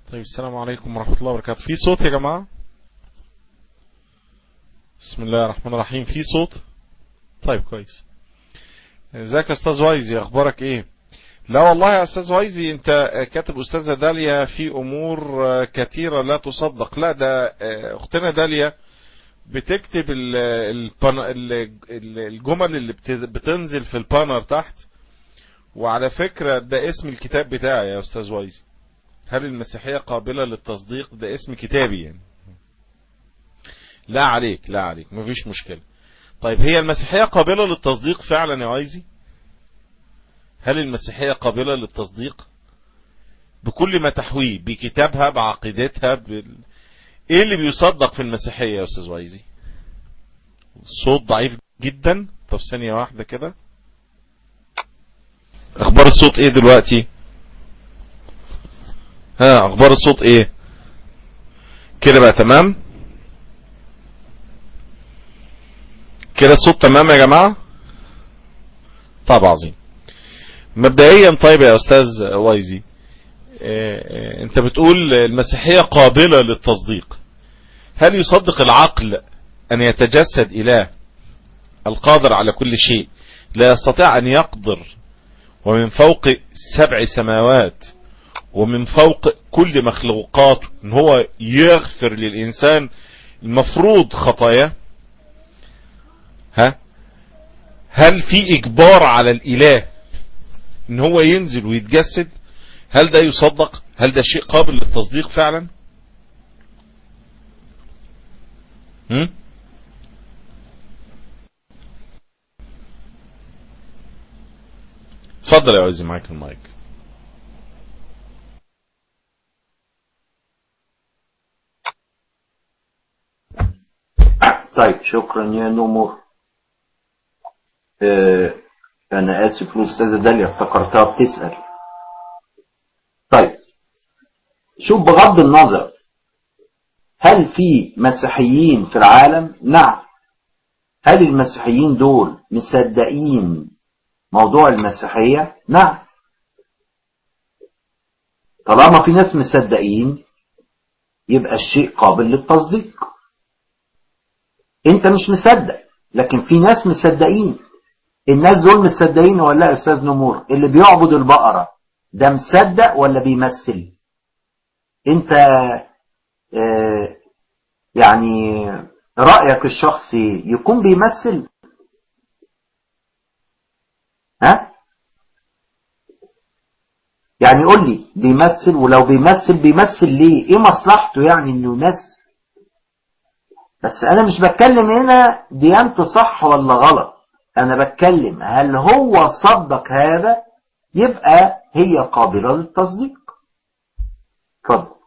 طيب السلام عليكم ورحمة الله وبركاته في صوت يا جماعة بسم الله الرحمن الرحيم في صوت طيب كويس ازيك يا استاذ وايزي اخبارك ايه لا والله يا استاذ وايزي انت كاتب استاذة داليا في امور كثيرة لا تصدق لا ده اختنا داليا بتكتب الجمل اللي بتنزل في البانر تحت وعلى فكرة ده اسم الكتاب بتاعي يا استاذ وايزي هل المسيحية قابلة للتصديق ده اسم كتابي يعني لا عليك لا عليك مفيش مشكلة طيب هي المسيحية قابلة للتصديق فعلا يا وايزي هل المسيحية قابلة للتصديق بكل ما تحويه بكتابها بعقيدتها بال... ايه اللي بيصدق في المسيحية يا استاذ وايزي صوت ضعيف جدا طب ثانية واحدة كده اخبار الصوت ايه دلوقتي ها اخبار الصوت ايه كده بقى تمام كده الصوت تمام يا جماعة طب عظيم مبدئيا طيب يا استاذ وايزي انت بتقول المسيحية قابلة للتصديق هل يصدق العقل ان يتجسد اله القادر على كل شيء لا يستطيع ان يقدر ومن فوق سبع سماوات ومن فوق كل مخلوقاته ان هو يغفر للانسان المفروض خطاياه ها هل في اجبار على الاله ان هو ينزل ويتجسد هل ده يصدق هل ده شيء قابل للتصديق فعلا هم؟ اتفضل يا عزيزي معاك المايك طيب شكرا يا نمر اه انا اسف الاستاذه داليا افتكرتها بتسال طيب شوف بغض النظر هل في مسيحيين في العالم نعم هل المسيحيين دول مصدقين موضوع المسيحية نعم طالما في ناس مصدقين يبقى الشيء قابل للتصديق انت مش مصدق لكن في ناس مصدقين الناس دول مصدقين ولا يا استاذ نمور اللي بيعبد البقرة ده مصدق ولا بيمثل انت اه يعني رأيك الشخصي يكون بيمثل ها يعني قول لي بيمثل ولو بيمثل بيمثل ليه ايه مصلحته يعني انه يمثل بس انا مش بتكلم هنا ديانته صح ولا غلط انا بتكلم هل هو صدق هذا يبقى هي قابلة للتصديق اتفضل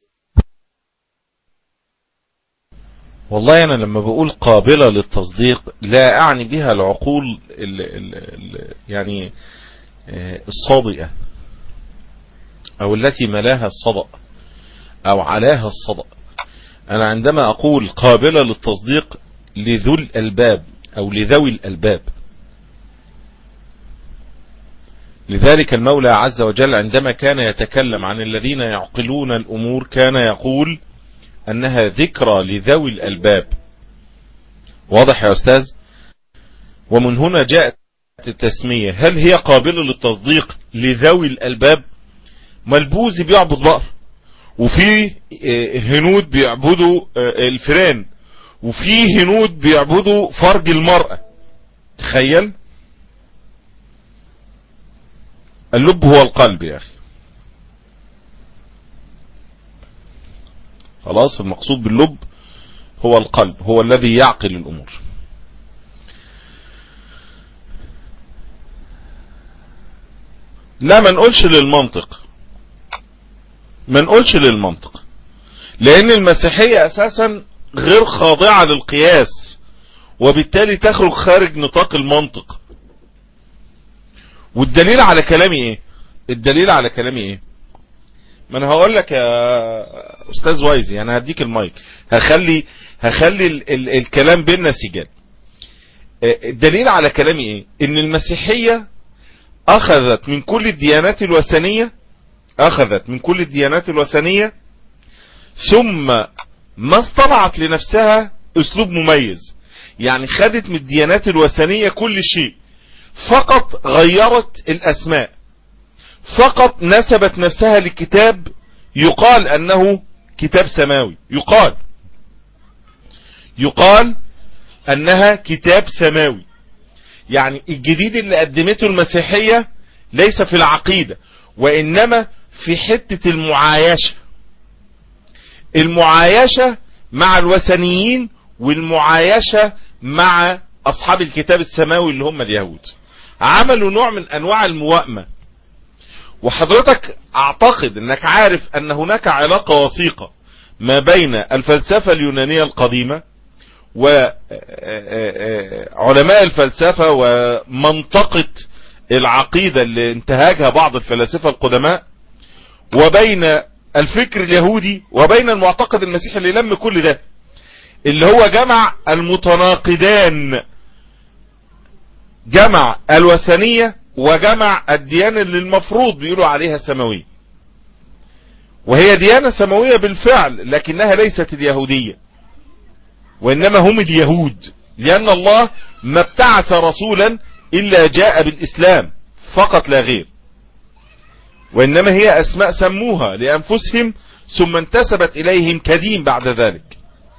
والله انا لما بقول قابلة للتصديق لا اعني بها العقول ال ال ال يعني الصادئة او التي ملاها الصدأ او علاها الصدأ انا عندما اقول قابلة للتصديق لذو الالباب او لذوي الالباب لذلك المولى عز وجل عندما كان يتكلم عن الذين يعقلون الامور كان يقول انها ذكرى لذوي الالباب واضح يا استاذ ومن هنا جاءت التسمية هل هي قابلة للتصديق لذوي الالباب ملبوز بيعبد بقر وفي هنود بيعبدوا الفيران وفي هنود بيعبدوا فرج المرأة تخيل اللب هو القلب يا اخي خلاص المقصود باللب هو القلب هو الذي يعقل الامور لا ما نقولش للمنطق ما نقولش للمنطق لان المسيحية اساسا غير خاضعة للقياس وبالتالي تخرج خارج نطاق المنطق والدليل على كلامي ايه الدليل على كلامي ايه ما انا هقول لك يا استاذ وايزي انا هديك المايك هخلي هخلي ال ال الكلام بيننا سجال الدليل على كلامي ايه ان المسيحية اخذت من كل الديانات الوثنية اخذت من كل الديانات الوثنية ثم ما اصطنعت لنفسها اسلوب مميز يعني خدت من الديانات الوثنية كل شيء فقط غيرت الاسماء فقط نسبت نفسها لكتاب يقال انه كتاب سماوي يقال يقال انها كتاب سماوي يعني الجديد اللي قدمته المسيحية ليس في العقيدة وانما في حتة المعايشة المعايشة مع الوثنيين والمعايشة مع اصحاب الكتاب السماوي اللي هم اليهود عملوا نوع من انواع الموائمة وحضرتك اعتقد انك عارف ان هناك علاقة وثيقة ما بين الفلسفة اليونانية القديمة وعلماء الفلسفة ومنطقة العقيدة اللي انتهاجها بعض الفلاسفة القدماء وبين الفكر اليهودي وبين المعتقد المسيحي اللي لم كل ده اللي هو جمع المتناقضان جمع الوثنية وجمع الديانة اللي المفروض بيقولوا عليها سماوية وهي ديانة سماوية بالفعل لكنها ليست اليهودية وإنما هم اليهود لأن الله ما ابتعث رسولا إلا جاء بالإسلام فقط لا غير وإنما هي أسماء سموها لأنفسهم ثم انتسبت إليهم كدين بعد ذلك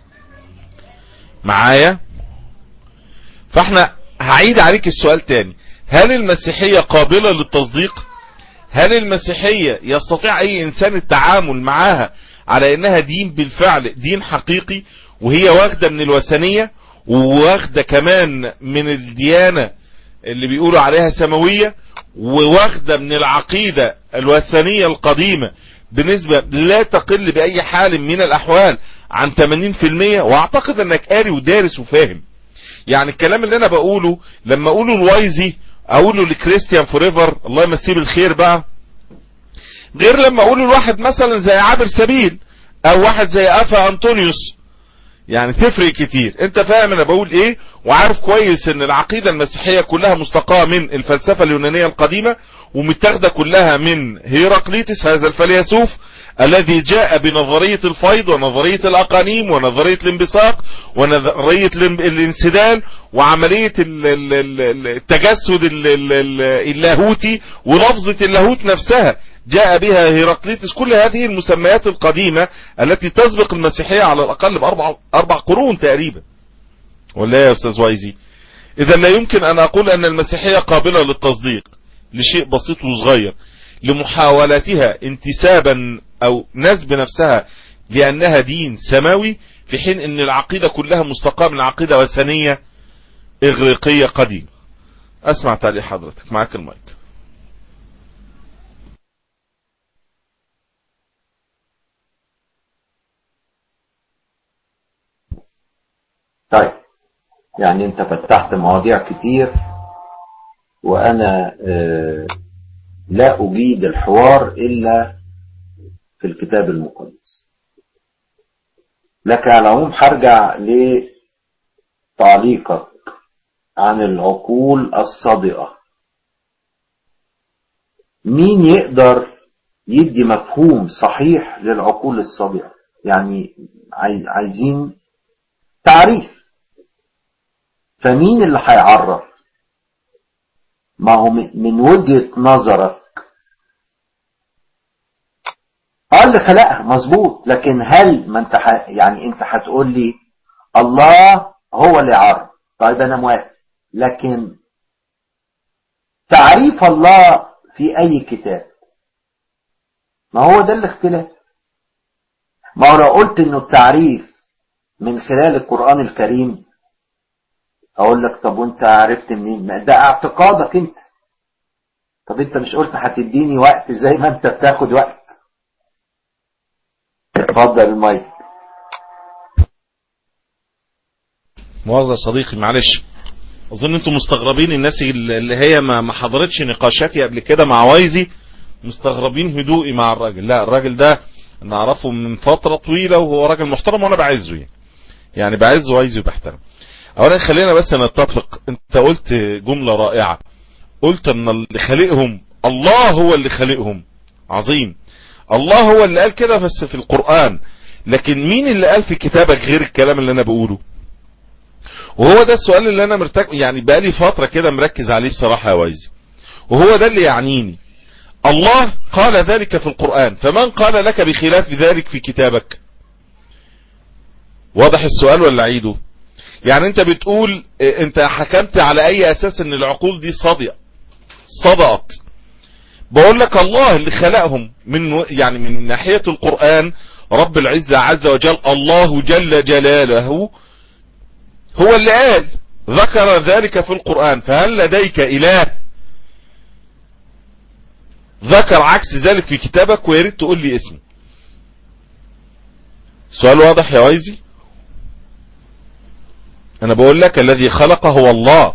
معايا فاحنا هعيد عليك السؤال تاني هل المسيحية قابلة للتصديق هل المسيحية يستطيع اي انسان التعامل معاها على انها دين بالفعل دين حقيقي وهي واخدة من الوثنية وواخدة كمان من الديانة اللي بيقولوا عليها سماوية وواخدة من العقيدة الوثنية القديمة بنسبة لا تقل بأي حال من الأحوال عن 80% واعتقد انك قاري ودارس وفاهم يعني الكلام اللي انا بقوله لما اقوله الوايزي اقوله لكريستيان فوريفر الله يمسيه بالخير بقى غير لما اقوله لواحد مثلا زي عابر سبيل او واحد زي افا انطونيوس يعني تفرق كتير انت فاهم انا بقول ايه وعارف كويس ان العقيدة المسيحية كلها مستقاة من الفلسفة اليونانية القديمة ومتاخدة كلها من هيراقليتس هذا الفيلسوف الذي جاء بنظرية الفيض ونظرية الأقانيم ونظرية الانبساط ونظرية الانسدال وعملية التجسد اللاهوتي ولفظة اللاهوت نفسها جاء بها هيراقليتس كل هذه المسميات القديمة التي تسبق المسيحية على الأقل بأربع أربع قرون تقريبا ولا يا أستاذ وايزي إذا لا يمكن أن أقول أن المسيحية قابلة للتصديق لشيء بسيط وصغير لمحاولتها انتسابا او نسب نفسها لانها دين سماوي في حين ان العقيدة كلها مستقاة من عقيدة وثنية اغريقية قديمة اسمع تعليق حضرتك معاك المايك طيب يعني انت فتحت مواضيع كتير وانا آه لا أجيد الحوار إلا في الكتاب المقدس لك على العموم هرجع لتعليقك عن العقول الصادقة مين يقدر يدي مفهوم صحيح للعقول الصادقة يعني عايزين تعريف فمين اللي هيعرف ما هو من وجهة نظرك اه اللي خلقها مظبوط لكن هل ما انت ح... يعني انت هتقول لي الله هو اللي عرف طيب انا موافق لكن تعريف الله في اي كتاب ما هو ده الاختلاف ما هو لو قلت انه التعريف من خلال القرآن الكريم اقول لك طب وانت عرفت منين ده اعتقادك انت طب انت مش قلت هتديني وقت زي ما انت بتاخد وقت اتفضل المايك مؤاخذة صديقي معلش اظن انتم مستغربين الناس اللي هي ما ما حضرتش نقاشاتي قبل كده مع وايزي مستغربين هدوئي مع الراجل لا الراجل ده انا اعرفه من فترة طويلة وهو راجل محترم وانا بعزه يعني يعني بعز وايزي وبحترم اولا خلينا بس نتفق انت قلت جملة رائعة قلت ان اللي خلقهم الله هو اللي خلقهم عظيم الله هو اللي قال كده بس في القرآن لكن مين اللي قال في كتابك غير الكلام اللي انا بقوله وهو ده السؤال اللي انا مرتك يعني بقالي فترة كده مركز عليه بصراحة يا ويزي وهو ده اللي يعنيني الله قال ذلك في القرآن فمن قال لك بخلاف ذلك في كتابك واضح السؤال ولا عيده يعني انت بتقول انت حكمت على اي اساس ان العقول دي صادقة صدقت بقول لك الله اللي خلقهم من يعني من ناحية القرآن رب العزة عز وجل الله جل جلاله هو اللي قال ذكر ذلك في القرآن فهل لديك إله ذكر عكس ذلك في كتابك ويريد تقول لي اسمه سؤال واضح يا ويزي انا بقول لك الذي خلق هو الله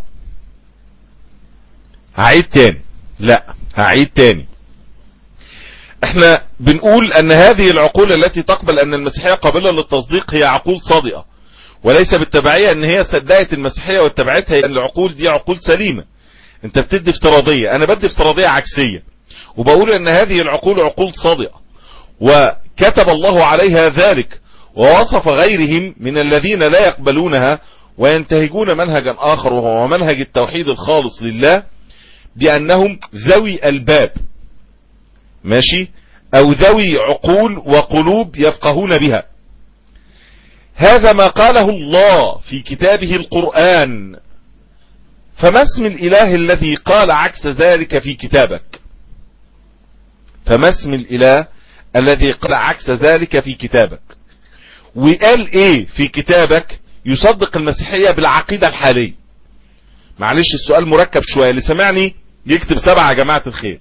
هعيد تاني لا هعيد تاني احنا بنقول ان هذه العقول التي تقبل ان المسيحية قابلة للتصديق هي عقول صادقة وليس بالتبعية ان هي صدقت المسيحية واتبعتها ان العقول دي عقول سليمة انت بتدي افتراضية انا بدي افتراضية عكسية وبقول ان هذه العقول عقول صادقة وكتب الله عليها ذلك ووصف غيرهم من الذين لا يقبلونها وينتهجون منهجا آخر وهو منهج التوحيد الخالص لله بأنهم ذوي الباب ماشي أو ذوي عقول وقلوب يفقهون بها هذا ما قاله الله في كتابه القرآن فما اسم الإله الذي قال عكس ذلك في كتابك فما اسم الإله الذي قال عكس ذلك في كتابك وقال ايه في كتابك يصدق المسيحية بالعقيدة الحالية معلش السؤال مركب شوية اللي سمعني يكتب سبعة يا جماعة الخير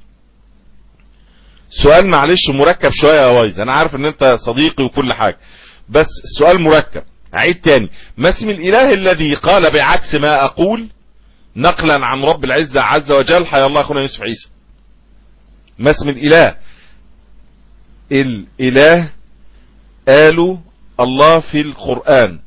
سؤال معلش مركب شوية يا وايز انا عارف ان انت صديقي وكل حاجة بس السؤال مركب عيد تاني ما اسم الاله الذي قال بعكس ما اقول نقلا عن رب العزة عز وجل حيا الله اخونا يوسف عيسى ما اسم الاله الاله قالوا الله في القرآن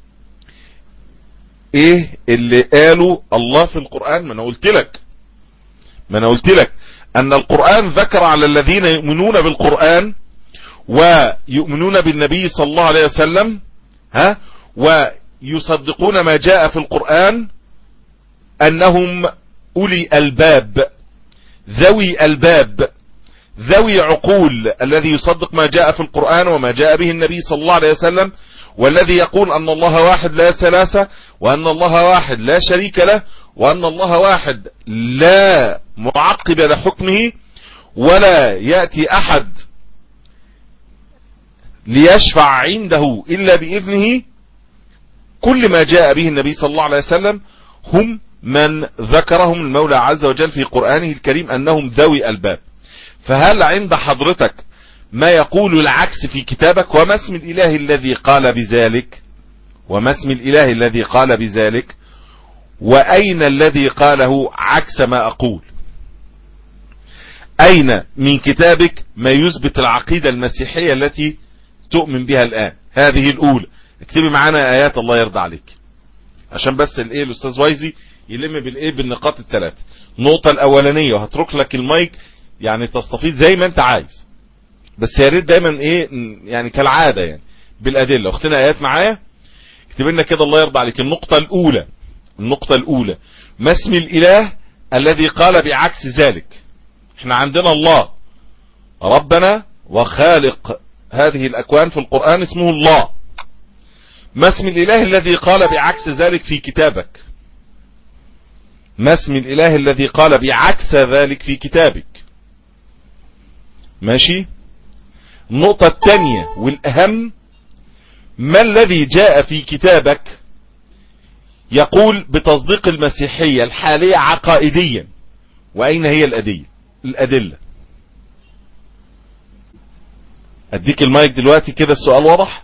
ايه اللي قالوا الله في القرآن ما انا قلت لك ما انا قلت لك ان القرآن ذكر على الذين يؤمنون بالقرآن ويؤمنون بالنبي صلى الله عليه وسلم ها ويصدقون ما جاء في القرآن انهم اولي الباب ذوي الباب ذوي عقول الذي يصدق ما جاء في القرآن وما جاء به النبي صلى الله عليه وسلم والذي يقول أن الله واحد لا ثلاثة وأن الله واحد لا شريك له وأن الله واحد لا معقب لحكمه ولا يأتي أحد ليشفع عنده إلا بإذنه كل ما جاء به النبي صلى الله عليه وسلم هم من ذكرهم المولى عز وجل في قرآنه الكريم أنهم ذوي الباب فهل عند حضرتك ما يقول العكس في كتابك وما اسم الإله الذي قال بذلك وما اسم الإله الذي قال بذلك وأين الذي قاله عكس ما أقول أين من كتابك ما يثبت العقيدة المسيحية التي تؤمن بها الآن هذه الأولى اكتبي معانا آيات الله يرضى عليك عشان بس الايه الاستاذ وايزي يلم بالايه بالنقاط الثلاث النقطة الاولانية وهترك لك المايك يعني تستفيد زي ما انت عايز بس يا ريت دايما ايه يعني كالعاده يعني بالادله اختنا ايات معايا اكتب لنا كده الله يرضى عليك النقطه الاولى النقطه الاولى ما اسم الاله الذي قال بعكس ذلك احنا عندنا الله ربنا وخالق هذه الاكوان في القران اسمه الله ما اسم الاله الذي قال بعكس ذلك في كتابك ما اسم الاله الذي قال بعكس ذلك في كتابك ماشي النقطة الثانية والأهم ما الذي جاء في كتابك يقول بتصديق المسيحية الحالية عقائديا وأين هي الأدية الأدلة أديك المايك دلوقتي كده السؤال واضح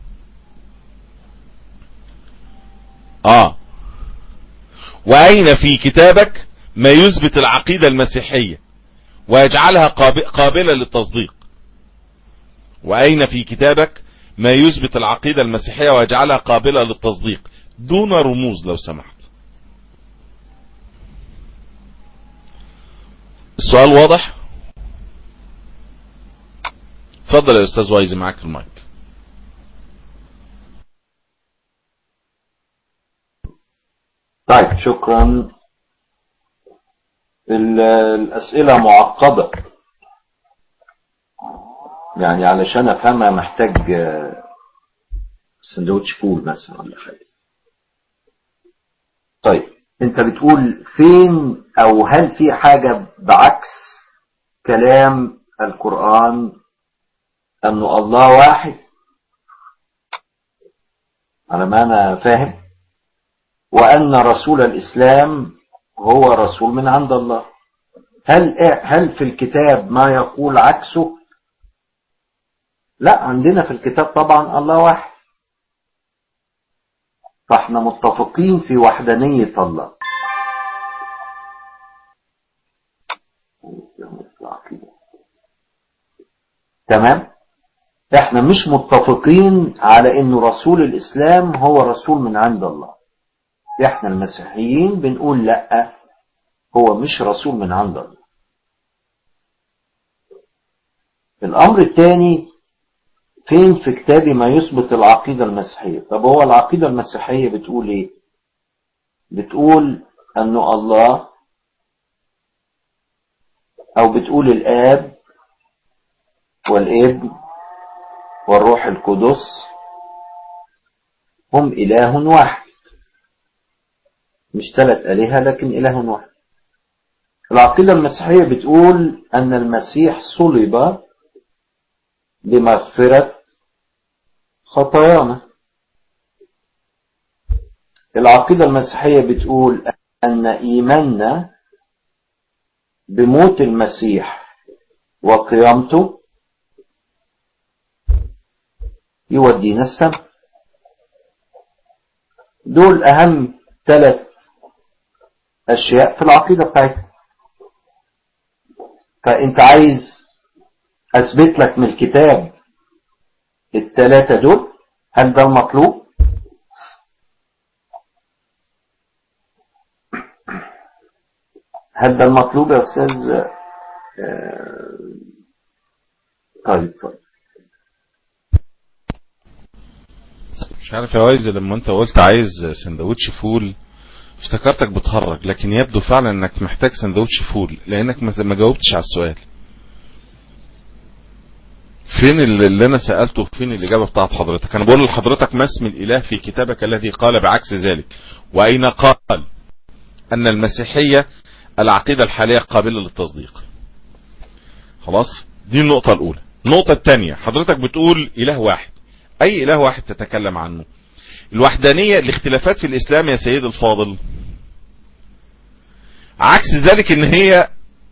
آه وأين في كتابك ما يثبت العقيدة المسيحية ويجعلها قابلة للتصديق وأين في كتابك ما يثبت العقيدة المسيحية ويجعلها قابلة للتصديق دون رموز لو سمحت السؤال واضح اتفضل يا استاذ وايزي معاك المايك طيب شكرا ال- الأسئلة معقدة يعني علشان أفهمها محتاج آه، سندوتش فول مثلا ولا حاجة طيب أنت بتقول فين أو هل في حاجة بعكس كلام القرآن أنه الله واحد على ما أنا فاهم وأن رسول الإسلام هو رسول من عند الله هل هل في الكتاب ما يقول عكسه؟ لا عندنا في الكتاب طبعا الله واحد فاحنا متفقين في وحدانية الله تمام احنا مش متفقين على انه رسول الاسلام هو رسول من عند الله احنا المسيحيين بنقول لا هو مش رسول من عند الله الامر الثاني فين في كتابي ما يثبت العقيدة المسيحية طب هو العقيدة المسيحية بتقول ايه بتقول انه الله او بتقول الاب والابن والروح القدس هم اله واحد مش ثلاث آلهة لكن إله واحد العقيدة المسيحية بتقول أن المسيح صلب لمغفرة خطايانا العقيدة المسيحية بتقول أن إيماننا بموت المسيح وقيامته يودينا السماء دول أهم ثلاث أشياء في العقيدة بتاعتنا فأنت عايز أثبت لك من الكتاب الثلاثة دول هل ده المطلوب؟ هل ده المطلوب يا أستاذ آه، طيب اتفضل مش عارف يا وايز لما انت قلت عايز سندوتش فول افتكرتك بتهرج لكن يبدو فعلا انك محتاج سندوتش فول لانك ما ما جاوبتش على السؤال فين اللي اللي انا سألته فين الاجابة بتاعت حضرتك انا بقول لحضرتك ما اسم الاله في كتابك الذي قال بعكس ذلك واين قال ان المسيحية العقيدة الحالية قابلة للتصديق خلاص دي النقطة الاولى النقطة الثانية حضرتك بتقول اله واحد اي اله واحد تتكلم عنه الوحدانية الاختلافات في الاسلام يا سيد الفاضل عكس ذلك ان هي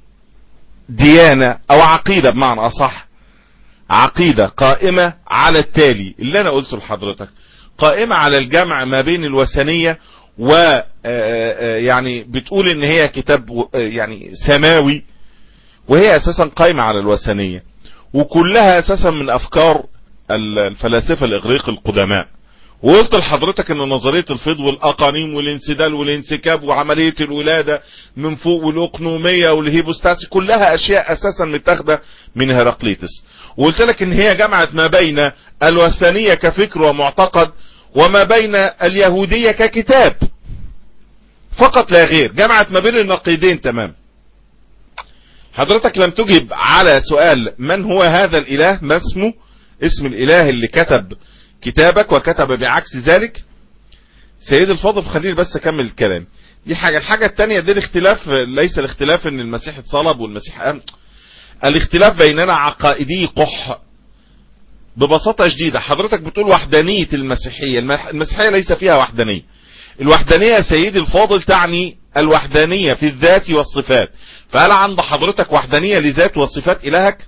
ديانة او عقيدة بمعنى اصح عقيدة قائمة على التالي اللي انا قلته لحضرتك قائمة على الجمع ما بين الوثنية و آه، آه، يعني بتقول ان هي كتاب و- آه، يعني سماوي وهي اساسا قائمة على الوثنية وكلها اساسا من افكار ال- الفلاسفة الاغريق القدماء وقلت لحضرتك ان نظرية الفيض والاقانيم والانسدال والانسكاب وعملية الولادة من فوق والاقنومية والهيبوستاسي كلها اشياء اساسا متاخدة من هرقليتس وقلت لك ان هي جمعت ما بين الوثنية كفكر ومعتقد وما بين اليهودية ككتاب فقط لا غير جمعت ما بين النقيضين تمام حضرتك لم تجب على سؤال من هو هذا الاله ما اسمه اسم الاله اللي كتب كتابك وكتب بعكس ذلك سيد الفاضل خليني بس اكمل الكلام دي حاجة الحاجة التانية دي الاختلاف ليس الاختلاف ان المسيح اتصلب والمسيح قام الاختلاف بيننا عقائدي قح ببساطة شديدة حضرتك بتقول وحدانية المسيحية المح- المسيحية ليس فيها وحدانية الوحدانية يا سيدي الفاضل تعني الوحدانية في الذات والصفات فهل عند حضرتك وحدانية لذات وصفات إلهك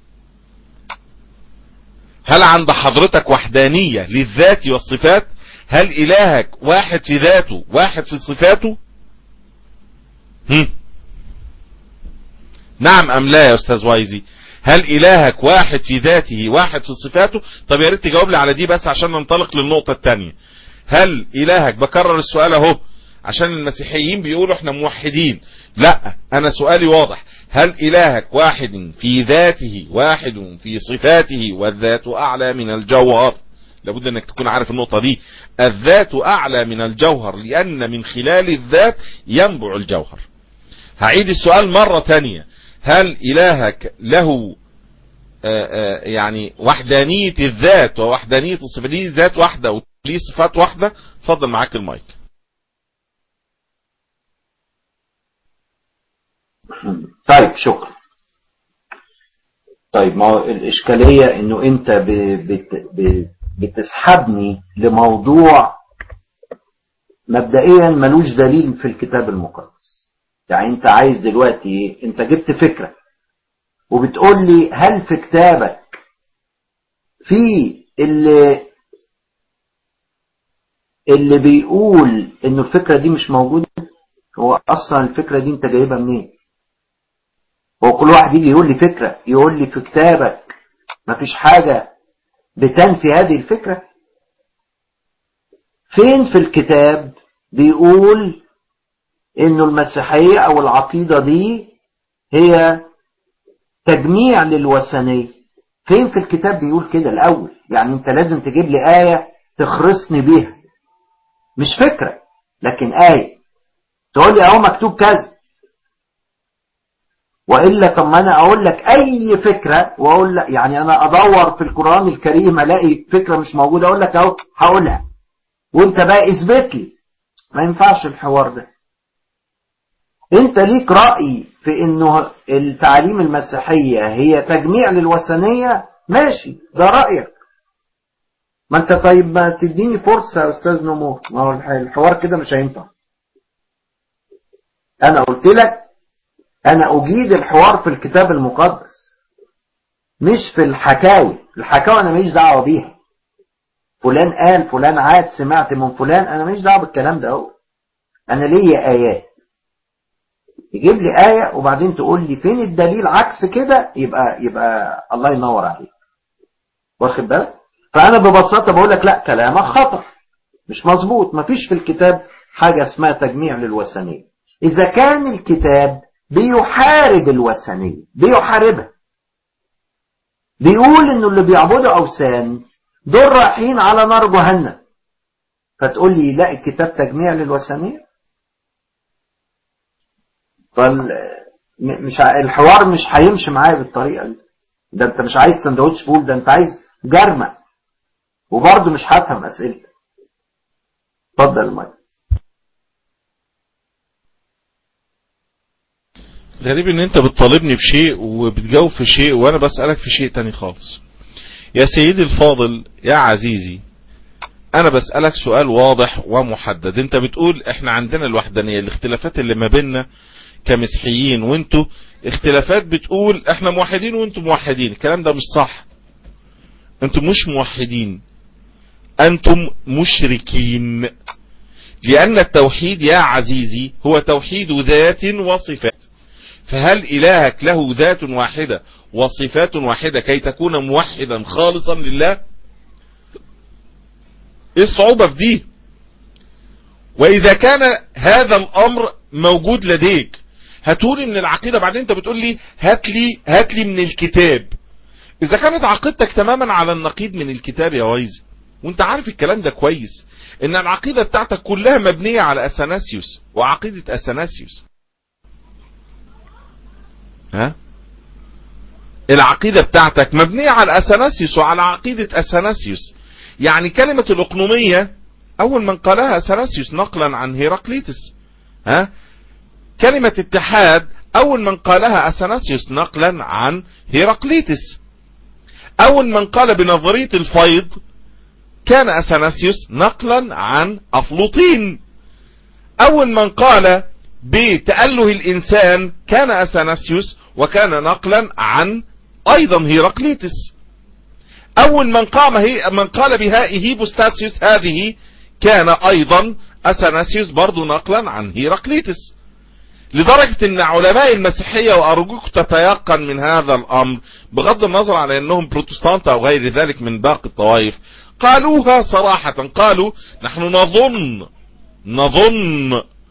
هل عند حضرتك وحدانية للذات والصفات هل إلهك واحد في ذاته واحد في صفاته هم؟ نعم أم لا يا أستاذ وايزي هل إلهك واحد في ذاته واحد في صفاته طب يا ريت تجاوب لي على دي بس عشان ننطلق للنقطة الثانية هل إلهك بكرر السؤال اهو عشان المسيحيين بيقولوا احنا موحدين لا انا سؤالي واضح هل الهك واحد في ذاته واحد في صفاته والذات اعلى من الجوهر لابد انك تكون عارف النقطة دي الذات اعلى من الجوهر لان من خلال الذات ينبع الجوهر هعيد السؤال مرة تانية هل الهك له آآ آآ يعني وحدانية الذات ووحدانية الصفات دي ذات واحدة وليه صفات واحدة اتفضل معاك المايك طيب شكرا طيب ما هو الإشكالية إنه أنت ب... بت... ب... بتسحبني لموضوع مبدئيا ملوش دليل في الكتاب المقدس يعني أنت عايز دلوقتي إيه؟ أنت جبت فكرة وبتقول لي هل في كتابك في اللي اللي بيقول إنه الفكرة دي مش موجودة هو أصلا الفكرة دي أنت جايبها منين؟ هو كل واحد يجي يقول لي فكرة يقول لي في كتابك مفيش حاجة بتنفي هذه الفكرة فين في الكتاب بيقول انه المسيحية او العقيدة دي هي تجميع للوثنية فين في الكتاب بيقول كده الاول يعني انت لازم تجيب لي آية تخرصني بيها مش فكرة لكن آية تقول لي اهو مكتوب كذا وإلا طب ما أنا أقول لك أي فكرة وأقول لك يعني أنا أدور في القرآن الكريم ألاقي فكرة مش موجودة أقول لك أهو هقولها وأنت بقى اثبت لي ما ينفعش الحوار ده أنت ليك رأي في إنه التعليم المسيحية هي تجميع للوثنية ماشي ده رأيك ما أنت طيب ما تديني فرصة يا أستاذ نمور ما هو الحوار كده مش هينفع أنا قلت لك انا اجيد الحوار في الكتاب المقدس مش في الحكاوي الحكاوي انا ماليش دعوه بيها فلان قال فلان عاد سمعت من فلان انا ماليش دعوه بالكلام ده اهو انا ليا ايات يجيب لي آية وبعدين تقول لي فين الدليل عكس كده يبقى يبقى الله ينور عليك واخد بالك فأنا ببساطة بقول لك لا كلامك خطأ مش مظبوط مفيش في الكتاب حاجة اسمها تجميع للوثنية إذا كان الكتاب بيحارب الوثنية بيحاربها بيقول انه اللي بيعبدوا اوثان دول رايحين على نار جهنم فتقول لي لا الكتاب تجميع للوثنية فال مش الحوار مش هيمشي معايا بالطريقة دي ده انت مش عايز سندوتش فول ده انت عايز جرمة وبرضه مش هفهم اسئلتك اتفضل المايك غريب ان انت بتطالبني بشيء وبتجاوب في شيء وانا بسألك في شيء تاني خالص يا سيدي الفاضل يا عزيزي انا بسألك سؤال واضح ومحدد انت بتقول احنا عندنا الوحدانية الاختلافات اللي ما بيننا كمسيحيين وانتوا اختلافات بتقول احنا موحدين وانتوا موحدين الكلام ده مش صح انتم مش موحدين انتم مشركين لان التوحيد يا عزيزي هو توحيد ذات وصفات فهل إلهك له ذات واحدة وصفات واحدة كي تكون موحدا خالصا لله ايه الصعوبة في دي واذا كان هذا الامر موجود لديك هاتولي من العقيدة بعدين انت بتقول لي هات لي هات لي من الكتاب اذا كانت عقيدتك تماما على النقيض من الكتاب يا ويزي وانت عارف الكلام ده كويس ان العقيدة بتاعتك كلها مبنية على اثناسيوس وعقيدة اثناسيوس ها العقيدة بتاعتك مبنية على اثناسيوس وعلى عقيدة اثناسيوس يعني كلمة الاقنومية اول من قالها اثناسيوس نقلا عن هيراقليتس ها كلمة اتحاد اول من قالها اثناسيوس نقلا عن هيراقليتس اول من قال بنظرية الفيض كان اثناسيوس نقلا عن افلوطين اول من قال بتأله الانسان كان اثناسيوس وكان نقلا عن ايضا هيراقليتس اول من قام هي من قال بها هيبوستاسيوس هذه كان ايضا اثناسيوس برضو نقلا عن هيراقليتس لدرجة ان علماء المسيحية وارجوك تتيقن من هذا الامر بغض النظر على انهم بروتستانت او غير ذلك من باقي الطوائف قالوها صراحة قالوا نحن نظن نظن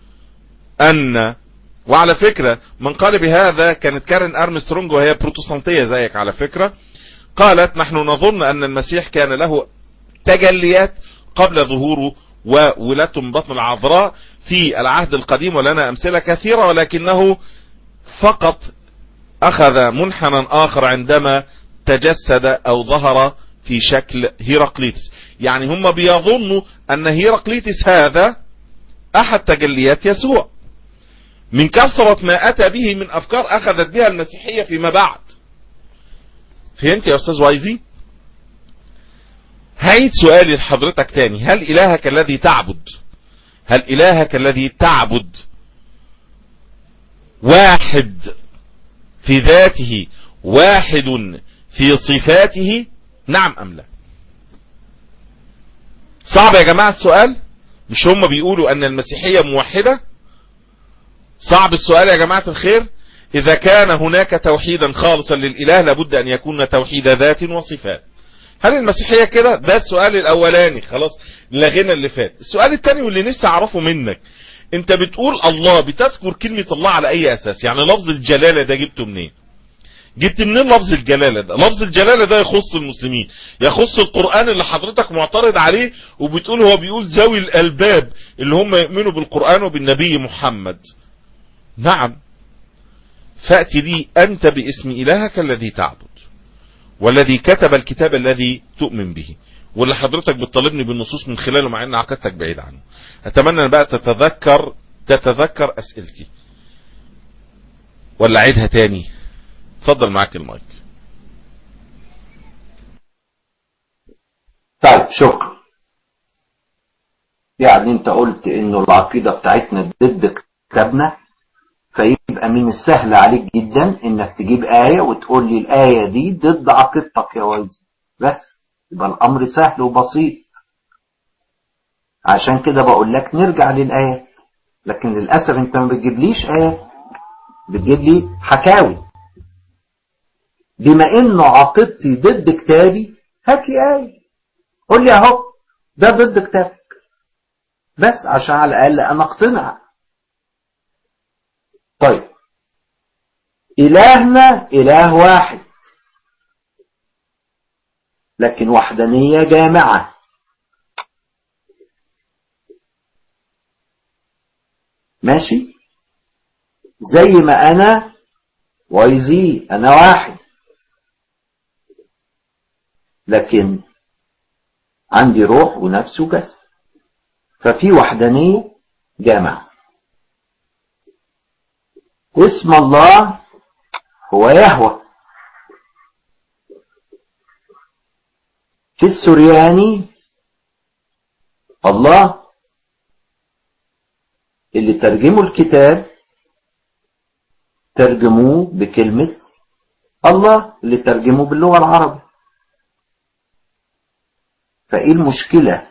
ان وعلى فكرة من قال بهذا كانت كارين ارمسترونج وهي بروتستانتية زيك على فكرة قالت نحن نظن ان المسيح كان له تجليات قبل ظهوره وولادته من بطن العذراء في العهد القديم ولنا امثلة كثيرة ولكنه فقط اخذ منحنى اخر عندما تجسد او ظهر في شكل هيراقليتس يعني هم بيظنوا ان هيراقليتس هذا احد تجليات يسوع من كثرة ما اتى به من افكار اخذت بها المسيحية فيما بعد فهمت يا استاذ وايزي هعيد سؤالي لحضرتك تاني هل الهك الذي تعبد هل الهك الذي تعبد واحد في ذاته واحد في صفاته نعم ام لا صعب يا جماعة السؤال مش هم بيقولوا ان المسيحية موحدة صعب السؤال يا جماعة الخير اذا كان هناك توحيدا خالصا للاله لابد ان يكون توحيد ذات وصفات هل المسيحية كده ده السؤال الاولاني خلاص لغينا اللي فات السؤال الثاني واللي نفسي اعرفه منك انت بتقول الله بتذكر كلمة الله على اي اساس يعني لفظ الجلالة ده جبته منين جبت منين لفظ الجلالة ده لفظ الجلالة ده يخص المسلمين يخص القرآن اللي حضرتك معترض عليه وبتقول هو بيقول ذوي الألباب اللي هم يؤمنوا بالقرآن وبالنبي محمد نعم فأتي لي أنت باسم إلهك الذي تعبد والذي كتب الكتاب الذي تؤمن به واللي حضرتك بتطالبني بالنصوص من خلاله مع ان عقيدتك بعيد عنه اتمنى بقى تتذكر تتذكر اسئلتي ولا عيدها تاني اتفضل معاك المايك طيب شكرا يعني انت قلت انه العقيدة بتاعتنا ضد كتابنا فيبقى من السهل عليك جدا انك تجيب آية وتقول لي الآية دي ضد عقيدتك يا ويزي بس يبقى الامر سهل وبسيط عشان كده بقول لك نرجع للآيات لكن للأسف انت ما بتجيبليش آيات بتجيب لي حكاوي بما انه عقيدتي ضد كتابي هات لي آية قول لي اهو ده ضد كتابك بس عشان على الأقل أنا اقتنع طيب إلهنا إله واحد لكن وحدانية جامعة ماشي زي ما أنا ويزي أنا واحد لكن عندي روح ونفس وجسد ففي وحدانية جامعة اسم الله هو يهوى في السرياني الله اللي ترجموا الكتاب ترجموه بكلمة الله اللي ترجموه باللغة العربية فايه المشكلة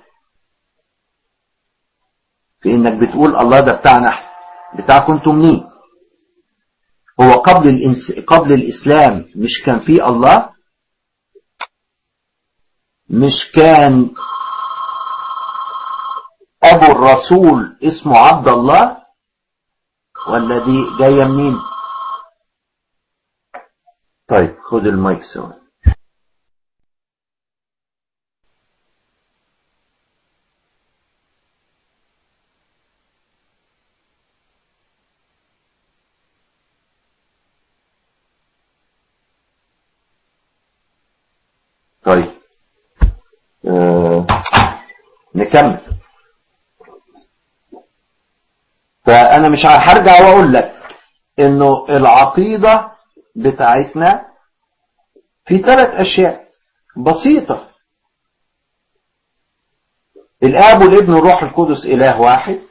في انك بتقول الله ده بتاعنا احنا بتاعكم انتم منين هو قبل الإنس... قبل الاسلام مش كان فيه الله مش كان ابو الرسول اسمه عبد الله ولا دي جايه منين طيب خد المايك سوا طيب آه. نكمل فانا مش هرجع واقول لك انه العقيدة بتاعتنا في ثلاث اشياء بسيطة الاب والابن والروح القدس اله واحد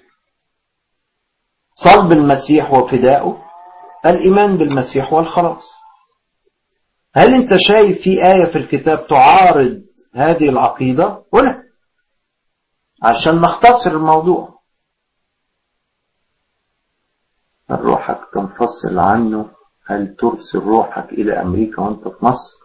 صلب المسيح وفدائه الايمان بالمسيح والخلاص هل انت شايف في آية في الكتاب تعارض هذه العقيدة ولا عشان نختصر الموضوع هل روحك تنفصل عنه هل ترسل روحك إلى أمريكا وأنت في مصر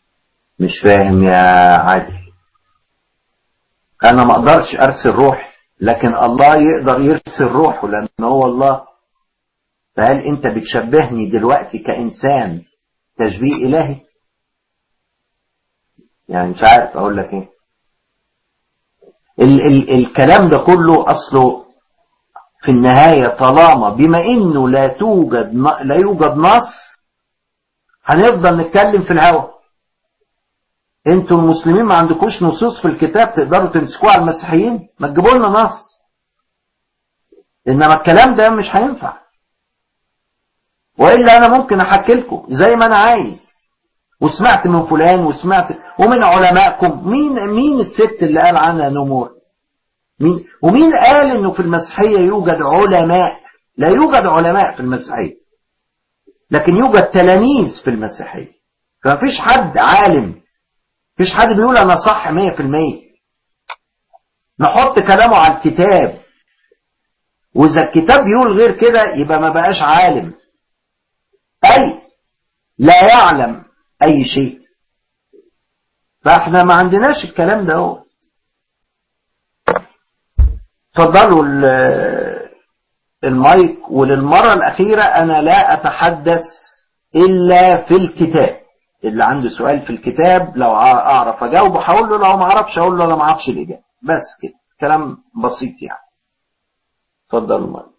مش فاهم يا عادل أنا ما أقدرش أرسل روحي لكن الله يقدر يرسل روحه لأن هو الله فهل أنت بتشبهني دلوقتي كإنسان تشبيه إلهي يعني مش عارف أقول لك إيه ال ال الكلام ده كله أصله في النهاية طالما بما إنه لا توجد لا يوجد نص هنفضل نتكلم في الهوا انتوا المسلمين ما عندكوش نصوص في الكتاب تقدروا تمسكوها على المسيحيين ما تجيبوا لنا نص انما الكلام ده مش هينفع والا انا ممكن احكي لكم زي ما انا عايز وسمعت من فلان وسمعت ومن علمائكم مين مين الست اللي قال عنها نمور مين ومين قال انه في المسيحيه يوجد علماء لا يوجد علماء في المسيحيه لكن يوجد تلاميذ في المسيحيه فما فيش حد عالم فيش حد بيقول انا صح 100% نحط كلامه على الكتاب واذا الكتاب بيقول غير كده يبقى ما بقاش عالم اي لا يعلم اي شيء فاحنا ما عندناش الكلام ده هو اتفضلوا المايك وللمرة الأخيرة أنا لا أتحدث إلا في الكتاب اللي عنده سؤال في الكتاب لو أعرف أجاوبه هقول له لو ما أعرفش أقول له أنا ما أعرفش الإجابة بس كده كلام بسيط يعني اتفضلوا المايك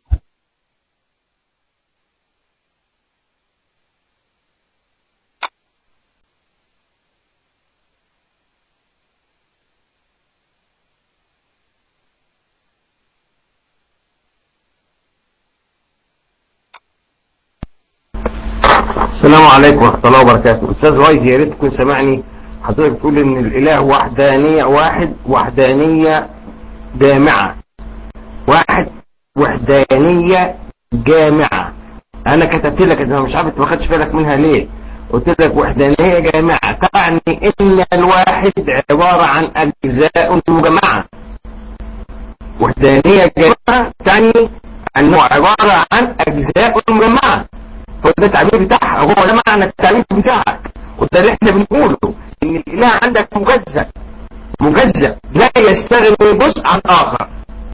السلام عليكم ورحمة الله وبركاته أستاذ وايد يا ريت تكون سامعني حضرتك تقول إن الإله وحدانية واحد وحدانية جامعة واحد وحدانية جامعة أنا كتبت لك أنت مش عارف ما خدتش بالك منها ليه قلت لك وحدانية جامعة تعني إن الواحد عبارة عن أجزاء مجمعة وحدانية جامعة تعني أنه عبارة عن أجزاء مجمعة هو ده التعبير بتاعها هو ده معنى التعبير بتاعك وده اللي احنا بنقوله ان الاله عندك مجزأ مجزأ لا يستغني جزء عن اخر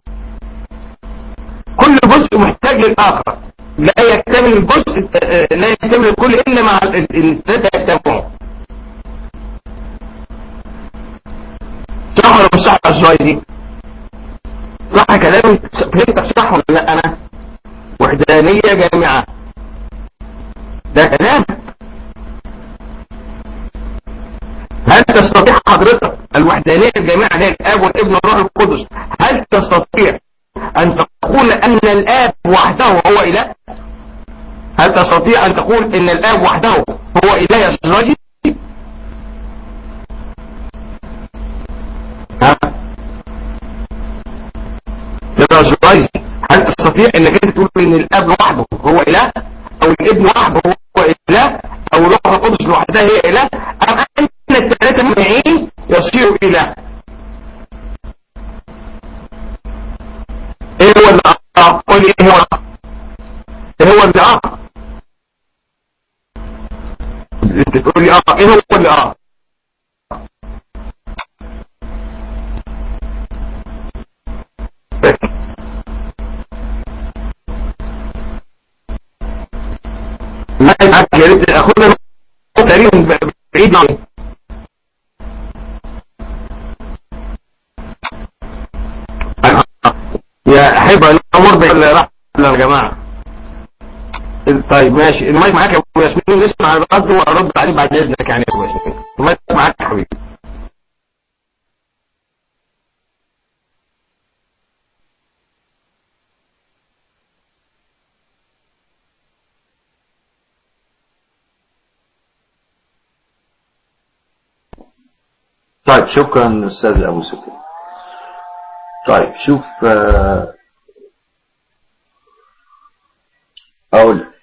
كل جزء محتاج للاخر لا يكتمل الجزء لا يكتمل الكل الا مع الثلاثه يجتمعوا صح ولا مش صح الشوية دي صح كلامي فهمتك صح ولا لا انا وحدانية جامعة ده كلام هل تستطيع حضرتك الوحدانية الجامعة هي الآب والابن والروح القدس هل تستطيع أن تقول أن الآب وحده هو إله هل تستطيع أن تقول أن الآب وحده هو إله يا أستاذ ها يا أستاذ هل تستطيع أنك أنت تقول أن الآب وحده هو إله او الابن وحده هو اله او الروح القدس لوحدها هي اله ام ان الثلاثه مجمعين يصيروا اله ايه هو اللي اه قول ايه هو ايه هو اللي اه انت تقول لي اه ايه هو اللي اه لا يبقى يا ريت اخونا تقريبا بعيد عني يا حبا الامور ده يا جماعه طيب ماشي المايك معاك يا ابو ياسمين نسمع الرد وارد عليه بعد اذنك يعني يا ابو ياسمين المايك معاك يا حبيبي طيب شكرا استاذ ابو سفيان طيب شوف اقول لك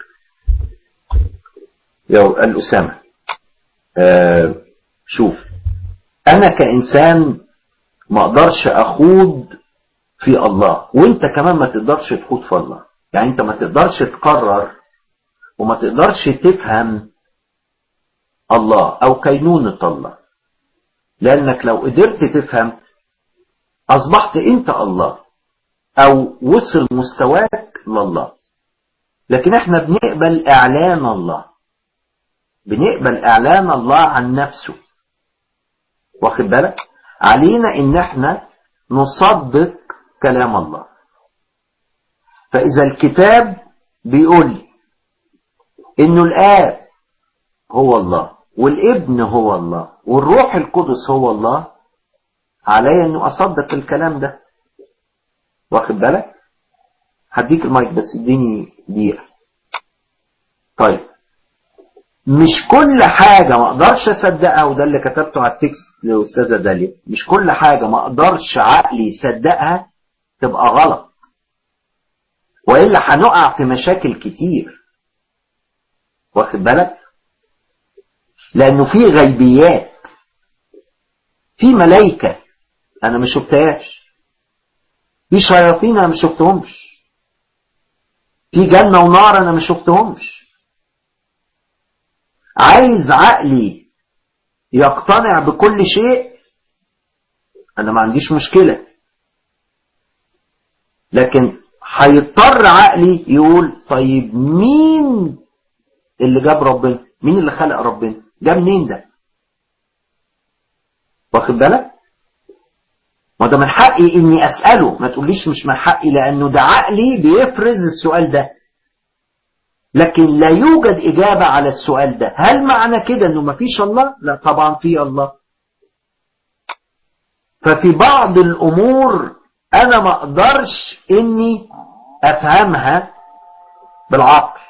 يا الاسامه أه شوف انا كانسان ما اقدرش اخوض في الله وانت كمان ما تقدرش تخوض في الله يعني انت ما تقدرش تقرر وما تقدرش تفهم الله او كينونة الله لانك لو قدرت تفهم اصبحت انت الله او وصل مستواك لله لكن احنا بنقبل اعلان الله بنقبل اعلان الله عن نفسه واخد بالك علينا ان احنا نصدق كلام الله فاذا الكتاب بيقول انه الاب هو الله والابن هو الله والروح القدس هو الله علي انه اصدق الكلام ده واخد بالك هديك المايك بس اديني دقيقه طيب مش كل حاجه ما اقدرش اصدقها وده اللي كتبته على التكست لاستاذه داليا مش كل حاجه ما اقدرش عقلي يصدقها تبقى غلط والا هنقع في مشاكل كتير واخد بالك لانه في غيبيات في ملائكه انا ما شفتهاش في شياطين انا ما شفتهمش في جنة ونار انا ما شفتهمش عايز عقلي يقتنع بكل شيء انا ما عنديش مشكلة لكن هيضطر عقلي يقول طيب مين اللي جاب ربنا مين اللي خلق ربنا جاب منين ده واخد بالك ما ده من حقي اني اساله ما تقوليش مش من حقي لانه ده عقلي بيفرز السؤال ده لكن لا يوجد اجابه على السؤال ده هل معنى كده انه ما فيش الله لا طبعا في الله ففي بعض الامور انا ما اقدرش اني افهمها بالعقل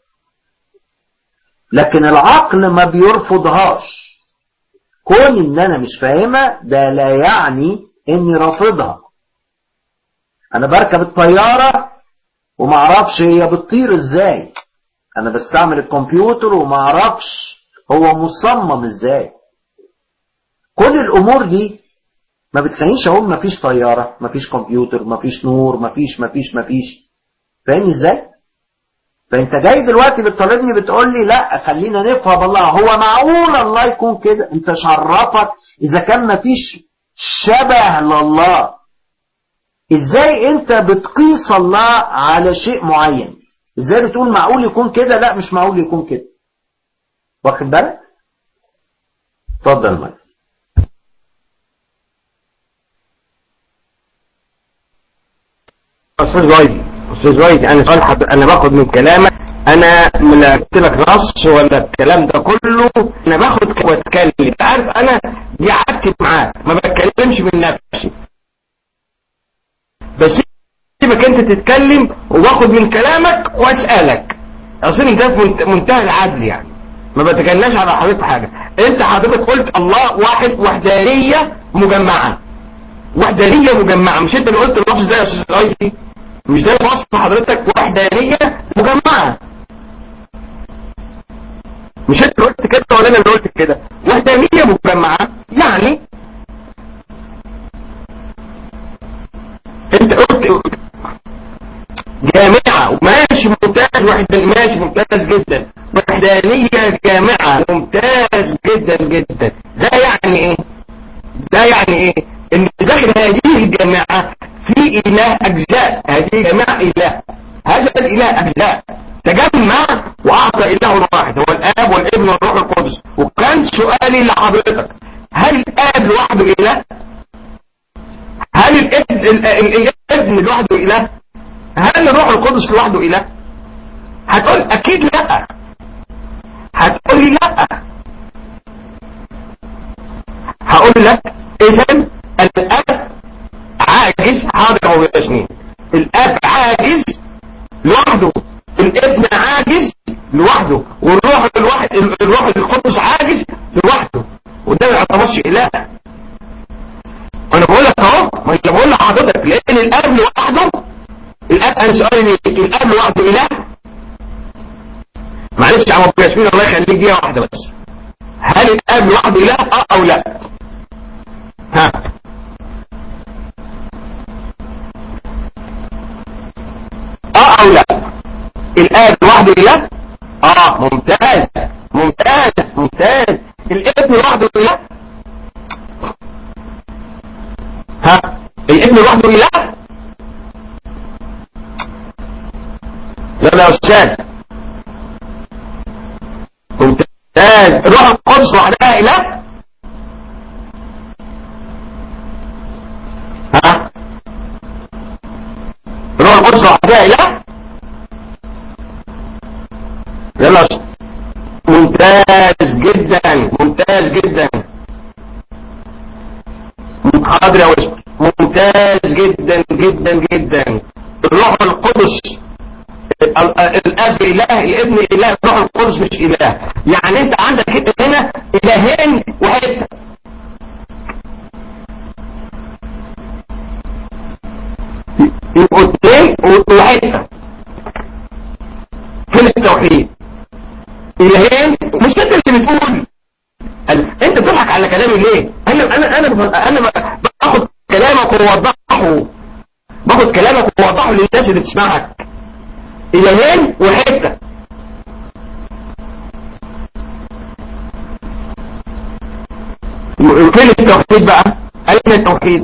لكن العقل ما بيرفضهاش كون ان انا مش فاهمها ده لا يعني اني رافضها انا بركب الطيارة وما اعرفش هي بتطير ازاي انا بستعمل الكمبيوتر وما اعرفش هو مصمم ازاي كل الامور دي ما بتخلينيش اقول ما فيش طيارة ما فيش كمبيوتر ما فيش نور ما فيش ما فيش ما فيش فاهمني ازاي فانت جاي دلوقتي بتطالبني بتقول لي لا خلينا نفهم الله هو معقول الله يكون كده انت شرفك اذا كان ما فيش شبه لله ازاي انت بتقيس الله على شيء معين ازاي بتقول معقول يكون كده لا مش معقول يكون كده واخد بالك اتفضل مايك استاذ وايد استاذ وايد انا سؤال حب... انا باخد من كلامك انا لا قلت لك نص ولا الكلام ده كله انا باخد واتكلم انت عارف انا دي عادتي معاك ما بتكلمش من نفسي بس سيبك انت تتكلم وباخد من كلامك واسالك اظن ده في منت- منتهى العدل يعني ما بتكلمش على حضرتك حاجه انت حضرتك قلت الله واحد وحدانيه مجمعه وحدانيه مجمعه مش انت اللي قلت اللفظ ده يا استاذ رايدي مش ده وصف حضرتك وحدانيه مجمعه مش انت اللي قلت كده ولا انا اللي قلت كده وحدانيه مجمعه يعني انت قلت جامعة وماشي ممتاز واحد ماشي ممتاز جدا وحدانية جامعة ممتاز جدا جدا ده يعني ايه ده يعني ايه ان داخل هذه الجامعة في اله اجزاء هذه جامعة اله هذا الاله اجزاء تجمع واعطى اله واحد هو الاب والابن والروح القدس وكان سؤالي لحضرتك هل الاب لوحده اله هل الابن ال- ال- الابن لوحده اله هل الروح القدس لوحده اله هتقول اكيد لا هتقول لي لا هقول لك اذا الاب عاجز حاضر او ياسمين الاب عاجز لوحده الابن عاجز لوحده والروح الواحد الروح القدس عاجز لوحده وده ما يعتبرش اله وانا بقول لك اهو ما انا بقول لحضرتك لان الاب لوحده الاب انا سؤالي ليك الاب لوحده اله معلش يا عم ابو ياسمين الله يخليك دقيقه واحده بس هل الاب لوحده اله اه او لا ها اه او لا الاب لوحده اله اه ممتاز ممتاز ممتاز الابن لوحده اله ها الابن لوحده اله يلا يا أستاذ ممتاز روح القدس وحدها إله ها روح القدس وحدها إله يلا يا أستاذ. ممتاز جدا ممتاز جدا حاضر يا وسط ممتاز جدا جدا جدا الروح القدس ال- ال- الاب اله الابن اله الروح القدس مش اله يعني انت عندك حته هنا الهين وحته يبقوا اثنين وحته فين التوحيد الهين مش انت اللي بتقول قال انت بتضحك على كلامي ليه انا انا انا انا باخد كلامك ووضحه باخد كلامك ووضحه للناس اللي بتسمعك الهين وحته فين التوحيد بقى اين التوحيد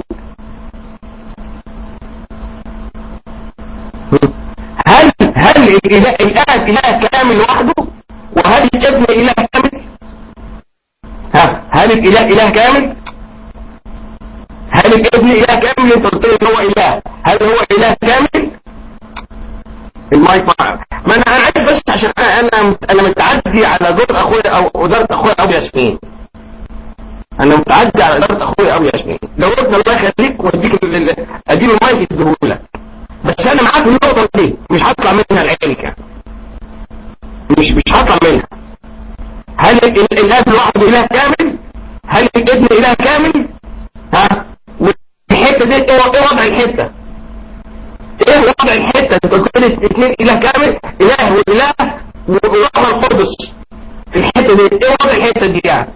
هل هل الاله الاله اله كامل لوحده وهل الابن اله كامل ها هل الاله اله كامل هل الابن اله كامل انت قلت لي ان هو اله هل هو اله كامل المايك معك ما انا انا عايز بس عشان انا انا انا متعدي على دور اخويا او اداره اخويا ابو ياسمين انا متعدي على اداره اخويا ابو ياسمين جاوبنا الله يخليك واديك ال- ال- اديله المايك اديهولك بس انا معاك في النقطه دي مش هطلع منها لعينك يعني مش مش هطلع منها هل ال- ال- الاب لوحده اله كامل هل الابن اله كامل ها والحته دي ايه ايه وضع الحته ايه وضع الحته انت قلت لي اثنين اله كامل اله واله والروح القدس الحته دي ايه وضع الحته دي يعني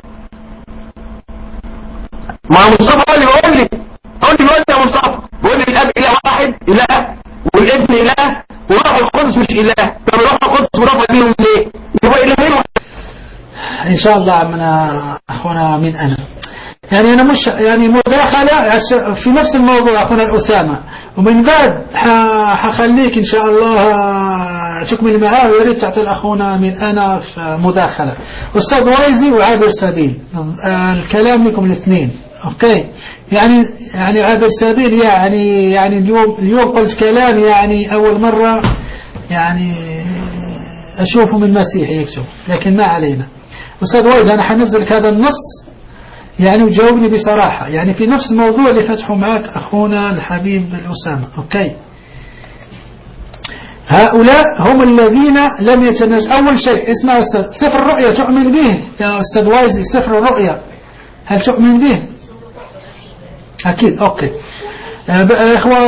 ما مصطفى هو اللي بيقول لي هو اللي بيقول لي يا مصطفى بيقول لي الاب اله واحد اله والابن اله والروح القدس مش اله طب الروح القدس مرافق ليهم ليه يبقى الهين واحد. إن شاء الله عمنا أخونا من أنا يعني أنا مش يعني مداخلة عش- في نفس الموضوع أخونا الأسامة ومن بعد ح- حخليك إن شاء الله تكمل معاه ويريد تعطي الأخونا من أنا في مداخلة أستاذ وايزي وعابر سبيل آه، الكلام لكم الاثنين أوكي يعني يعني عابر سبيل يعني يعني اليوم اليوم قلت كلام يعني أول مرة يعني أشوفه من مسيحي يكتب لكن ما علينا أستاذ وايز أنا حنزل لك هذا النص يعني وجاوبني بصراحة يعني في نفس الموضوع اللي فتحه معك أخونا الحبيب الأسامة أوكي هؤلاء هم الذين لم يتناج أول شيء اسمع أستاذ سفر الرؤيا تؤمن به يا أستاذ وايزي سفر الرؤيا هل تؤمن به أكيد أوكي آه، ب- آه، إخوة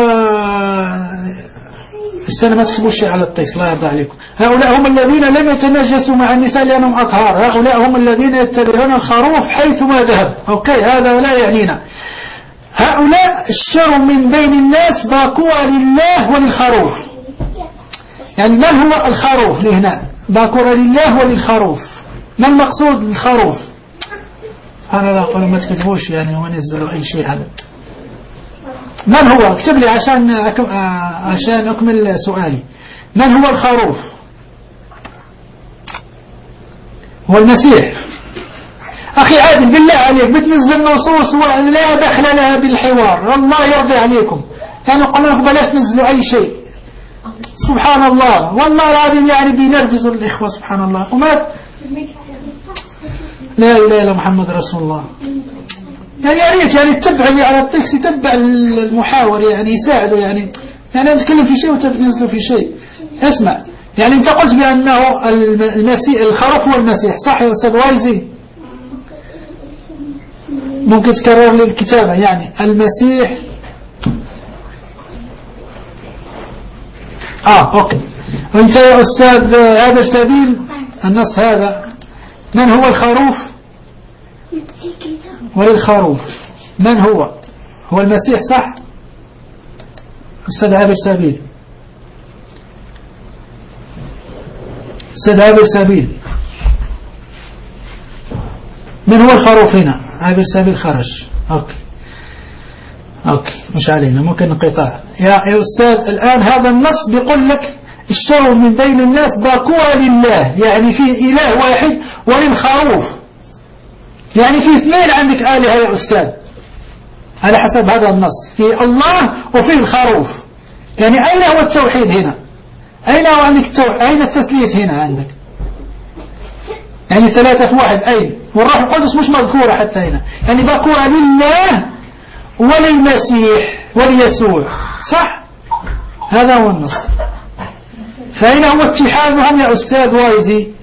السنة ما تكتبوا شيء على الطيس لا يرضى عليكم هؤلاء هم الذين لم يتنجسوا مع النساء لأنهم أطهار هؤلاء هم الذين يتبعون الخروف حيثما ذهب أوكي هذا لا يعنينا هؤلاء اشتروا من بين الناس باكورة لله وللخروف يعني من هو الخروف لهنا باكورة لله وللخروف ما المقصود الخروف أنا لا أقول ما تكتبوش يعني ونزلوا أي شيء هذا من هو اكتب لي عشان أكم... آه، عشان أكمل سؤالي من هو الخروف هو المسيح أخي عادل بالله عليك بتنزل نصوص ولا دخل لها بالحوار الله يرضي عليكم يعني قلنا لكم بلاش تنزلوا أي شيء سبحان الله والله العظيم يعني بينرفزوا الإخوة سبحان الله وما لا إله إلا محمد رسول الله يعني يا ريت يعني تتبع اللي على الطقس يتبع المحاور يعني يساعده يعني يعني نتكلم في شيء وتنزلوا في شيء اسمع يعني انت قلت بأنه الم- المسيح الخروف هو المسيح صح يا أستاذ وايزي ممكن تكرر لي الكتابة يعني المسيح اه اوكي وانت يا أستاذ عابر سبيل النص هذا من هو الخروف وللخروف من هو هو المسيح صح أستاذ عابر سبيل أستاذ عابر سبيل من هو الخروف هنا عابر سبيل خرج أوكي أوكي مش علينا ممكن انقطاع يا يا أستاذ الآن هذا النص بيقول لك اشتروا من بين الناس باكورة لله يعني في إله واحد وللخروف يعني في اثنين عندك آلهة يا أستاذ على حسب هذا النص في الله وفي الخروف يعني أين هو التوحيد هنا أين هو عندك التوحيد أين التثليث هنا عندك يعني ثلاثة في واحد أين والروح القدس مش مذكورة حتى هنا يعني باكورة لله وللمسيح وليسوع صح هذا هو النص فأين هو اتحادهم يا أستاذ وايزي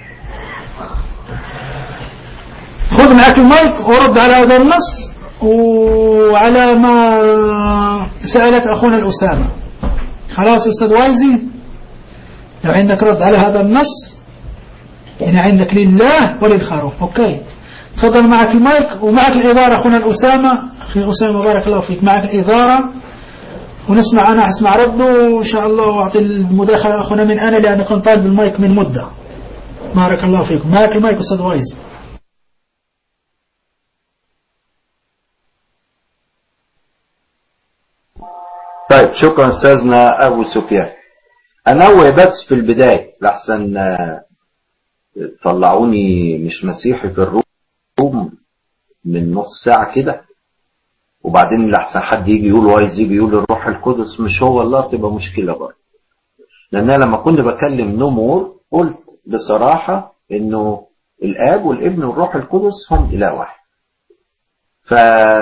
خذ معك المايك ورد على هذا النص وعلى ما سألك أخونا الأسامة خلاص أستاذ وايزي لو عندك رد على هذا النص يعني عندك لله وللخروف أوكي تفضل معك المايك ومعك الإدارة أخونا الأسامة أخي أسامة بارك الله فيك معك الإدارة ونسمع أنا أسمع رده وإن شاء الله وأعطي المداخلة أخونا من أنا لأن كنت طالب المايك من مدة بارك الله فيكم معك المايك أستاذ وايز طيب شكرا أستاذنا أبو سفيان أنوه بس في البداية لحسن طلعوني مش مسيحي في الروم من نص ساعة كده وبعدين لحسن حد يجي يقول وايز يجي يقول الروح القدس مش هو الله تبقى مشكلة برضه لأن أنا لما كنت بكلم نمور قلت بصراحة إنه الآب والابن والروح القدس هم إله واحد ف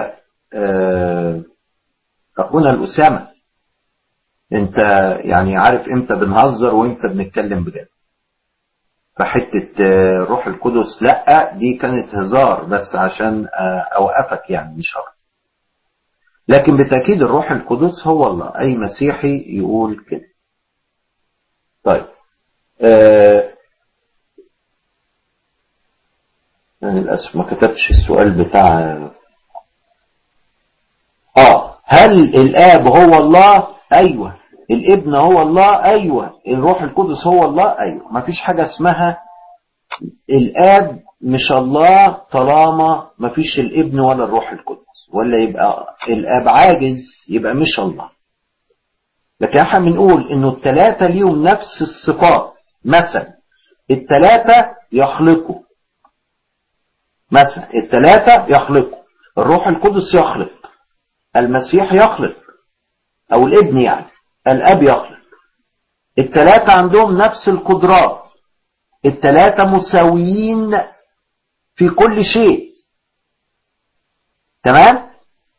أخونا الأسامة أنت يعني عارف إمتى بنهزر وإمتى بنتكلم بجد فحتة روح القدس لأ دي كانت هزار بس عشان أوقفك يعني مش أكتر لكن بالتأكيد الروح القدس هو الله أي مسيحي يقول كده طيب آه أنا للأسف ما كتبتش السؤال بتاع آه هل الآب هو الله أيوة الابن هو الله أيوة الروح القدس هو الله أيوة ما فيش حاجة اسمها الآب مش الله طالما ما فيش الابن ولا الروح القدس ولا يبقى الآب عاجز يبقى مش الله لكن احنا بنقول انه الثلاثة ليهم نفس الصفات مثلا الثلاثة يخلقوا مثلا الثلاثة يخلقوا الروح القدس يخلق المسيح يخلق او الابن يعني الاب يخلق الثلاثة عندهم نفس القدرات الثلاثة مساويين في كل شيء تمام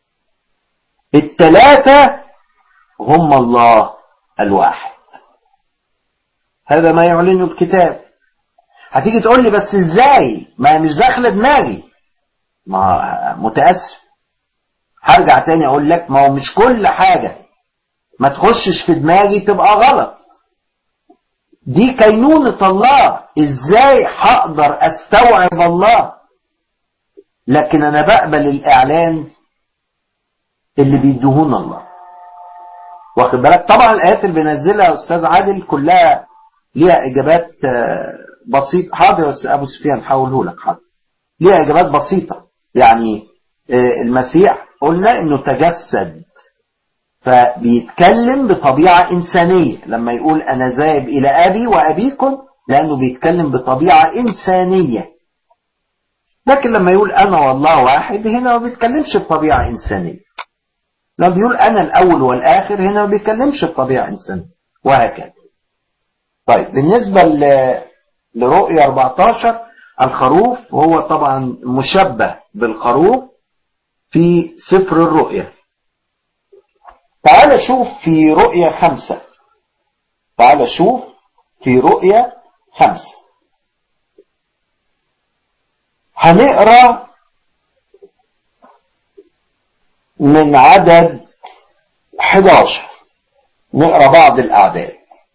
الثلاثة هم الله الواحد هذا ما يعلنه الكتاب هتيجي تقول لي بس ازاي ما مش داخله دماغي ما متاسف هرجع تاني اقول لك ما هو مش كل حاجه ما تخشش في دماغي تبقى غلط دي كينونة الله ازاي هقدر استوعب الله لكن انا بقبل الاعلان اللي بيديهون الله واخد بالك طبعا الايات اللي بينزلها يا استاذ عادل كلها ليها اجابات بسيطه حاضر يا ابو سفيان حوله لك حاضر ليها اجابات بسيطه يعني المسيح قلنا انه تجسد فبيتكلم بطبيعه انسانيه لما يقول انا ذاهب الى ابي وابيكم لانه بيتكلم بطبيعه انسانيه لكن لما يقول انا والله واحد هنا ما بيتكلمش بطبيعه انسانيه لما بيقول انا الاول والاخر هنا ما بيتكلمش بطبيعه انسانيه وهكذا طيب بالنسبه لرؤيا 14 الخروف وهو طبعا مشبه بالخروف في سفر الرؤيا تعال شوف في رؤيا خمسة تعال شوف في رؤيا خمسة هنقرا من عدد 11 نقرا بعض الاعداد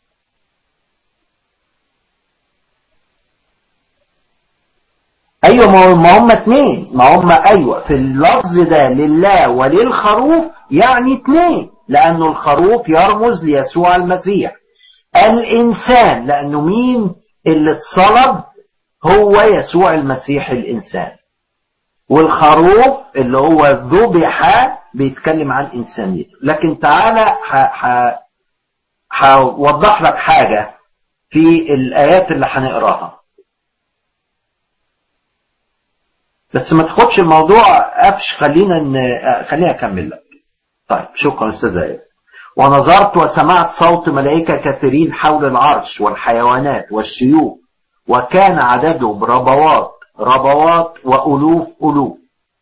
ايوه ما ما هم اتنين ما هم ايوه في اللفظ ده لله وللخروف يعني اتنين لانه الخروف يرمز ليسوع المسيح الانسان لانه مين اللي اتصلب هو يسوع المسيح الانسان والخروف اللي هو ذبح بيتكلم عن انسانيته لكن تعالى ح... ح... هوضح لك حاجة في الآيات اللي هنقراها بس ما تاخدش الموضوع قفش خلينا ن... خليني اكمل لك طيب شكرا استاذ ايه ونظرت وسمعت صوت ملائكة كثيرين حول العرش والحيوانات والشيوخ وكان عددهم ربوات ربوات وألوف ألوف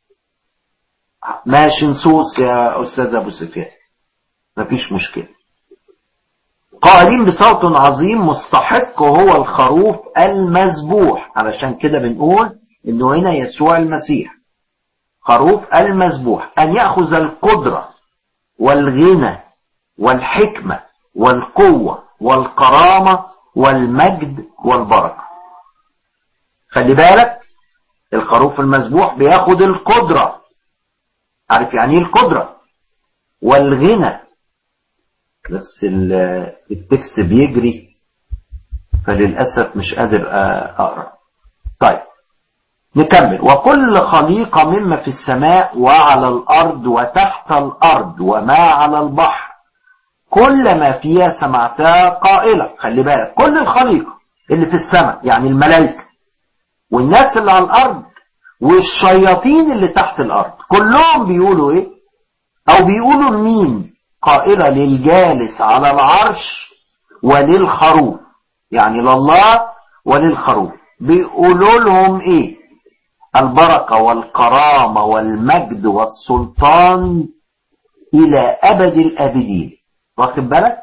ماشي نصوص يا أستاذ أبو سفيان مفيش مشكلة قائلين بصوت عظيم مستحق هو الخروف المذبوح علشان كده بنقول انه هنا يسوع المسيح خروف المذبوح ان ياخذ القدره والغنى والحكمه والقوه والكرامه والمجد والبركه خلي بالك الخروف المذبوح بياخد القدره عارف يعني ايه القدره والغنى بس التكست بيجري فللاسف مش قادر اقرا طيب نكمل وكل خليقة مما في السماء وعلى الأرض وتحت الأرض وما على البحر كل ما فيها سمعتها قائلة خلي بالك كل الخليقة اللي في السماء يعني الملائكة والناس اللي على الأرض والشياطين اللي تحت الأرض كلهم بيقولوا إيه أو بيقولوا لمين قائلة للجالس على العرش وللخروف يعني لله وللخروف بيقولوا لهم إيه البركة والكرامة والمجد والسلطان إلى أبد الآبدين واخد بالك؟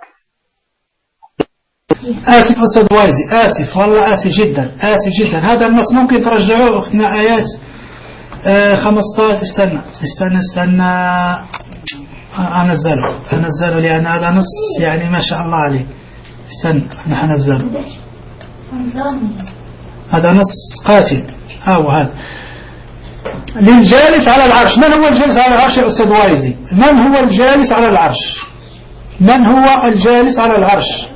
آسف أستاذ وايزي آسف والله آسف جدا آسف جدا هذا النص ممكن ترجعوه أختنا آيات آه 15 استنى استنى استنى أنزله أنزله لأن هذا نص يعني ما شاء الله عليه استنى أنا حنزله هذا نص قاتل أو هذا للجالس على العرش من هو الجالس على العرش يا أستاذ وايزي من هو الجالس على العرش من هو الجالس على العرش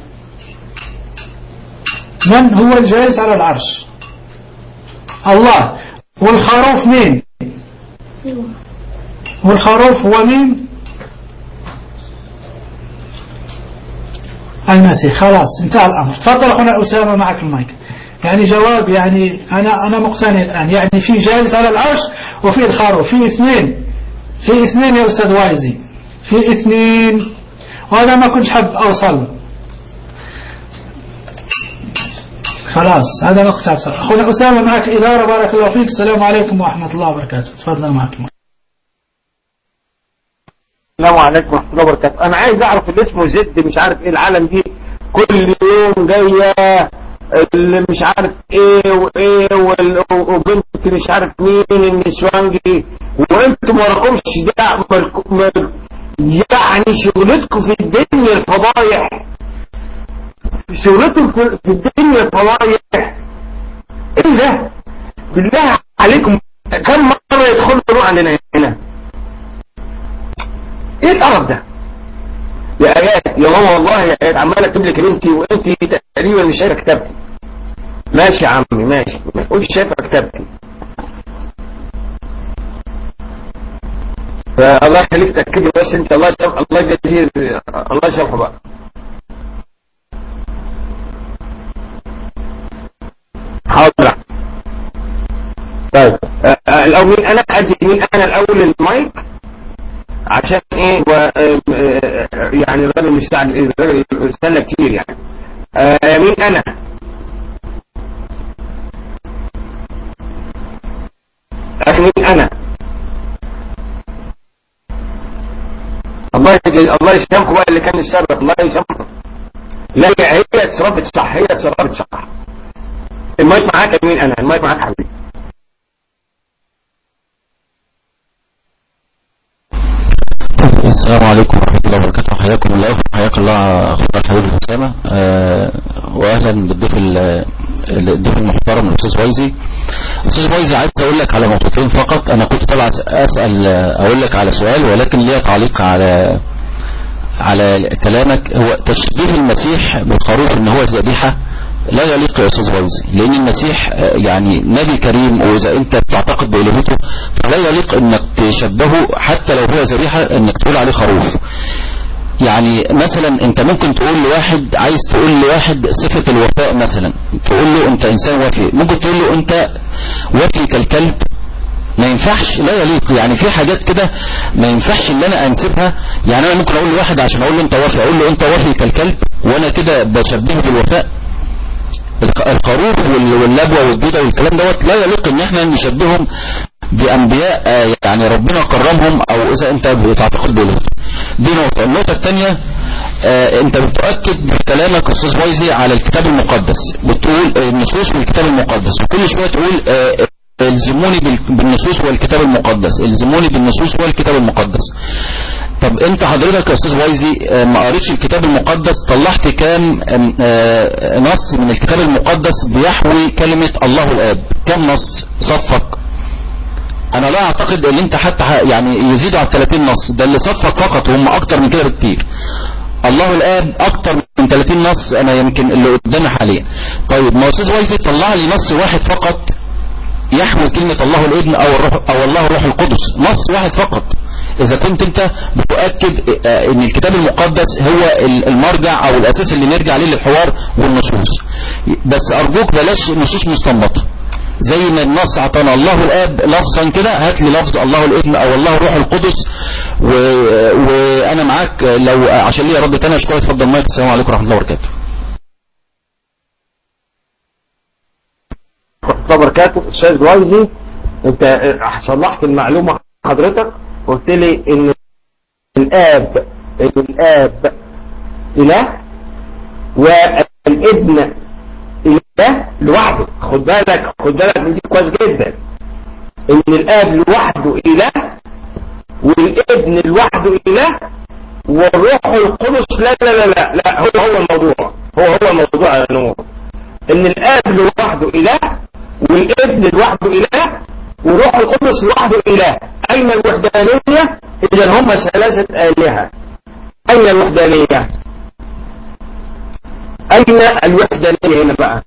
من هو الجالس على العرش الله والخروف مين والخروف هو مين المسيح خلاص انتهى الأمر تفضل أخونا أسامة معك المايك يعني جواب يعني أنا أنا مقتنع الآن يعني في جالس على العرش وفي الخروف في اثنين في اثنين يا أستاذ وايزي في اثنين وهذا ما كنت حب أوصل خلاص هذا ما كنت أوصل أخونا أسامة معك إدارة بارك الله فيك السلام عليكم ورحمة الله وبركاته تفضل معك السلام عليكم ورحمة الله وبركاته أنا عايز أعرف اللي اسمه زد مش عارف إيه العالم دي كل يوم جاية اللي مش عارف ايه وايه وبنت مش عارف مين النسوانجي وانتم وراكمش دعم يعني شغلتكم في الدنيا الفضايح شغلتكم في الدنيا الفضايح ايه ده بالله عليكم كم مرة يدخلوا روح عندنا هنا ايه القرف ده يا ايات يا ماما والله يا ايات عمال اكتب لك بنتي وانت تقريبا مش شايفه كتابتي ماشي يا عمي ماشي ما تقولش شايفه كتابتي فالله يخليك تاكد بس انت الله يسامح الله يجزيه الله يسامحه بقى حاضر طيب الاول انا ادي مين انا الاول المايك عشان ايه و يعني الراجل مش الراجل استنى كتير يعني آه مين انا اخي مين انا الله الله يسامحكم بقى اللي كان السبب الله يسامحكم لا هي اتصرفت صح هي اتصرفت صح المايك معاك مين انا المايك معاك حبيبي السلام عليكم ورحمة الله وبركاته حياكم الله وحياك الله أخونا الحبيب الأسامة أه وأهلا بالضيف الضيف المحترم الأستاذ ويزي أستاذ ويزي عايز أقول لك على نقطتين فقط أنا كنت طبعا أسأل أقول لك على سؤال ولكن ليا تعليق على على كلامك هو تشبيه المسيح بالخروف ان هو ذبيحه لا يليق يا استاذ ويزي لان المسيح يعني نبي كريم واذا انت بتعتقد بالهته فلا يليق انك تشبهه حتى لو هو ذبيحه انك تقول عليه خروف يعني مثلا انت ممكن تقول لواحد عايز تقول لواحد صفة الوفاء مثلا تقول له انت انسان وفي ممكن تقول له انت وفي كالكلب ما ينفعش لا يليق يعني في حاجات كده ما ينفعش ان انا انسبها يعني انا ممكن اقول لواحد عشان اقول له انت وفي اقول له انت وفي كالكلب وانا كده بشبهه بالوفاء الخ- الخروف وال- واللبوة والجودة والكلام دوت لا يليق ان احنا نشبههم بانبياء آه، يعني ربنا كرمهم او اذا انت بتعتقد بهم دي نقطة النقطة الثانية آه، انت بتؤكد بكلامك استاذ فايزي على الكتاب المقدس بتقول آه، النصوص والكتاب المقدس وكل شوية تقول آه، الزموني بال- بالنصوص والكتاب المقدس الزموني بالنصوص والكتاب المقدس طب انت حضرتك يا استاذ فايزي آه، ما قريتش الكتاب المقدس طلعت كام آم، آه، نص من الكتاب المقدس بيحوي كلمة الله الاب كم نص صفك انا لا اعتقد ان انت حتى ح- يعني يزيدوا على 30 نص ده اللي صفك فقط وهم اكتر من كده بكتير الله الاب اكتر من 30 نص انا يمكن اللي قدامي حاليا طيب ما استاذ ويسي طلع لي نص واحد فقط يحمل كلمة الله الابن او الروح او الله الروح القدس نص واحد فقط اذا كنت انت بتؤكد آه، ان الكتاب المقدس هو ال- المرجع او الاساس اللي نرجع عليه للحوار والنصوص بس ارجوك بلاش نصوص مستنبطه زي ما النص اعطانا الله الاب لفظا كده هات لي لفظ الله الابن او الله الروح القدس و... وانا معاك لو عشان ليا رد تاني اشكرك اتفضل مايك السلام عليكم ورحمه الله وبركاته ورحمة الله وبركاته استاذ جويزي انت صلحت المعلومة حضرتك قلت لي ان الاب ان الاب اله والابن اله لوحده خد بالك خد بالك من دي كويس جدا ان الاب لوحده اله والابن لوحده اله والروح القدس لا لا لا لا لا هو هو الموضوع هو هو الموضوع يا نور ان الاب لوحده اله والابن لوحده اله وروح القدس لوحده اله اين الوحدانية اذا هم ثلاثة الهة اين الوحدانية اين الوحدانية هنا بقى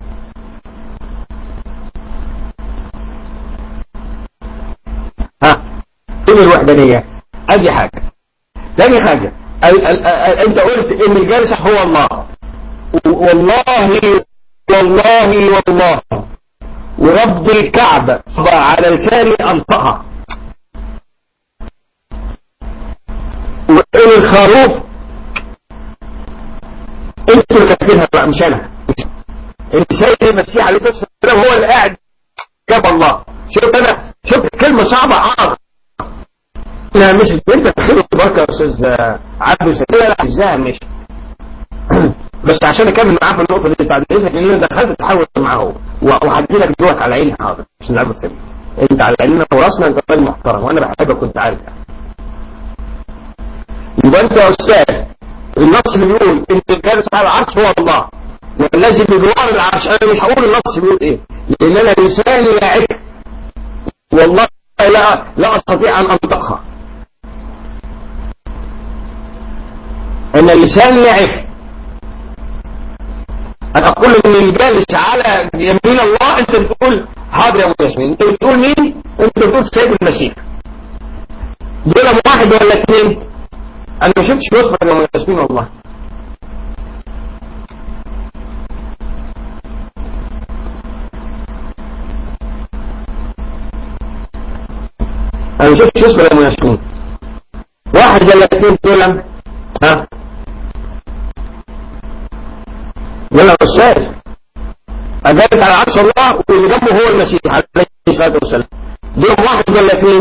ها فين الوحدانية ادي حاجة تاني حاجة ال ال ال انت قلت ان الجالس هو الله والله والله والله ورب الكعبة على الكامل أنطقها وإن الخروف انتوا اللي كاتبينها بقى مش انا السيد المسيح عليه الصلاه والسلام هو اللي قاعد جاب الله شوف انا شوف كلمه صعبه اه لا مش انت خير بركه يا استاذ عبد السلام لا ازاي مش بس عشان اكمل معاه في النقطه دي بعد اذنك لان انا دخلت تحاول معاه وهدي لك دلوقتي على عيني حاضر مش نلعب السبيل انت على عيننا وراسنا انت راجل محترم وانا بحبك كنت عارف يبقى انت يا استاذ النص اللي بيقول ان الجالس على العرش هو الله والذي بجوار العرش انا مش هقول النص بيقول ايه لان انا لساني يعك والله لا لا استطيع ان انطقها انا لساني يعك انا اقول ان الجالس على يمين الله انت بتقول حاضر يا ابو ياسمين انت بتقول مين انت بتقول سيد المسيح دول واحد ولا اثنين انا ما شفتش وصفه يا ابو ياسمين والله انا ما شفتش وصفه يا ابو ياسمين واحد ولا اثنين دول ها ولا استاذ أجابت على عرش الله واللي جنبه هو المسيح عليه الصلاة والسلام دول واحد ولا اثنين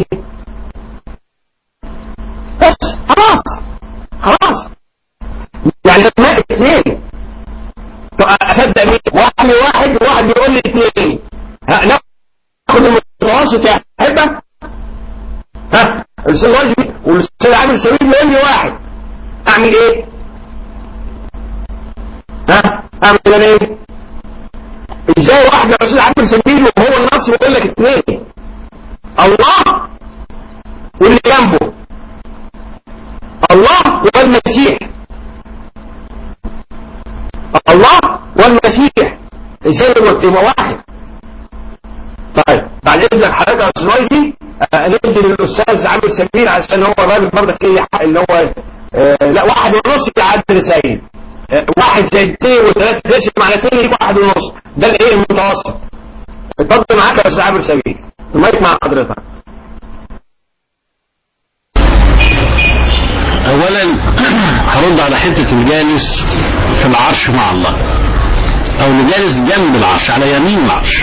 بس خلاص خلاص يعني ما اثنين اصدق مين واحد واحد وواحد بيقول لي اثنين ناخد المتوسط يا احبه ها الاستاذ واجبي والاستاذ عامل سبيل بيقول لي واحد اعمل ايه ها اعمل انا ايه ازاي واحد يا استاذ عامل سبيل وهو النص بيقول لك اثنين الله واللي جنبه الله والمسيح الله والمسيح ازاي يبقى واحد طيب بعد اذنك حضرتك يا استاذ ندي للاستاذ عامل سمير عشان هو الراجل برضك ايه اللي هو آه لا واحد ونص يعدل سيد آه واحد زائد اثنين وثلاثة تقسم على اثنين يجيب واحد ونص ده الايه المتوسط اتفضل معاك يا استاذ عامر سبيل المايك مع حضرتك اولا هرد على حتة الجالس في العرش مع الله او اللي جالس جنب العرش على يمين العرش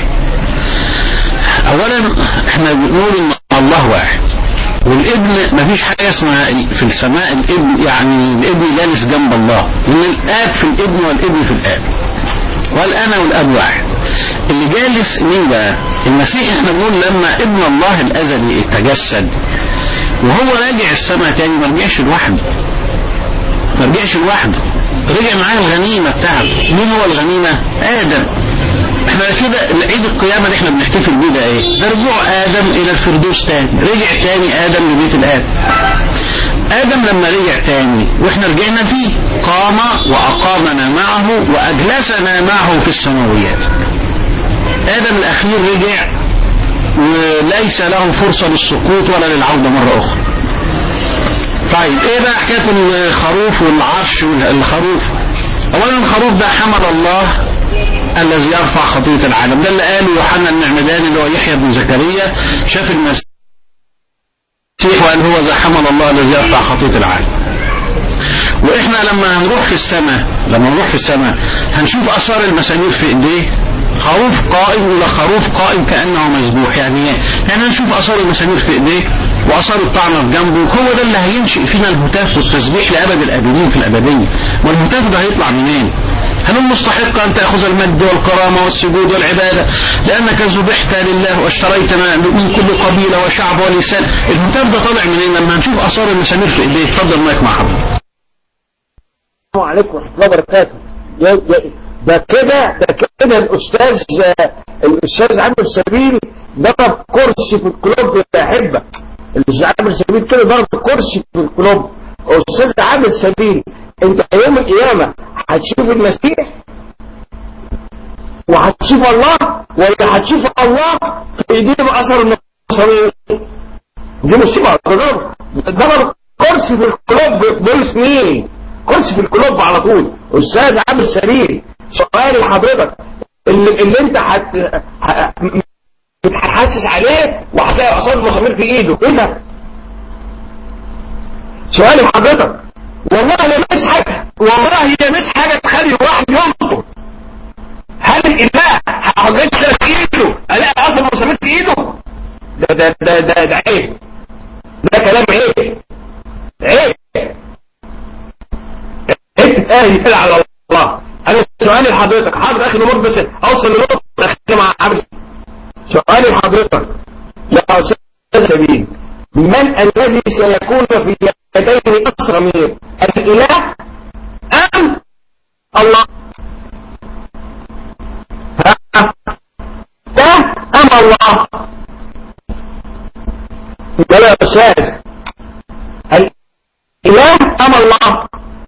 اولا احنا بنقول ان الله واحد والابن مفيش حاجة اسمها في السماء الابن يعني الابن جالس جنب الله لان الاب في الابن والابن في الاب والانا والاب واحد اللي جالس مين بقى المسيح احنا بنقول لما ابن الله الازلي اتجسد وهو راجع السماء تاني ما رجعش لوحده ما رجعش لوحده رجع معاه الغنيمة بتاعته مين هو الغنيمة آدم احنا كده عيد القيامة اللي احنا بنحتفل بيه ده ايه ده رجوع آدم إلى الفردوس تاني رجع تاني آدم لبيت الآب آدم لما رجع تاني واحنا رجعنا فيه قام وأقامنا معه وأجلسنا معه في السماويات آدم الأخير رجع وليس له فرصة للسقوط ولا للعودة مرة أخرى طيب ايه بقى حكاية الخروف والعرش والخروف اولا الخروف ده حمل الله الذي يرفع خطية العالم ده اللي قاله يوحنا المعمداني اللي هو يحيى بن زكريا شاف المسيح وقال هو ذا حمل الله الذي يرفع خطية العالم واحنا لما هنروح في السماء لما نروح في السماء هنشوف اثار المسامير في ايديه خروف قائم ولا خروف قائم كأنه مذبوح يعني ايه يعني هنشوف اثار المسامير في ايديه واثار الطعنه في جنبه هو ده اللي هينشئ فينا الهتاف والتسبيح لابد الابدين في الابديه والهتاف ده هيطلع منين هل مستحق ان تاخذ المجد والكرامه والسجود والعباده لانك ذبحت لله واشتريتنا من كل قبيله وشعب ولسان الهتاف ده طالع منين لما هنشوف اثار المسامير في ايديه اتفضل مايك مع حضرتك السلام عليكم ورحمه الله وبركاته ده كده ده كده الاستاذ الاستاذ عامر سبيل ضرب كرسي في الكلوب يا احبه الاستاذ عامر سبيل كده ضرب كرسي في الكلوب استاذ عامر سبيل انت يوم القيامه هتشوف المسيح وهتشوف الله ولا هتشوف الله في ايديه باثر المصارين دي مصيبه ضرب ضرب كرسي في الكلوب بولس مين كرسي في الكلوب على طول استاذ عامر سبيل سؤال لحضرتك اللي, اللي انت هت هتحسس عليه وهتلاقي اثار المسامير في ايده ايه ده سؤال لحضرتك والله لمس حاجه والله لمس حاجه تخلي الواحد ينطق هل الاله هجس في ايده الاقي اثر المسامير في ايده ده ده ده ده, ده عيب ده كلام عيب عيب انت ايه على الله انا سؤالي لحضرتك حاضر اخي نمر بس اوصل لنقطه اخي مع عبد سؤالي لحضرتك يا استاذ سبيل من الذي سيكون في يديه اسرى منه الاله ام الله ها ده ام الله ولا يا استاذ الاله ام الله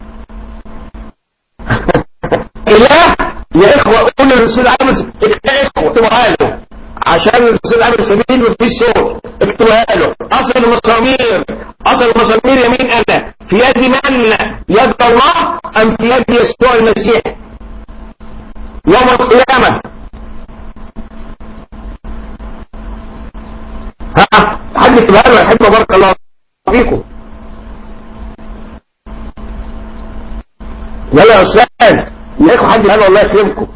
اله يا اخوة قول للرسول عامل اكتبوا اكتبوها له عشان الرسول عامل سبيل وفي صوت اكتبوها له اصل المسامير اصل المسامير يمين انا في يد من يد الله ام في يد يسوع المسيح يوم القيامة ها حد يكتبها له يحب بارك الله فيكم يلا يا استاذ يا اخو حد قال الله يكرمكم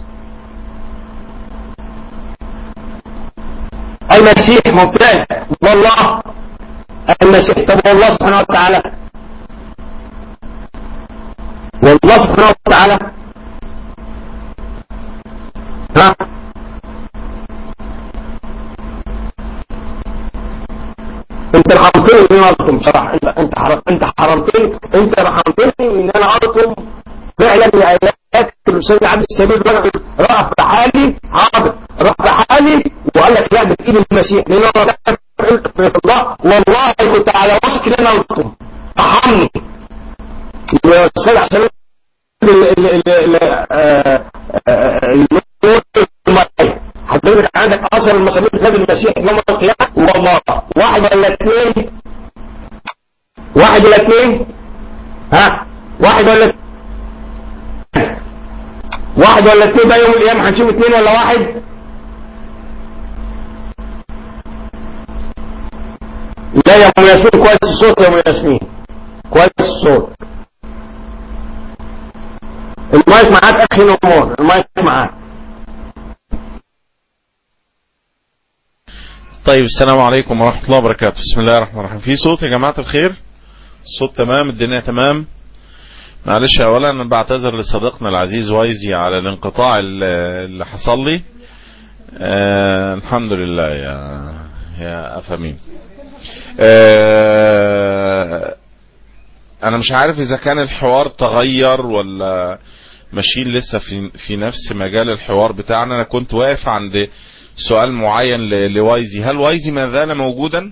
المسيح ممتاز والله المسيح طب والله سبحانه وتعالى والله سبحانه وتعالى ها انت رحمتني ان انا اركم بصراحه انت انت حرم انت حرمتني انت رحمتني ان انا اركم فعلا الايات الاستاذ عبد السبيل رجل راح بحالي حاضر راح بحالي وقال لك لا بتجيب المسيح لان انا في الله والله كنت على وشك ان انا قلتم ارحمني يا استاذ عشان حضرتك عندك اثر المسامير في المسيح يوم القيامه والله واحد ولا اثنين واحد ولا اثنين ها واحد ولا واحد ولا اتنين بقى يوم القيامة هنشوف اتنين ولا واحد لا يا ام ياسمين كويس الصوت يا ام ياسمين كويس الصوت المايك معاك اخي نمور المايك معاك طيب السلام عليكم ورحمة الله وبركاته بسم الله الرحمن الرحيم في صوت يا جماعة الخير الصوت تمام الدنيا تمام معلش اولا انا بعتذر لصديقنا العزيز وايزي على الانقطاع اللي اللي حصل لي آه الحمد لله يا يا افامين آه انا مش عارف اذا كان الحوار تغير ولا ماشيين لسه في في نفس مجال الحوار بتاعنا انا كنت واقف عند سؤال معين ل- لوايزي هل وايزي ما زال موجودا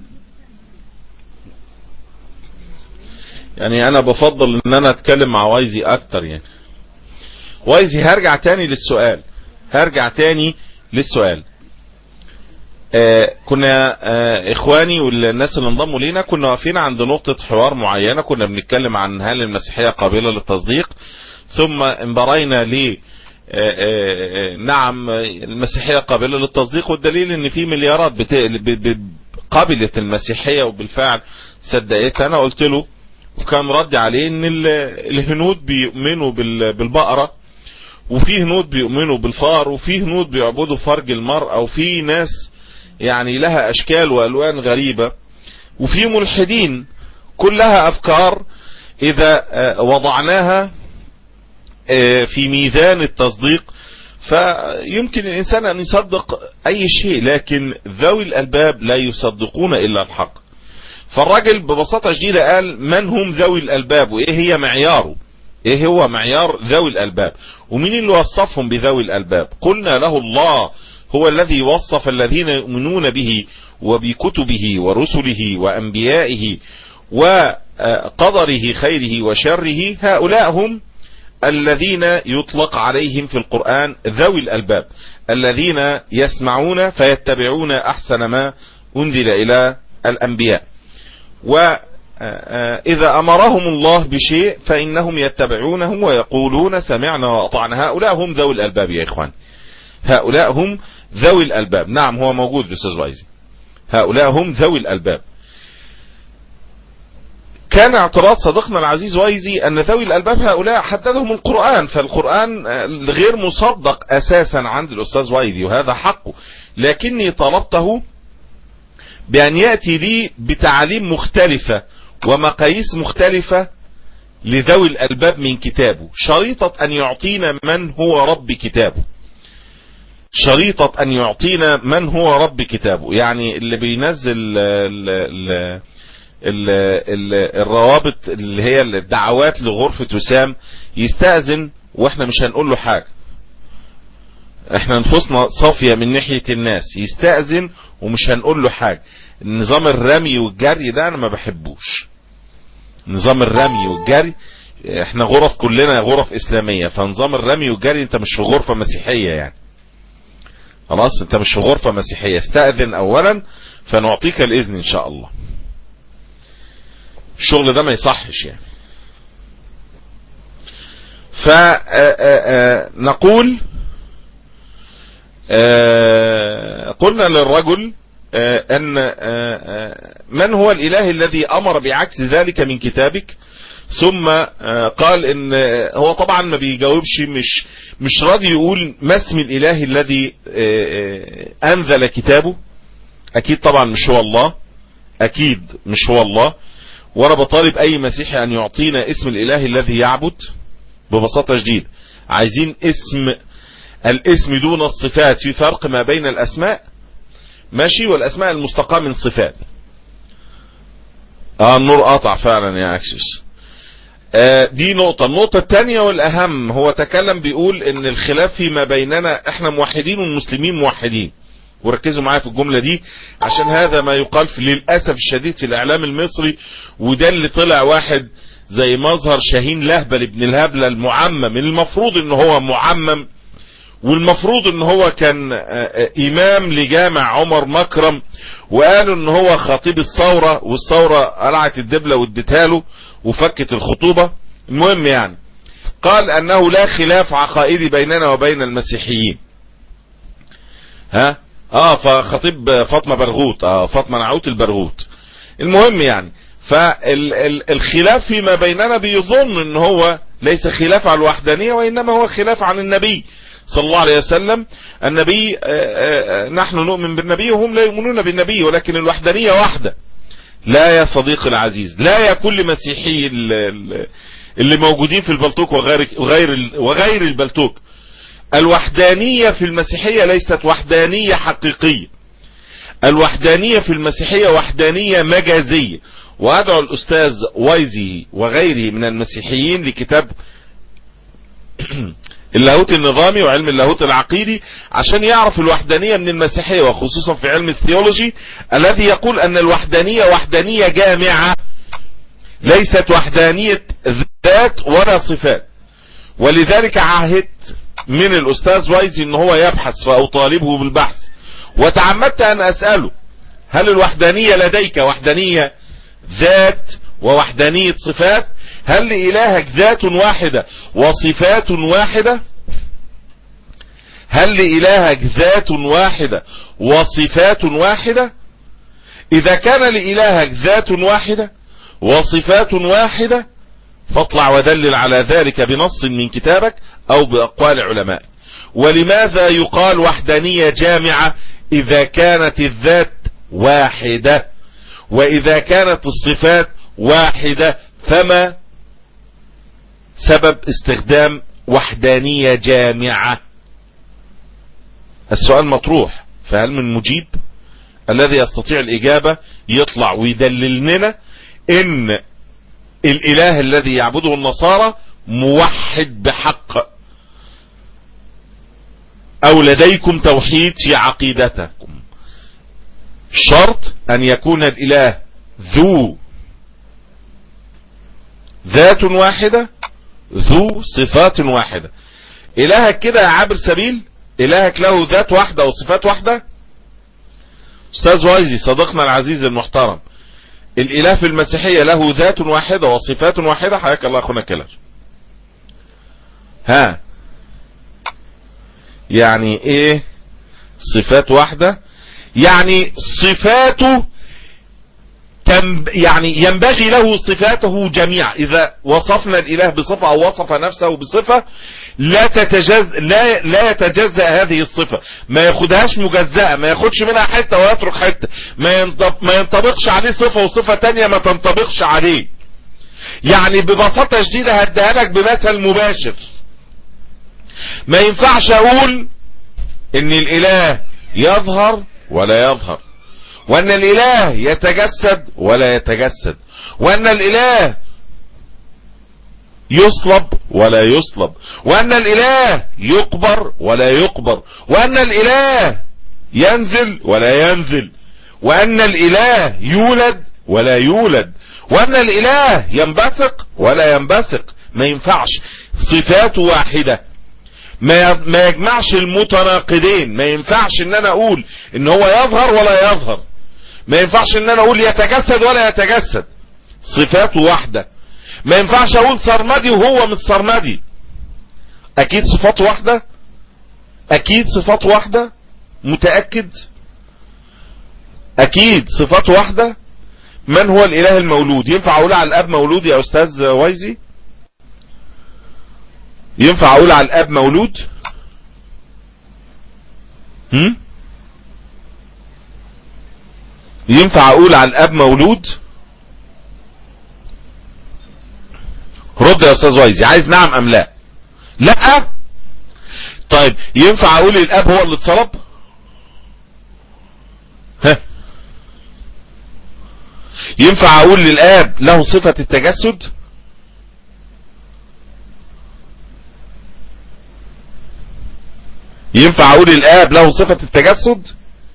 يعني انا بفضل ان انا اتكلم مع وايزي اكتر يعني وايزي هرجع تاني للسؤال هرجع تاني للسؤال آه كنا آه اخواني والناس اللي انضموا لينا كنا واقفين عند نقطة حوار معينة كنا بنتكلم عن هل المسيحية قابلة للتصديق ثم انبرينا ل آه، آه، آه، نعم المسيحية قابلة للتصديق والدليل ان في مليارات بت... ب... ب... قبلت المسيحية وبالفعل صدقتها انا قلت له وكان رد عليه ان ال- الهنود بيؤمنوا بال... بالبقرة وفي هنود بيؤمنوا بالفار وفي هنود بيعبدوا فرج المرأة وفي ناس يعني لها اشكال والوان غريبة وفي ملحدين كلها افكار اذا آه، وضعناها آه، في ميزان التصديق فيمكن الإنسان أن يصدق أي شيء لكن ذوي الألباب لا يصدقون إلا الحق فالراجل ببساطة شديدة قال من هم ذوي الألباب وإيه هي معياره إيه هو معيار ذوي الألباب ومين اللي وصفهم بذوي الألباب قلنا له الله هو الذي وصف الذين يؤمنون به وبكتبه ورسله وأنبيائه وقدره خيره وشره هؤلاء هم الذين يطلق عليهم في القرآن ذوي الألباب الذين يسمعون فيتبعون أحسن ما أنزل إلى الأنبياء وإذا أمرهم الله بشيء فإنهم يتبعونه ويقولون سمعنا وأطعنا هؤلاء هم ذوي الألباب يا إخوان هؤلاء هم ذوي الألباب نعم هو موجود بأستاذ وايزي هؤلاء هم ذوي الألباب كان اعتراض صديقنا العزيز وايزي أن ذوي الألباب هؤلاء حددهم القرآن فالقرآن غير مصدق أساسا عند الأستاذ وايزي وهذا حقه لكني طلبته بأن يأتي لي بتعاليم مختلفة ومقاييس مختلفة لذوي الألباب من كتابه شريطة أن يعطينا من هو رب كتابه شريطة أن يعطينا من هو رب كتابه يعني اللي بينزل ال ال ال ال الروابط اللي هي الدعوات لغرفة وسام يستأذن واحنا مش هنقول له حاجة احنا نفوسنا صافية من ناحية الناس يستأذن ومش هنقول له حاجة نظام الرمي والجري ده انا ما بحبوش نظام الرمي والجري احنا غرف كلنا غرف اسلامية فنظام الرمي والجري انت مش في غرفة مسيحية يعني خلاص انت مش في غرفة مسيحية استأذن اولا فنعطيك الاذن ان شاء الله الشغل ده ما يصحش يعني فنقول قلنا للرجل ان من هو الاله الذي امر بعكس ذلك من كتابك ثم قال ان هو طبعا ما بيجاوبش مش مش راضي يقول ما اسم الاله الذي انزل كتابه اكيد طبعا مش هو الله اكيد مش هو الله وانا بطالب اي مسيحي ان يعطينا اسم الاله الذي يعبد ببساطة شديد عايزين اسم الاسم دون الصفات في فرق ما بين الاسماء ماشي والاسماء المستقاة من صفات اه النور قاطع فعلا يا اكسس آه دي نقطة النقطة الثانية والاهم هو تكلم بيقول ان الخلاف فيما بيننا احنا موحدين والمسلمين موحدين وركزوا معايا في الجملة دي عشان هذا ما يقال في للأسف الشديد في الإعلام المصري وده اللي طلع واحد زي مظهر شاهين لهبل ابن الهبلة المعمم المفروض ان هو معمم والمفروض ان هو كان امام لجامع عمر مكرم وقالوا ان هو خطيب الثورة والثورة قلعت الدبلة واديتها له وفكت الخطوبة المهم يعني قال انه لا خلاف عقائدي بيننا وبين المسيحيين ها اه فخطيب فاطمة برغوت اه فاطمة نعوت البرغوت المهم يعني فالخلاف فيما بيننا بيظن ان هو ليس خلاف على الوحدانية وانما هو خلاف عن النبي صلى الله عليه وسلم النبي آآ آآ نحن نؤمن بالنبي وهم لا يؤمنون بالنبي ولكن الوحدانية واحدة لا يا صديقي العزيز لا يا كل مسيحي اللي موجودين في البلتوك وغير وغير وغير البلتوك الوحدانية في المسيحية ليست وحدانية حقيقية الوحدانية في المسيحية وحدانية مجازية وأدعو الأستاذ وايزي وغيره من المسيحيين لكتاب اللاهوت النظامي وعلم اللاهوت العقيدي عشان يعرف الوحدانية من المسيحية وخصوصا في علم الثيولوجي الذي يقول أن الوحدانية وحدانية جامعة ليست وحدانية ذات ولا صفات ولذلك عهدت من الأستاذ وايزي أن هو يبحث فأطالبه بالبحث وتعمدت أن أسأله هل الوحدانية لديك وحدانية ذات ووحدانية صفات هل لإلهك ذات واحدة وصفات واحدة هل لإلهك ذات واحدة وصفات واحدة إذا كان لإلهك ذات واحدة وصفات واحدة فاطلع ودلل على ذلك بنص من كتابك أو بأقوال علماء ولماذا يقال وحدانية جامعة إذا كانت الذات واحدة وإذا كانت الصفات واحدة فما سبب استخدام وحدانية جامعة السؤال مطروح فهل من مجيب الذي يستطيع الإجابة يطلع ويدلل لنا إن الإله الذي يعبده النصارى موحد بحق أو لديكم توحيد في عقيدتكم شرط أن يكون الإله ذو ذات واحدة ذو صفات واحدة إلهك كده يا عابر سبيل إلهك له ذات واحدة وصفات واحدة أستاذ وايزي صديقنا العزيز المحترم الإله في المسيحية له ذات واحدة وصفات واحدة حياك الله أخونا كلر ها يعني ايه صفات واحدة يعني صفاته تنب يعني ينبغي له صفاته جميعا إذا وصفنا الإله بصفة أو وصف نفسه بصفة لا تتجز لا لا يتجزأ هذه الصفة ما ياخدهاش مجزأة ما ياخدش منها حتة ويترك حتة ما ينطبق ما ينطبقش عليه صفة وصفة تانية ما تنطبقش عليه يعني ببساطة شديدة هديها لك بمثل مباشر ما ينفعش اقول ان الاله يظهر ولا يظهر وان الاله يتجسد ولا يتجسد وان الاله يصلب ولا يصلب وان الاله يقبر ولا يقبر وان الاله ينزل ولا ينزل وان الاله يولد ولا يولد وان الاله ينبثق ولا ينبثق ما ينفعش صفاته واحده ما ما يجمعش المتناقضين ما ينفعش ان انا اقول ان هو يظهر ولا يظهر ما ينفعش ان انا اقول يتجسد ولا يتجسد صفاته واحدة ما ينفعش اقول سرمدي وهو مش سرمدي اكيد صفات واحدة اكيد صفات واحدة متأكد اكيد صفات واحدة من هو الاله المولود ينفع اقول على الاب مولود يا استاذ وايزي ينفع اقول على الاب مولود هم؟ ينفع اقول على الاب مولود رد يا استاذ وايزي عايز نعم ام لا لا طيب ينفع اقول الاب هو اللي اتصلب ها ينفع اقول للاب له صفة التجسد ينفع اقول الاب له صفة التجسد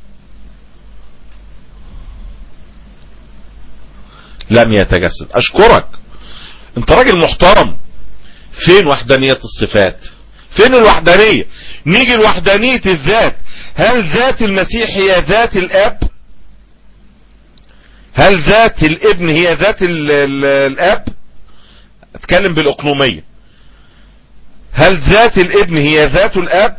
لم يتجسد اشكرك انت راجل محترم فين وحدانية الصفات فين الوحدانية نيجي لوحدانية الذات هل ذات المسيح هي ذات الاب هل ذات الابن هي ذات ال ال الاب اتكلم بالاقنومية هل ذات الابن هي ذات الاب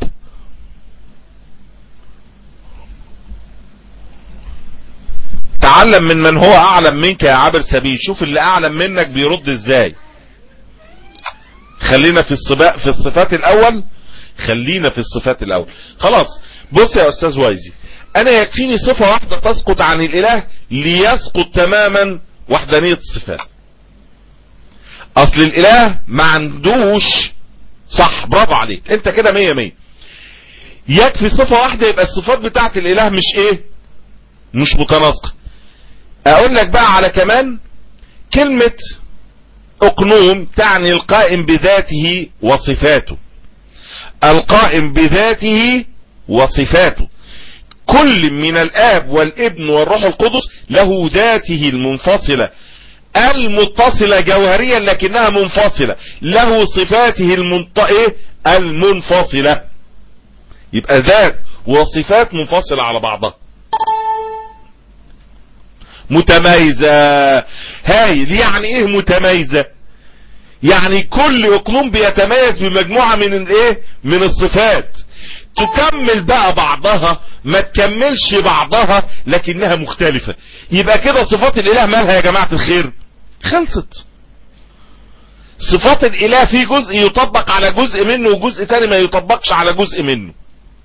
تعلم من من هو اعلم منك يا عابر سبيل شوف اللي اعلم منك بيرد ازاي خلينا في الصباء في الصفات الاول خلينا في الصفات الاول خلاص بص يا استاذ وايزي انا يكفيني صفة واحدة تسقط عن الاله ليسقط تماما وحدانية الصفات اصل الاله ما عندوش صح برافو عليك انت كده مية مية يكفي صفة واحدة يبقى الصفات بتاعت الاله مش ايه مش متناسقة اقول لك بقى على كمان كلمة اقنوم تعني القائم بذاته وصفاته القائم بذاته وصفاته كل من الاب والابن والروح القدس له ذاته المنفصلة المتصلة جوهريا لكنها منفصلة له صفاته المنطقة المنفصلة يبقى ذات وصفات منفصلة على بعضها متميزة هايل يعني ايه متميزة يعني كل اقلوم بيتميز بمجموعة من الايه من الصفات تكمل بقى بعضها ما تكملش بعضها لكنها مختلفة يبقى كده صفات الاله مالها يا جماعة الخير خلصت صفات الاله في جزء يطبق على جزء منه وجزء تاني ما يطبقش على جزء منه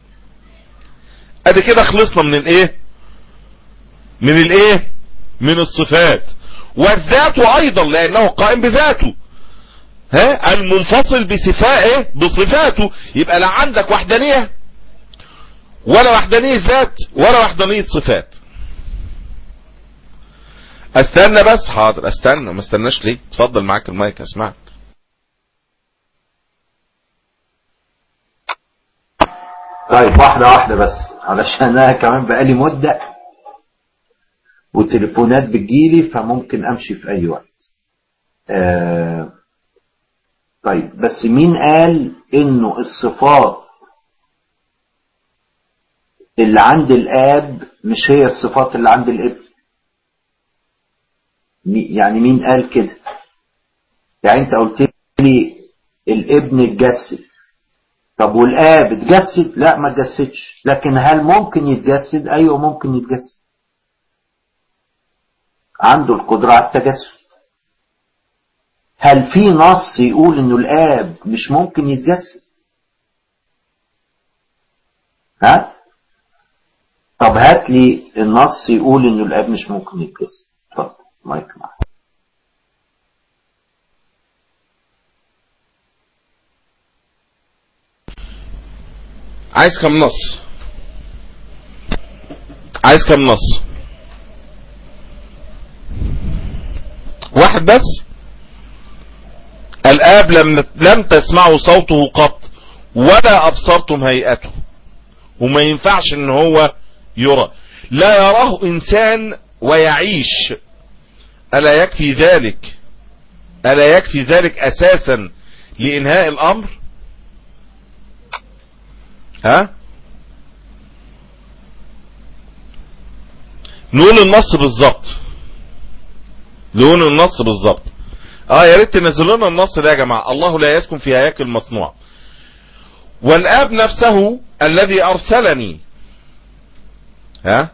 ادي كده خلصنا من الايه من الايه من الصفات والذات ايضا لانه قائم بذاته ها المنفصل بصفائه بصفاته يبقى لا عندك وحدانية ولا وحدانية ذات ولا وحدانية صفات استنى بس حاضر استنى ما استناش ليه اتفضل معاك المايك اسمعك طيب واحدة واحدة بس علشان انا كمان بقالي مدة وتليفونات بتجيلي فممكن امشي في اي وقت آه طيب بس مين قال انه الصفات اللي عند الاب مش هي الصفات اللي عند الابن مي- يعني مين قال كده يعني انت قلت لي الابن اتجسد طب والاب اتجسد لا ما اتجسدش لكن هل ممكن يتجسد ايوه ممكن يتجسد عنده القدرة على التجسد هل في نص يقول انه الاب مش ممكن يتجسد ها طب هات لي النص يقول انه الاب مش ممكن يتجسد اتفضل مايك معاك عايز كم نص عايز كم نص واحد بس الآب لم لم تسمعوا صوته قط ولا أبصرتم هيئته وما ينفعش ان هو يرى لا يراه إنسان ويعيش ألا يكفي ذلك ألا يكفي ذلك أساسا لإنهاء الأمر ها نقول النص بالظبط نقول النص بالظبط اه يا ريت تنزلوا لنا النص ده يا جماعه الله لا يسكن في هياكل مصنوع والاب نفسه الذي ارسلني ها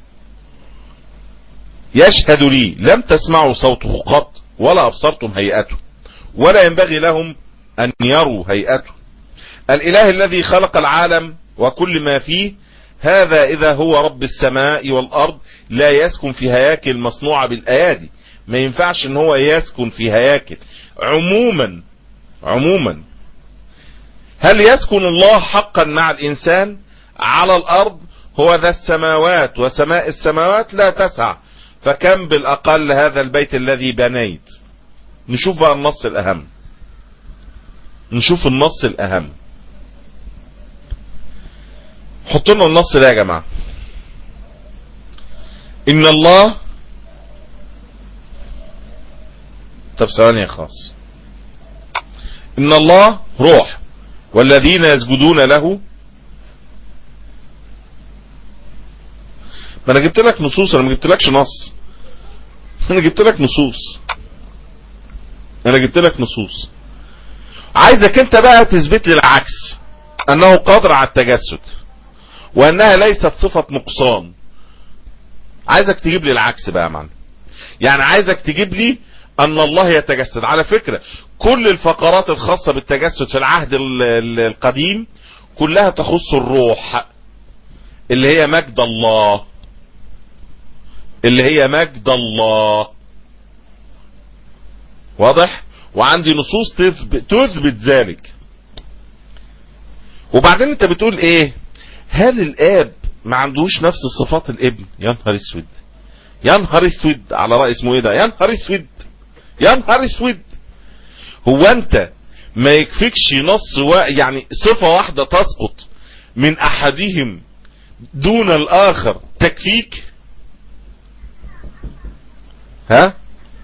يشهد لي لم تسمعوا صوته قط ولا ابصرتم هيئته ولا ينبغي لهم ان يروا هيئته الاله الذي خلق العالم وكل ما فيه هذا اذا هو رب السماء والارض لا يسكن في هياكل مصنوعة بالايادي ما ينفعش ان هو يسكن في هياكل عموما عموما هل يسكن الله حقا مع الانسان على الارض هو ذا السماوات وسماء السماوات لا تسع فكم بالاقل هذا البيت الذي بنيت نشوف بقى النص الاهم نشوف النص الاهم حط لنا النص ده يا جماعة ان الله طب ثواني يا خاص ان الله روح والذين يسجدون له ما انا جبت لك نصوص انا ما جبت لكش نص انا جبت لك نصوص انا انا جبت لك نصوص عايزك انت بقى تثبت لي العكس انه قادر على التجسد وانها ليست صفة نقصان عايزك تجيب لي العكس بقى يا معلم يعني عايزك تجيب لي ان الله يتجسد على فكرة كل الفقرات الخاصة بالتجسد في العهد ال- ال- القديم كلها تخص الروح اللي هي مجد الله اللي هي مجد الله واضح وعندي نصوص تثبت, تثبت ذلك وبعدين انت بتقول ايه هل الاب ما عندوش نفس صفات الابن يا نهار اسود يا نهار اسود على رأي اسمه ايه ده يا نهار اسود يا نهار اسود هو انت ما يكفيكش نص و... يعني صفة واحدة تسقط من احدهم دون الاخر تكفيك ها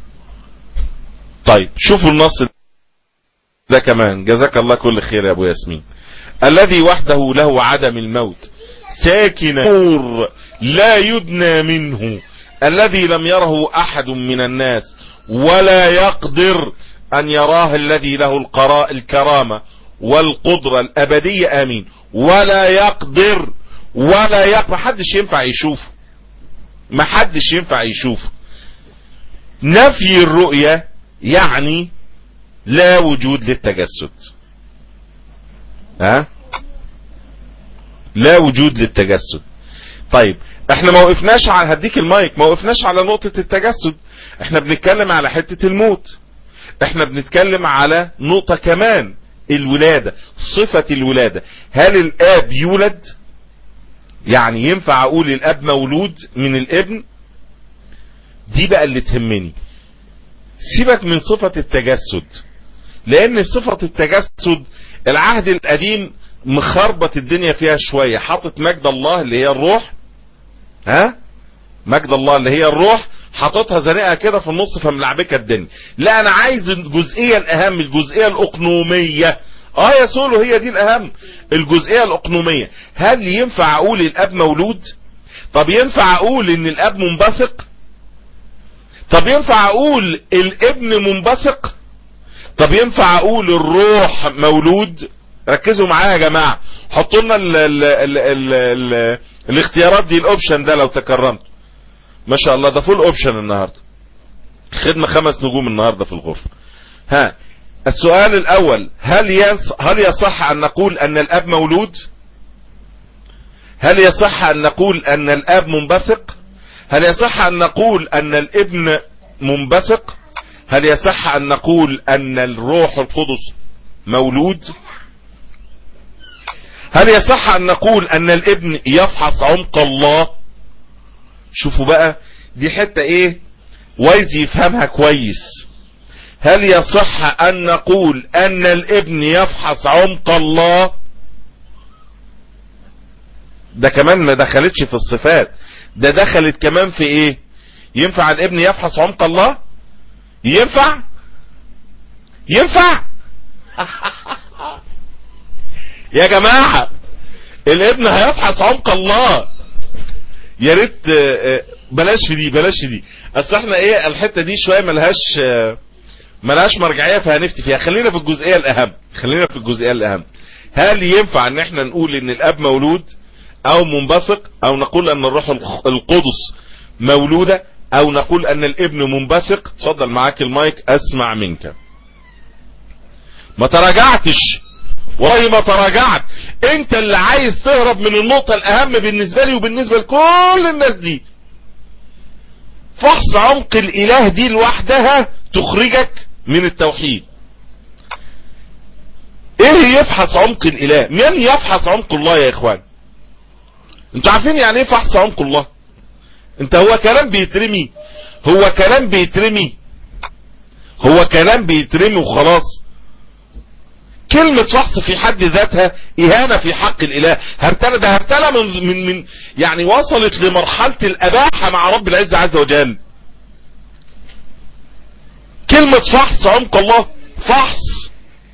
طيب شوفوا النص ده كمان جزاك الله كل خير يا ابو ياسمين الذي وحده له عدم الموت ساكن نور لا يدنى منه الذي لم يره احد من الناس ولا يقدر ان يراه الذي له القراء الكرامة والقدرة الابدية امين ولا يقدر ولا يقدر محدش ينفع يشوفه محدش ينفع يشوفه نفي الرؤية يعني لا وجود للتجسد ها لا وجود للتجسد طيب احنا ما وقفناش على هديك المايك ما وقفناش على نقطة التجسد احنا بنتكلم على حتة الموت احنا بنتكلم على نقطة كمان الولادة صفة الولادة هل الاب يولد يعني ينفع اقول الاب مولود من الابن دي بقى اللي تهمني سيبك من صفة التجسد لان صفة التجسد العهد القديم مخربط الدنيا فيها شوية حاطط مجد الله اللي هي الروح ها مجد الله اللي هي الروح حاططها زنقها كده في النص فملعبكه الدنيا لا انا عايز الجزئية الاهم الجزئية الاقنومية اه يا سولو هي دي الاهم الجزئية الاقنومية هل ينفع اقول الاب مولود طب ينفع اقول ان الاب منبثق طب ينفع اقول الابن منبثق طب ينفع اقول الروح مولود ركزوا معايا يا جماعة حطوا لنا ال ال ال ال ال الاختيارات دي الاوبشن ده لو تكرمت ما شاء الله ده فول اوبشن النهاردة خدمة خمس نجوم النهاردة في الغرفة ها السؤال الاول هل يص هل يصح ان نقول ان الاب مولود هل يصح ان نقول ان الاب منبثق هل يصح ان نقول ان الابن منبثق هل يصح ان نقول ان الروح القدس مولود هل يصح ان نقول ان الابن يفحص عمق الله شوفوا بقى دي حتة ايه وايز يفهمها كويس هل يصح ان نقول ان الابن يفحص عمق الله ده كمان ما دخلتش في الصفات ده دخلت كمان في ايه ينفع الابن يفحص عمق الله ينفع ينفع يا جماعة الابن هيفحص عمق الله يا ريت بلاش في دي بلاش في دي اصل احنا ايه الحته دي شويه ملهاش ملهاش مرجعيه فهنفتي فيها خلينا في الجزئيه الاهم خلينا في الجزئيه الاهم هل ينفع ان احنا نقول ان الاب مولود او منبثق او نقول ان الروح القدس مولوده او نقول ان الابن منبثق اتفضل معاك المايك اسمع منك ما تراجعتش والله ما تراجعت انت اللي عايز تهرب من النقطة الاهم بالنسبة لي وبالنسبة لكل الناس دي فحص عمق الاله دي لوحدها تخرجك من التوحيد ايه يفحص عمق الاله من يفحص عمق الله يا اخوان انتوا عارفين يعني ايه فحص عمق الله انت هو كلام بيترمي هو كلام بيترمي هو كلام بيترمي وخلاص كلمة فحص في حد ذاتها إهانة في حق الإله هرتلة ده هرتلة من, من, من يعني وصلت لمرحلة الأباحة مع رب العزة عز وجل كلمة فحص عمق الله فحص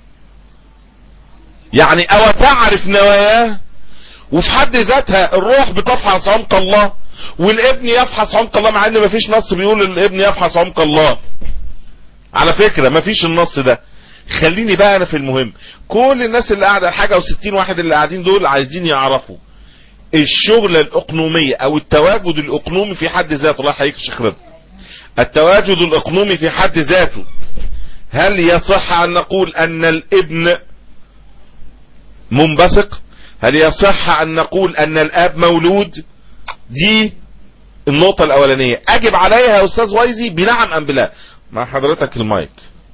يعني أو تعرف نواياه وفي حد ذاتها الروح بتفحص عمق الله والابن يفحص عمق الله مع ان مفيش نص بيقول الابن يفحص عمق الله على فكرة مفيش النص ده خليني بقى انا في المهم كل الناس اللي قاعدة حاجة وستين واحد اللي قاعدين دول عايزين يعرفوا الشغلة الاقنومية او التواجد الاقنومي في حد ذاته الله يحييك يا شيخ رضا التواجد الاقنومي في حد ذاته هل يصح ان نقول ان الابن منبثق هل يصح ان نقول ان الاب مولود دي النقطة الاولانية اجب عليها يا استاذ ويزي بنعم ام بلا مع حضرتك المايك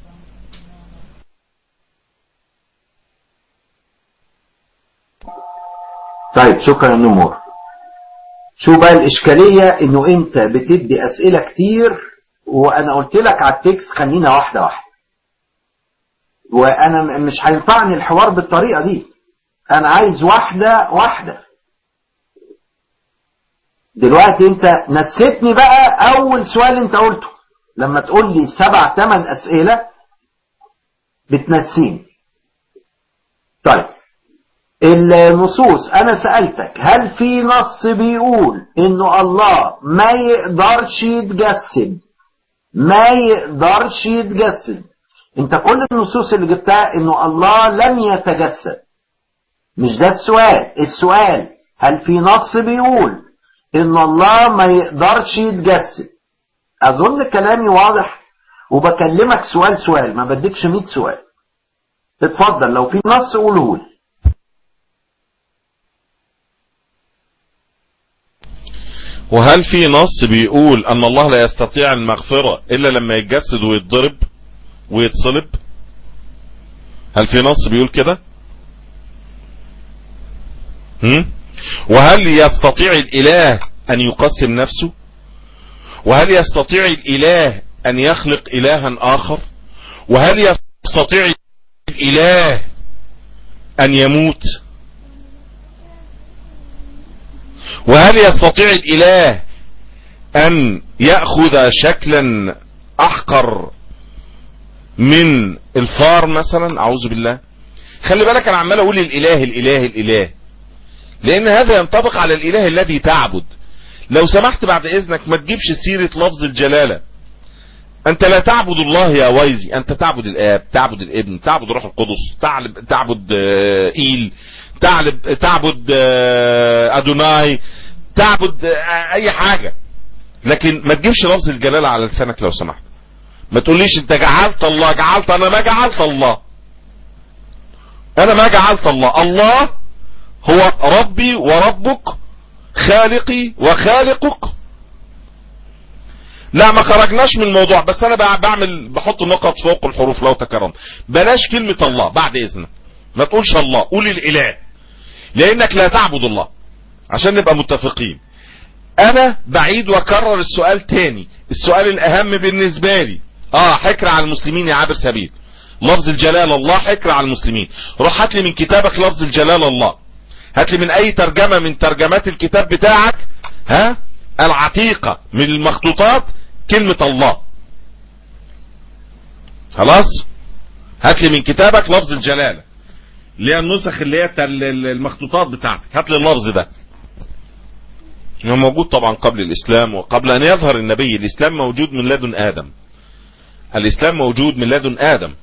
طيب شكرا نمور شو بقى الإشكالية إنه أنت بتدي أسئلة كتير وأنا قلت لك على التكس خلينا واحدة واحدة وأنا م- مش هينفعني الحوار بالطريقة دي أنا عايز واحدة واحدة دلوقتي أنت نسيتني بقى أول سؤال أنت قلته لما تقول لي سبع ثمان أسئلة بتنسيني طيب النصوص انا سألتك هل في نص بيقول انه الله ما يقدرش يتجسد ما يقدرش يتجسد انت كل النصوص اللي جبتها انه الله لم يتجسد مش ده السؤال السؤال هل في نص بيقول ان الله ما يقدرش يتجسد اظن كلامي واضح وبكلمك سؤال سؤال ما بديكش 100 سؤال اتفضل لو في نص قوله لي وهل في نص بيقول ان الله لا يستطيع المغفرة الا لما يتجسد ويتضرب ويتصلب هل في نص بيقول كده هم؟ وهل يستطيع الاله ان يقسم نفسه وهل يستطيع الاله ان يخلق الها اخر وهل يستطيع الاله ان يموت وهل يستطيع الاله ان ياخذ شكلا احقر من الفار مثلا اعوذ بالله خلي بالك انا عمال اقول الاله الاله الاله لان هذا ينطبق على الاله الذي تعبد لو سمحت بعد اذنك ما تجيبش سيرة لفظ الجلالة انت لا تعبد الله يا ويزي انت تعبد الاب تعبد الابن تعبد روح القدس تعبد, تعبد آه، ايل تعبد, تعبد آه، ادوناي تعبد آه، اي حاجة لكن ما تجيبش لفظ الجلالة على لسانك لو سمحت ما تقوليش انت جعلت الله جعلت انا ما جعلت الله انا ما جعلت الله الله هو ربي وربك خالقي وخالقك لا ما خرجناش من الموضوع بس انا بع- بعمل بحط نقط فوق الحروف لو تكرمت بلاش كلمة الله بعد اذنك ما تقولش الله قول الاله لانك لا تعبد الله عشان نبقى متفقين انا بعيد واكرر السؤال تاني السؤال الاهم بالنسبة لي اه حكر على المسلمين يا عابر سبيل لفظ الجلال الله حكر على المسلمين روح هات لي من كتابك لفظ الجلال الله هات لي من اي ترجمة من ترجمات الكتاب بتاعك ها العتيقة من المخطوطات كلمة الله خلاص هات لي من كتابك لفظ الجلالة اللي هي النسخ اللي هي بتاع ال- ال- المخطوطات بتاعتك هات لي اللفظ ده هو موجود طبعا قبل الاسلام وقبل ان يظهر النبي الاسلام موجود من لدن ادم الاسلام موجود من لدن ادم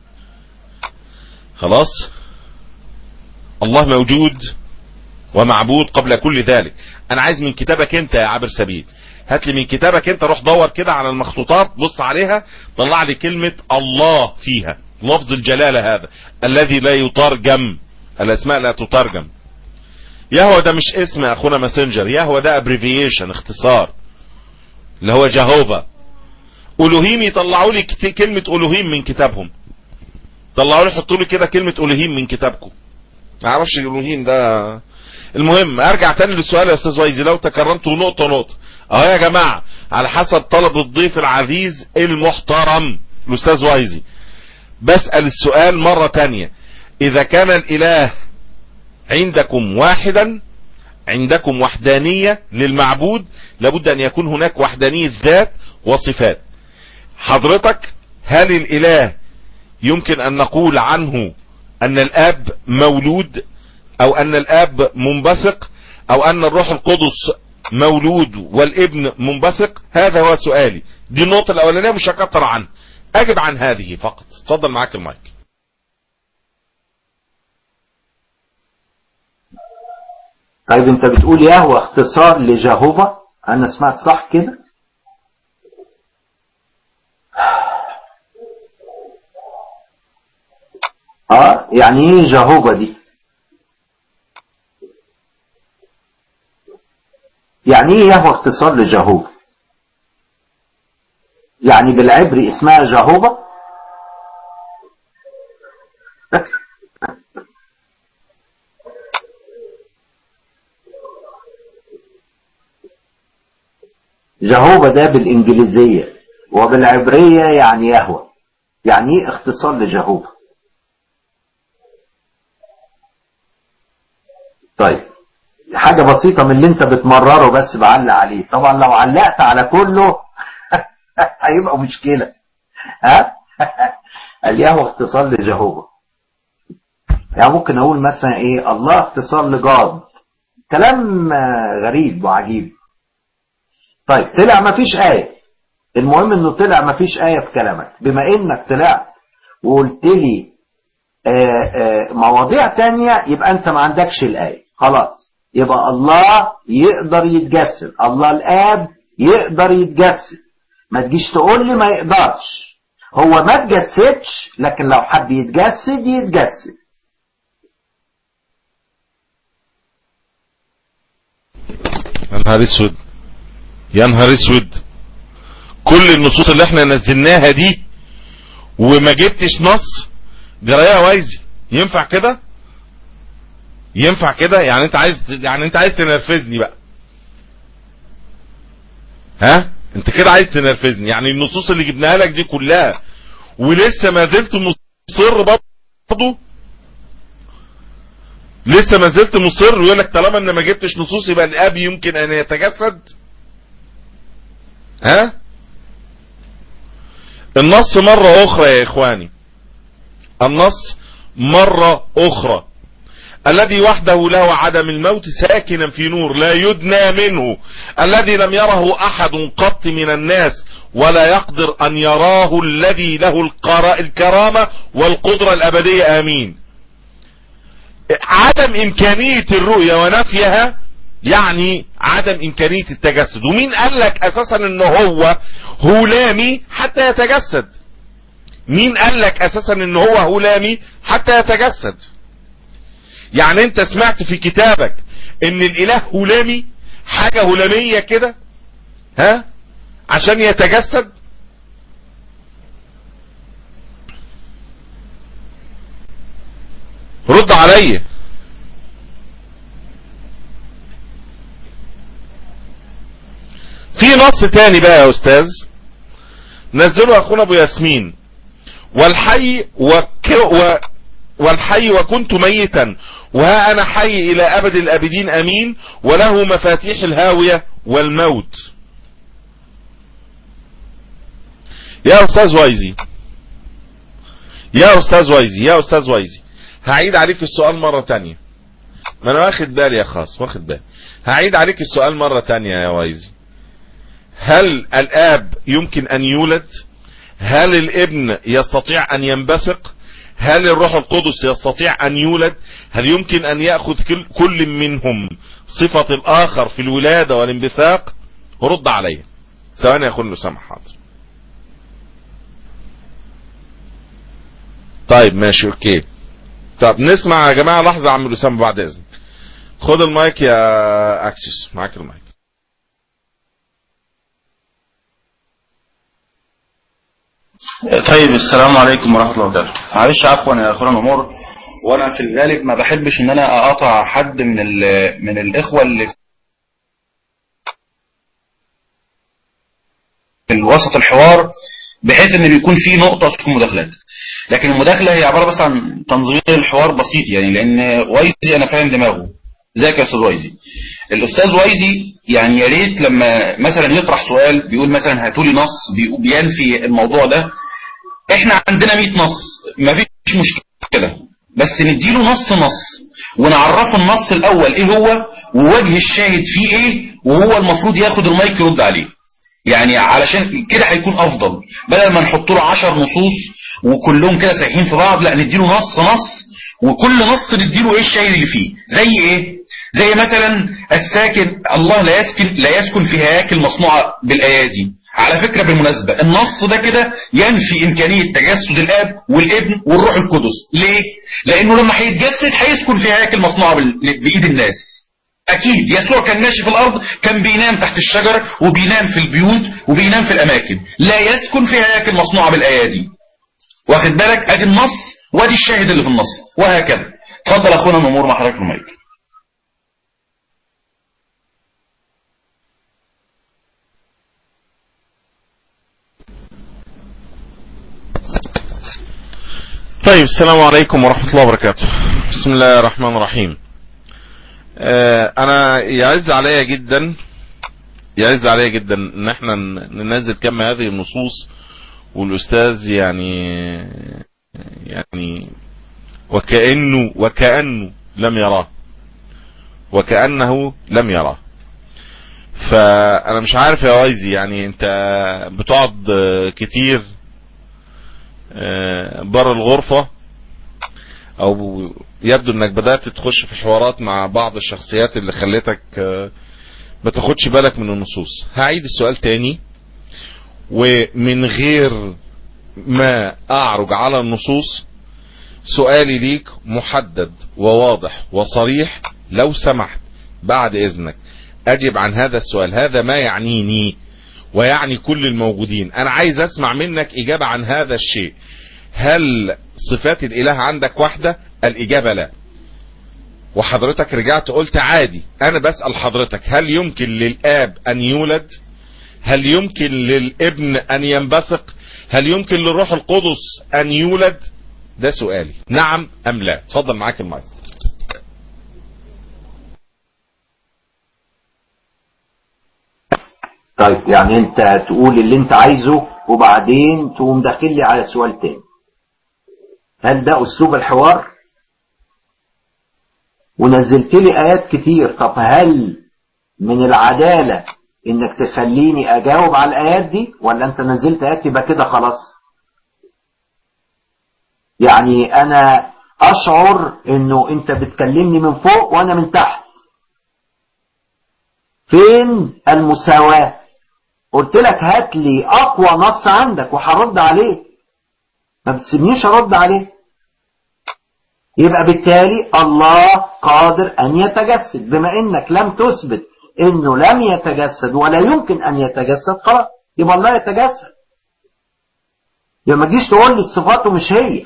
خلاص الله موجود ومعبود قبل كل ذلك انا عايز من كتابك انت يا عابر سبيل هات لي من كتابك انت روح دور كده على المخطوطات بص عليها طلع لي كلمة الله فيها لفظ الجلالة هذا الذي لا يترجم الاسماء لا تترجم يهوى ده مش اسم يا اخونا ماسنجر يهوى ده ابريفيشن اختصار اللي هو جهوفا الوهيم يطلعوا لي كت- كلمة الوهيم من كتابهم طلعوا لي حطوا لي كده كلمة الوهيم من كتابكم ما اعرفش الوهيم ده المهم ارجع تاني للسؤال يا استاذ ويزي لو تكرمتوا نقطة نقطة اهو يا جماعة على حسب طلب الضيف العزيز المحترم الاستاذ ويزي بسأل السؤال مرة تانية اذا كان الاله عندكم واحدا عندكم وحدانية للمعبود لابد ان يكون هناك وحدانية ذات وصفات حضرتك هل الاله يمكن ان نقول عنه ان الاب مولود او ان الاب منبثق او ان الروح القدس مولود والابن منبثق هذا هو سؤالي دي النقطة الاولانية مش هكتر عنها اجب عن هذه فقط اتفضل معاك المايك طيب انت بتقول يهوى اختصار لجهوفا انا سمعت صح كده اه يعني ايه جهوفا دي يعني ايه يهوى اختصار لجهوفا يعني بالعبري اسمها جهوفا جهوبا ده بالإنجليزية وبالعبرية يعني يهوى يعني ايه اختصار لجهوبا طيب حاجة بسيطة من اللي انت بتمرره بس بعلق عليه طبعا لو علقت على كله هيبقى مشكلة ها اليهوى اختصار لجهوبا يعني ممكن اقول مثلا ايه الله اختصار لجاد كلام غريب وعجيب طيب طلع مفيش آية المهم انه طلع مفيش آية في كلامك بما انك طلعت وقلت لي آآ آآ مواضيع تانية يبقى انت ما عندكش الآية خلاص يبقى الله يقدر يتجسد الله الآب يقدر يتجسد ما تجيش تقول لي ما يقدرش هو ما تجسدش لكن لو حب يتجسد يتجسد يا نهار اسود يا نهار اسود كل النصوص اللي احنا نزلناها دي وما جبتش نص جرايه وايزي ينفع كده ينفع كده يعني انت عايز يعني انت عايز تنرفزني بقى ها انت كده عايز تنرفزني يعني النصوص اللي جبناها لك دي كلها ولسه ما زلت مصر برضه لسه ما زلت مصر ويقول لك طالما ان ما جبتش نصوص يبقى الاب يمكن ان يتجسد ها النص مرة اخرى يا اخواني النص مرة اخرى الذي وحده له عدم الموت ساكنا في نور لا يدنى منه الذي لم يره احد قط من الناس ولا يقدر ان يراه الذي له الكرامة والقدرة الابدية امين عدم امكانية الرؤية ونفيها يعني عدم امكانية التجسد ومين قال لك اساسا ان هو هلامي حتى يتجسد مين قال لك اساسا ان هو هلامي حتى يتجسد يعني انت سمعت في كتابك ان الاله هلامي حاجة هلامية كده ها عشان يتجسد رد عليا في نص تاني بقى يا استاذ نزله اخونا ابو ياسمين والحي وك و والحي وكنت ميتا وها انا حي الى ابد الابدين امين وله مفاتيح الهاوية والموت يا استاذ وايزي يا استاذ وايزي يا استاذ وايزي هعيد عليك السؤال مرة تانية ما انا واخد بالي يا خاص واخد بالي هعيد عليك السؤال مرة تانية يا وايزي هل الاب يمكن ان يولد هل الابن يستطيع ان ينبثق هل الروح القدس يستطيع ان يولد هل يمكن ان يأخذ كل منهم صفة الاخر في الولادة والانبثاق رد علي ثواني يا اخونا سامح حاضر طيب ماشي اوكي طب نسمع يا جماعة لحظة عم أسامة بعد إذنك خد المايك يا أكسس معاك المايك طيب السلام عليكم ورحمة الله وبركاته معلش عفوا يا أخونا مأمور وأنا في الغالب ما بحبش إن أنا أقاطع حد من من الإخوة اللي في وسط الحوار بحيث ان بيكون في نقطة في المداخلات لكن المداخلة هي عبارة بس عن تنظير الحوار بسيط يعني لان وايزي انا فاهم دماغه ازيك يا استاذ وايزي الاستاذ وايزي يعني يا ريت لما مثلا يطرح سؤال بيقول مثلا هاتوا لي نص بينفي الموضوع ده احنا عندنا 100 نص ما فيش مشكلة بس نديله نص نص ونعرفه النص الاول ايه هو ووجه الشاهد فيه ايه وهو المفروض ياخد المايك يرد عليه يعني علشان كده هيكون افضل بدل ما نحط له 10 نصوص وكلهم كده سايحين في بعض لا نديله نص نص وكل نص نديله ايه الشاهد اللي فيه زي ايه زي مثلا الساكن الله لا يسكن لا يسكن في هياكل مصنوعه بالايادي على فكره بالمناسبه النص ده كده ينفي امكانيه تجسد الاب والابن والروح القدس ليه لانه لما هيتجسد هيسكن في هياكل مصنوعه بال- بايد الناس اكيد يسوع كان ماشي في الارض كان بينام تحت الشجر وبينام في البيوت وبينام في الاماكن لا يسكن في هياكل مصنوعه بالايادي واخد بالك ادي النص وادي الشاهد اللي في النص وهكذا اتفضل اخونا مامور مع حضرتك المايك طيب السلام عليكم ورحمة الله وبركاته بسم الله الرحمن الرحيم آه، انا يعز عليا جدا يعز عليا جدا ان احنا ن- ننزل كم هذه النصوص والاستاذ يعني يعني وكأنه وكأنه لم يراه وكأنه لم يراه فانا مش عارف يا وايزي يعني انت بتقعد آه، كتير آه، بره الغرفة او يبدو انك بدأت تخش في حوارات مع بعض الشخصيات اللي خلتك آه، ما تاخدش بالك من النصوص هعيد السؤال تاني ومن غير ما اعرج على النصوص سؤالي ليك محدد وواضح وصريح لو سمحت بعد اذنك اجب عن هذا السؤال هذا ما يعنيني ويعني كل الموجودين انا عايز اسمع منك اجابة عن هذا الشيء هل صفات الاله عندك واحدة الاجابة لا وحضرتك رجعت قلت عادي انا بسأل حضرتك هل يمكن للاب ان يولد هل يمكن للابن ان ينبثق هل يمكن للروح القدس ان يولد ده سؤالي نعم ام لا اتفضل معاك المايك طيب يعني انت تقول اللي انت عايزه وبعدين تقوم داخل لي على سؤال تاني هل ده اسلوب الحوار ونزلت لي ايات كتير طب هل من العدالة انك تخليني اجاوب على الايات دي ولا انت نزلت ايات يبقى كده خلاص يعني انا اشعر انه انت بتكلمني من فوق وانا من تحت فين المساواة قلت لك هات لي اقوى نص عندك وهرد عليه ما بتسيبنيش ارد عليه يبقى بالتالي الله قادر ان يتجسد بما انك لم تثبت انه لم يتجسد ولا يمكن ان يتجسد خلاص يبقى الله يتجسد يبقى ما تجيش تقول لي صفاته مش هي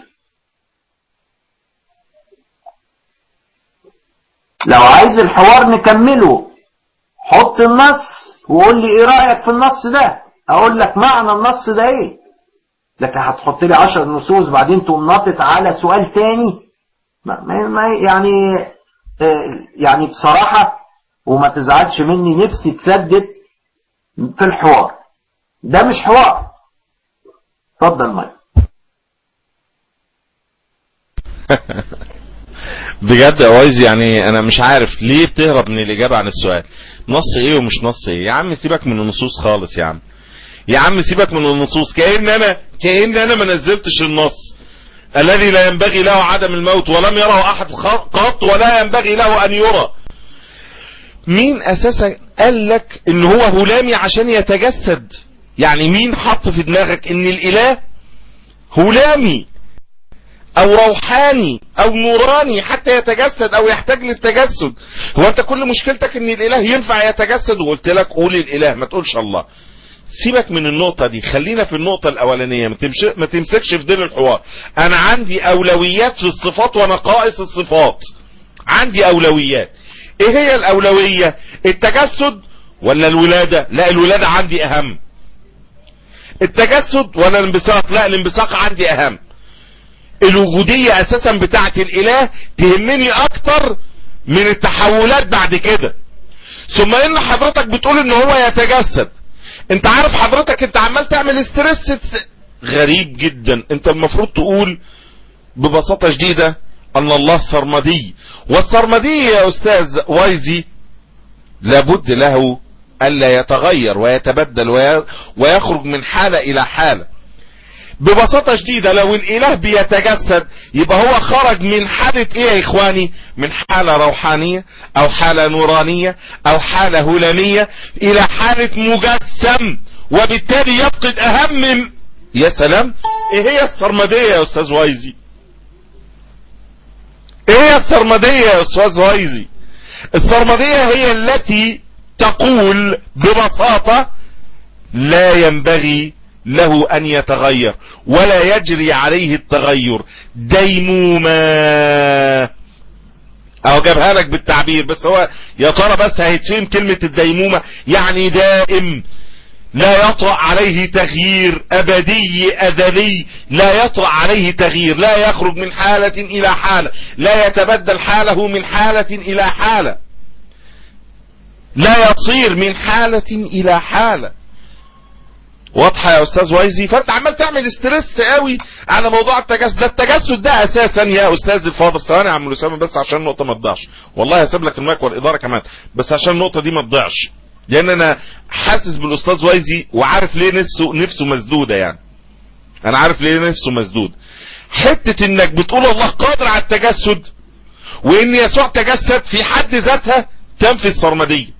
لو عايز الحوار نكمله حط النص وقول لي ايه رأيك في النص ده اقول لك معنى النص ده ايه لكن هتحط لي عشر نصوص بعدين تقوم ناطط على سؤال تاني ما ما ما يعني آه، يعني بصراحة وما تزعلش مني نفسي تسدد في الحوار ده مش حوار اتفضل مايك بجد يا وايز يعني انا مش عارف ليه بتهرب من الاجابه عن السؤال نص ايه ومش نص ايه يا عم سيبك من النصوص خالص يا عم يا عم سيبك من النصوص كأن انا كأن انا ما نزلتش النص الذي لا ينبغي له عدم الموت ولم يره احد خ- قط ولا ينبغي له ان يرى مين اساسا قال لك ان هو هلامي عشان يتجسد يعني مين حط في دماغك ان الاله هلامي او روحاني او نوراني حتى يتجسد او يحتاج للتجسد هو انت كل مشكلتك ان الاله ينفع يتجسد وقلت لك قول الاله ما تقولش الله سيبك من النقطة دي خلينا في النقطة الأولانية ما, تمش... ما تمسكش في ديل الحوار أنا عندي أولويات في الصفات ونقائص الصفات عندي أولويات إيه هي الأولوية التجسد ولا الولادة لا الولادة عندي أهم التجسد ولا الانبثاق لا الانبثاق عندي أهم الوجودية أساسا بتاعت الإله تهمني أكتر من التحولات بعد كده ثم إن حضرتك بتقول إن هو يتجسد انت عارف حضرتك انت عمال تعمل ستريس غريب جدا انت المفروض تقول ببساطة شديدة ان الله سرمدي والسرمدي يا استاذ وايزي لابد له ألا يتغير ويتبدل وي- ويخرج من حالة إلى حالة ببساطة شديدة لو الإله بيتجسد يبقى هو خرج من حالة إيه يا إخواني من حالة روحانية أو حالة نورانية أو حالة هلامية إلى حالة مجسم وبالتالي يفقد أهم يا سلام إيه هي السرمدية يا أستاذ وايزي إيه هي السرمدية يا أستاذ وايزي السرمدية هي التي تقول ببساطة لا ينبغي له أن يتغير ولا يجري عليه التغير ديمومة أو جابها لك بالتعبير بس هو يا ترى بس هيتفهم كلمة الديمومة يعني دائم لا يطرأ عليه تغيير أبدي أزلي لا يطرأ عليه تغيير لا يخرج من حالة إلى حالة لا يتبدل حاله من حالة إلى حالة لا يصير من حالة إلى حالة واضحة يا أستاذ وايزي فأنت عمال تعمل استرس قوي على موضوع التجسد ده التجسد ده أساسا يا أستاذ الفاضل ثواني يا عم أسامة بس عشان النقطة ما تضيعش والله هسيب لك المايك والإدارة كمان بس عشان النقطة دي ما تضيعش لأن أنا حاسس بالأستاذ وايزي وعارف ليه نفسه نفسه مسدودة يعني أنا عارف ليه نفسه مسدود حتة إنك بتقول الله قادر على التجسد وإن يسوع تجسد في حد ذاتها تنفي السرمدية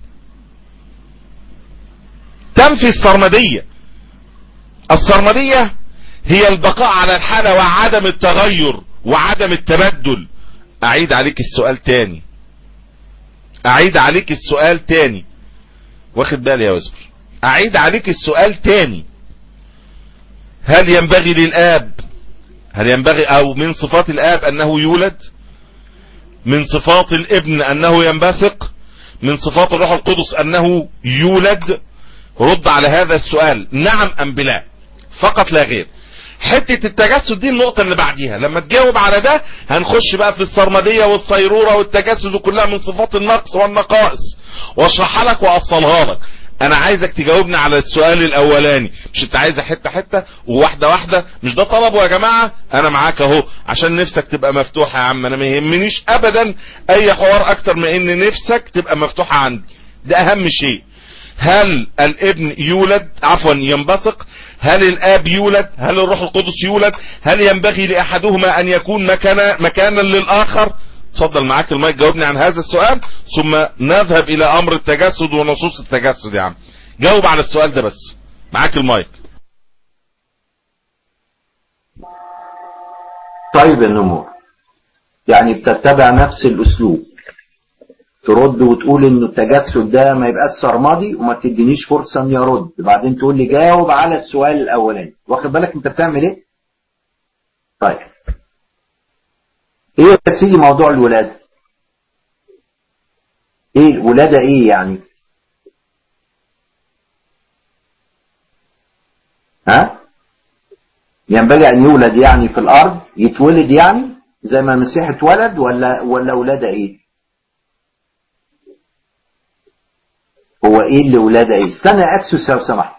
تنفي السرمدية السرمدية هي البقاء على الحالة وعدم التغير وعدم التبدل أعيد عليك السؤال تاني أعيد عليك السؤال تاني واخد بالي يا وزبر أعيد عليك السؤال تاني هل ينبغي للآب هل ينبغي أو من صفات الآب أنه يولد من صفات الابن أنه ينبثق من صفات الروح القدس أنه يولد رد على هذا السؤال نعم أم بلا فقط لا غير حتة التجسد دي النقطة اللي بعديها لما تجاوب على ده هنخش بقى في السرمدية والصيرورة والتجسد كلها من صفات النقص والنقائص واشرحها لك واصلها لك انا عايزك تجاوبني على السؤال الاولاني مش انت عايزه حته حته وواحده واحده مش ده طلبه يا جماعه انا معاك اهو عشان نفسك تبقى مفتوحه يا عم انا ما يهمنيش ابدا اي حوار اكتر من ان نفسك تبقى مفتوحه عندي ده اهم شيء هل الابن يولد عفوا ينبثق هل الاب يولد هل الروح القدس يولد هل ينبغي لاحدهما ان يكون مكانا مكانا للاخر اتفضل معاك المايك جاوبني عن هذا السؤال ثم نذهب الى امر التجسد ونصوص التجسد يا عم جاوب على السؤال ده بس معاك المايك طيب يا نمور يعني بتتبع نفس الاسلوب ترد وتقول انه التجسد ده ما يبقاش سرمدي وما تدينيش فرصه اني ارد بعدين تقول لي جاوب على السؤال الاولاني واخد بالك انت بتعمل ايه طيب ايه يا سيدي موضوع الولاده ايه الولاده ايه يعني ها ينبغي ان يولد يعني في الارض يتولد يعني زي ما المسيح اتولد ولا ولا ولاده ايه هو ايه اللي ولاده ايه استنى يا اكسوس لو سمحت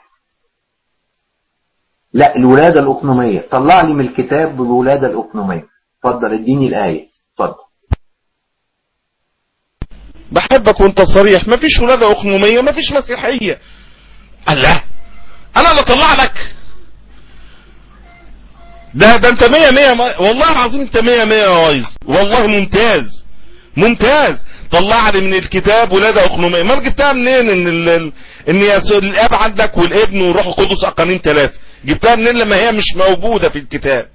لا الولاده الاقنوميه طلع لي من الكتاب بالولاده الاقنوميه اتفضل اديني الايه اتفضل بحبك وانت صريح مفيش ولادة اقنومية مفيش مسيحية الله انا اللي طلع لك ده ده انت مية مية ما- والله العظيم انت مية مية يا ريس والله ممتاز ممتاز طلع لي من الكتاب ولادة اقنومية ما جبتها منين ان ال... ال- ان يسوع الاب عندك والابن والروح القدس اقانيم ثلاثة جبتها منين لما هي مش موجودة في الكتاب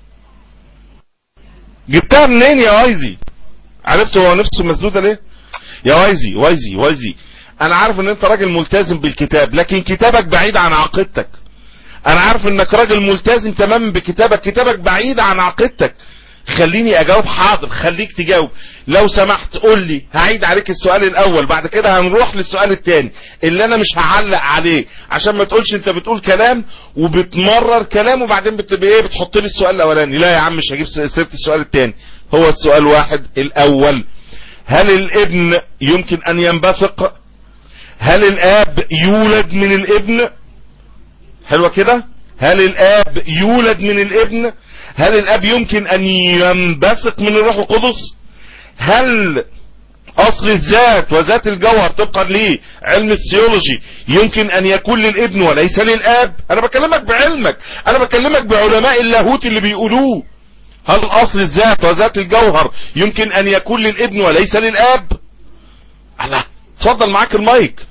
جبتها منين يا وايزي عرفت هو نفسه مسدودة ليه يا وايزي وايزي وايزي انا عارف ان انت راجل ملتزم بالكتاب لكن كتابك بعيد عن عقيدتك انا عارف انك راجل ملتزم تماما بكتابك كتابك بعيد عن عقيدتك خليني اجاوب حاضر خليك تجاوب لو سمحت قول لي هعيد عليك السؤال الاول بعد كده هنروح للسؤال الثاني اللي انا مش هعلق عليه عشان ما تقولش انت بتقول كلام وبتمرر كلام وبعدين بتبقى ايه بتحط لي السؤال الاولاني لا يا عم مش هجيب سيره السؤال الثاني هو السؤال واحد الاول هل الابن يمكن ان ينبثق هل الاب يولد من الابن حلوة كده هل الاب يولد من الابن هل الاب يمكن ان ينبثق من الروح القدس هل اصل الذات وذات الجوهر طبقا لعلم السيولوجي يمكن ان يكون للابن وليس للاب انا بكلمك بعلمك انا بكلمك بعلماء اللاهوت اللي بيقولوه هل اصل الذات وذات الجوهر يمكن ان يكون للابن وليس للاب الله اتفضل معاك المايك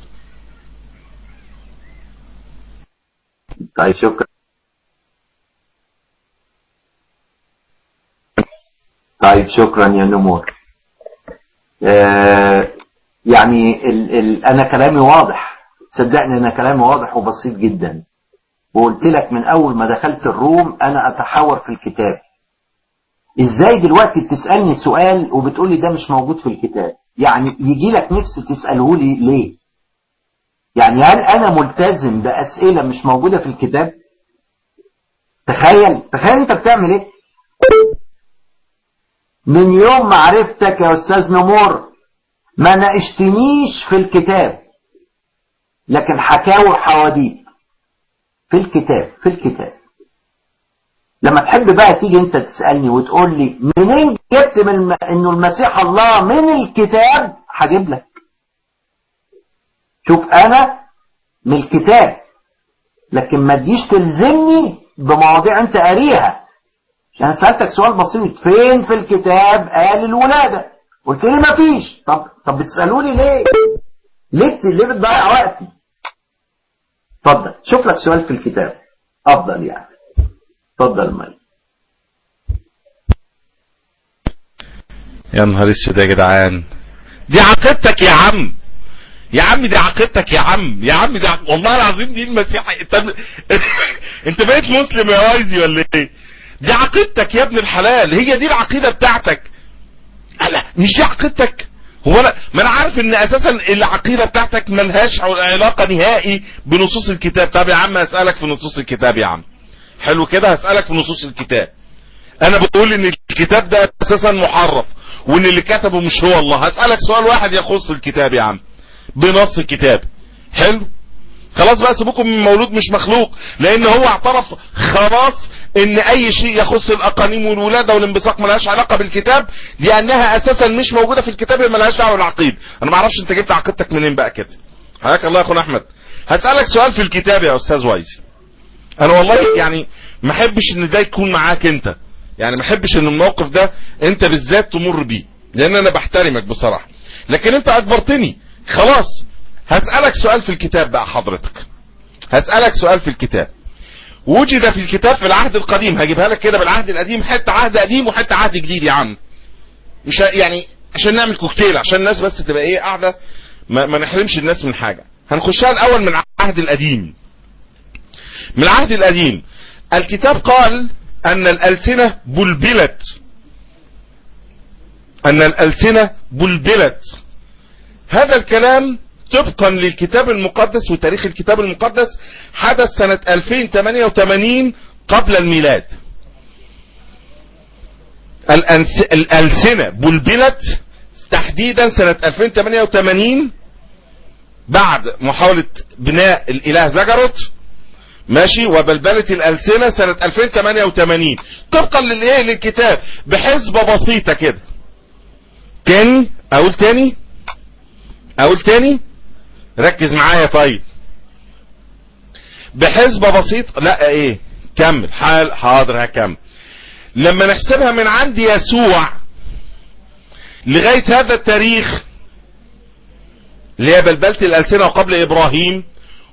طيب شكرا طيب شكرا يا نمور آه يعني ال ال انا كلامي واضح صدقني انا كلامي واضح وبسيط جدا وقلت لك من اول ما دخلت الروم انا اتحاور في الكتاب ازاي دلوقتي بتسالني سؤال وبتقولي ده مش موجود في الكتاب يعني يجي لك نفس تساله لي ليه يعني هل انا ملتزم باسئله مش موجوده في الكتاب تخيل تخيل انت بتعمل ايه من يوم ما عرفتك يا استاذ نمور ما ناقشتنيش في الكتاب لكن حكاوي وحواديت في الكتاب في الكتاب لما تحب بقى تيجي انت تسألني وتقول لي منين جبت من الم... انه المسيح الله من الكتاب هجيب لك شوف انا من الكتاب لكن ما تجيش تلزمني بمواضيع انت قاريها عشان سألتك سؤال بسيط فين في الكتاب قال الولادة قلت لي ما فيش طب طب بتسألوني ليه ليه ليه بتضيع وقتي اتفضل شوف لك سؤال في الكتاب افضل يعني اتفضل ماي يا نهار اسود يا جدعان دي عقيدتك يا عم يا عم دي عقيدتك يا عم يا عم دي عق... والله العظيم دي المسيحة انت انت بقيت مسلم يا وايزي ولا ايه دي عقيدتك يا ابن الحلال هي دي العقيدة بتاعتك لا مش دي عقيدتك هو انا ما انا عارف ان اساسا العقيدة بتاعتك ملهاش علاقة نهائي بنصوص الكتاب طب يا عم اسألك في نصوص الكتاب يا عم حلو كده هسألك في نصوص الكتاب انا بقول ان الكتاب ده اساسا محرف وان اللي كتبه مش هو الله هسألك سؤال واحد يخص الكتاب يا عم بنص الكتاب حلو خلاص بقى سيبكم من مولود مش مخلوق لان هو اعترف خلاص ان اي شيء يخص الاقانيم والولاده والانبثاق ملهاش علاقه بالكتاب لانها اساسا مش موجوده في الكتاب ملهاش دعوه بالعقيد انا ما اعرفش انت جبت عقيدتك منين بقى كده حياك الله يا اخونا احمد هسالك سؤال في الكتاب يا استاذ وايزي انا والله يعني ما احبش ان ده يكون معاك انت يعني ما احبش ان الموقف ده انت بالذات تمر بيه لان انا بحترمك بصراحه لكن انت اجبرتني خلاص هسألك سؤال في الكتاب بقى حضرتك هسألك سؤال في الكتاب وجد في الكتاب في العهد القديم هجيبها لك كده بالعهد القديم حتى عهد قديم وحتى عهد جديد يا عم مش يعني عشان نعمل كوكتيل عشان الناس بس تبقى ايه قاعده ما, ما نحرمش الناس من حاجه هنخشها الاول من العهد القديم من العهد القديم الكتاب قال ان الالسنه بلبلت ان الالسنه بلبلت هذا الكلام طبقا للكتاب المقدس وتاريخ الكتاب المقدس حدث سنة 2088 قبل الميلاد الأنس... الألسنة بلبلت تحديدا سنة 2088 بعد محاولة بناء الإله زجرت ماشي وبلبلت الألسنة سنة 2088 طبقا للإيه للكتاب بحسبة بسيطة كده تاني أقول تاني أقول تاني ركز معايا طيب بحسبة بسيطة لا ايه كمل حال حاضر هكمل لما نحسبها من عند يسوع لغاية هذا التاريخ اللي هي بلبلة الألسنة وقبل إبراهيم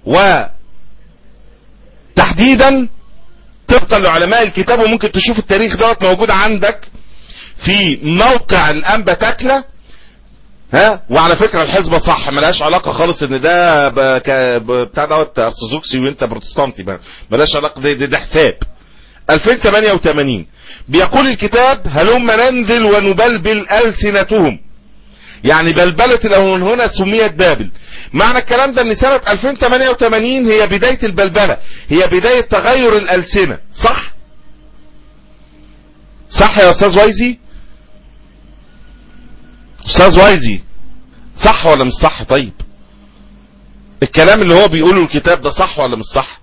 وتحديدا طبقا لعلماء الكتاب وممكن تشوف التاريخ دوت موجود عندك في موقع الأنبا تكلة ها وعلى فكره الحزبه صح ملهاش علاقه خالص ان ده بتاع دوت ارثوذكسي وانت بروتستانتي ملهاش علاقه ده, ده, ده حساب 2088 بيقول الكتاب هلم ننزل ونبلبل السنتهم يعني بلبلة من هنا سميت بابل معنى الكلام ده ان سنة 2088 هي بداية البلبلة هي بداية تغير الألسنة صح صح يا أستاذ ويزي استاذ وايزي صح ولا مش صح طيب الكلام اللي هو بيقوله الكتاب ده صح ولا مش صح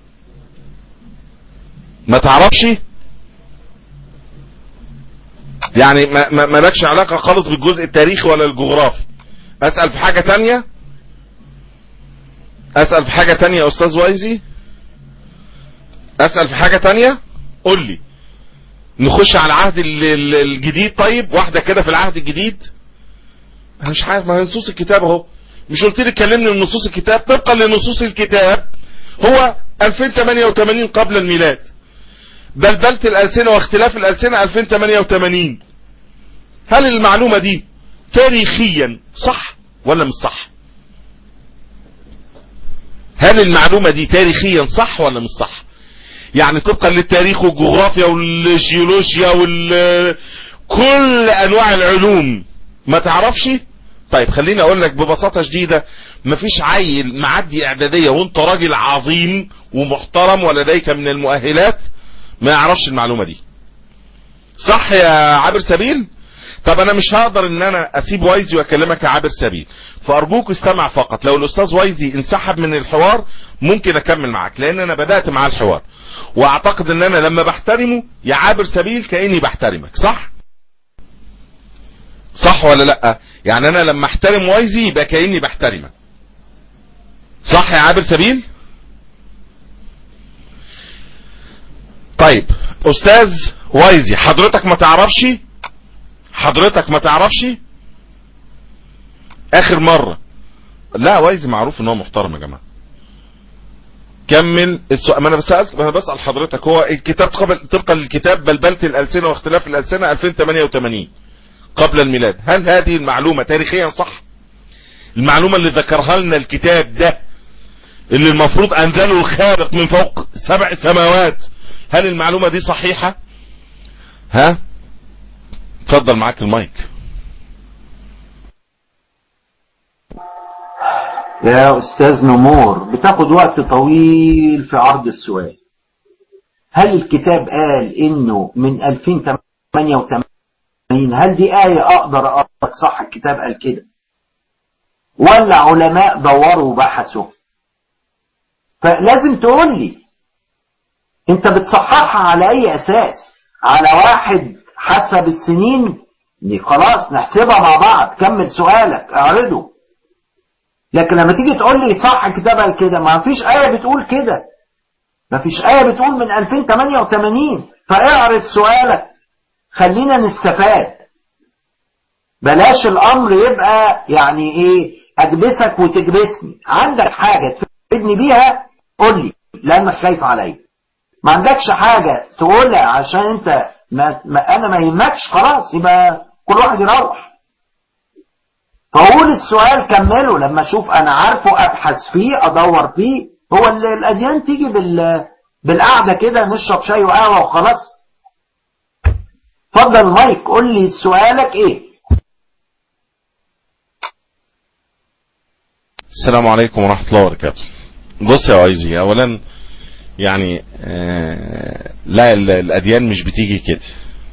ما تعرفش يعني ما ما- مالكش علاقة خالص بالجزء التاريخي ولا الجغرافي اسأل في حاجة تانية اسأل في حاجة تانية يا استاذ وايزي اسأل في حاجة تانية قول لي نخش على العهد ال- ال- الجديد طيب واحدة كده في العهد الجديد انا مش عارف ما هي نصوص الكتاب اهو مش قلت لي كلمني من نصوص الكتاب طبقا لنصوص الكتاب هو 2088 قبل الميلاد بلبلة الألسنة واختلاف الألسنة 2088 هل المعلومة دي تاريخيا صح ولا مش صح هل المعلومة دي تاريخيا صح ولا مش صح يعني طبقا للتاريخ والجغرافيا والجيولوجيا وال كل انواع العلوم ما تعرفش طيب خليني اقول لك ببساطة شديدة مفيش عيل معدي اعدادية وانت راجل عظيم ومحترم ولديك من المؤهلات ما يعرفش المعلومة دي صح يا عابر سبيل طب انا مش هقدر ان انا اسيب وايزي واكلمك يا عابر سبيل فارجوك استمع فقط لو الاستاذ وايزي انسحب من الحوار ممكن اكمل معاك لان انا بدأت مع الحوار واعتقد ان انا لما بحترمه يا عابر سبيل كأني بحترمك صح صح ولا لا يعني انا لما احترم وايزي يبقى كأني بحترمك صح يا عابر سبيل طيب استاذ وايزي حضرتك ما تعرفش حضرتك ما تعرفش اخر مرة لا وايزي معروف ان هو محترم يا جماعة كمل السؤال ما انا بسأل انا بسأل حضرتك هو الكتاب قبل طبقا للكتاب بلبلة الألسنة واختلاف الألسنة 2088 قبل الميلاد هل هذه المعلومة تاريخيا صح المعلومة اللي ذكرها لنا الكتاب ده اللي المفروض انزله الخالق من فوق سبع سماوات هل المعلومة دي صحيحة ها اتفضل معاك المايك يا أستاذ نمور بتاخد وقت طويل في عرض السؤال هل الكتاب قال إنه من 2088 هل دي آية أقدر أقول صح الكتاب قال كده ولا علماء دوروا وبحثوا فلازم تقول لي انت بتصححها على اي اساس على واحد حسب السنين دي خلاص نحسبها مع بعض كمل سؤالك اعرضه لكن لما تيجي تقول لي صح الكتاب قال كده ما فيش آية بتقول كده ما فيش آية بتقول من 2088 فاعرض سؤالك خلينا نستفاد بلاش الأمر يبقى يعني إيه أكبسك وتكبسني عندك حاجة تفيدني بيها قول لي لأنك خايف عليا ما عندكش حاجة تقولها عشان أنت ما, ما أنا ما يهمكش خلاص يبقى كل واحد يروح فقول السؤال كمله لما اشوف انا عارفه ابحث فيه ادور فيه هو ال- الاديان تيجي بال بالقعده كده نشرب شاي وقهوه وخلاص اتفضل مايك قول لي سؤالك ايه السلام عليكم ورحمة الله وبركاته بص يا وايزي اولا يعني آه لا ال- الاديان مش بتيجي كده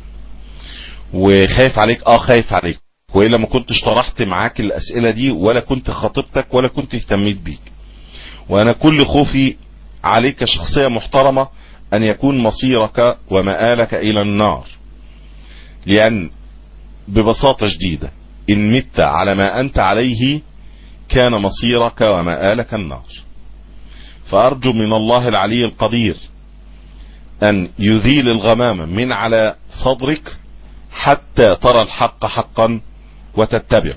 وخايف عليك اه خايف عليك والا ما كنتش طرحت معاك الاسئله دي ولا كنت خاطبتك ولا كنت اهتميت بيك وانا كل خوفي عليك كشخصيه محترمه ان يكون مصيرك ومآلك الى النار لان ببساطه شديده ان مت على ما انت عليه كان مصيرك ومآلك النار فأرجو من الله العلي القدير أن يذيل الغمام من على صدرك حتى ترى الحق حقا وتتبعه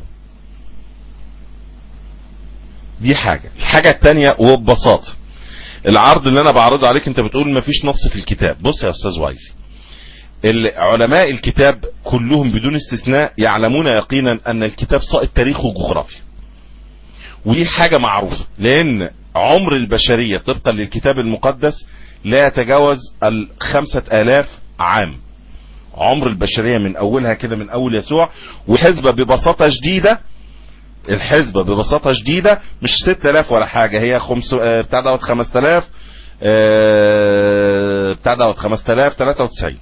دي حاجة الحاجة التانية وببساطة العرض اللي انا بعرضه عليك انت بتقول مفيش نص في الكتاب بص يا استاذ وايزي علماء الكتاب كلهم بدون استثناء يعلمون يقينا ان الكتاب سائط تاريخ وجغرافيا ودي حاجة معروفة لان عمر البشرية طبقا للكتاب المقدس لا يتجاوز الخمسة الاف عام عمر البشرية من اولها كده من اول يسوع وحسبة ببساطة شديدة الحسبة ببساطة شديدة مش 6000 ولا حاجة هي خمس آه، بتاع دوت 5000 آه، بتاع دوت 5093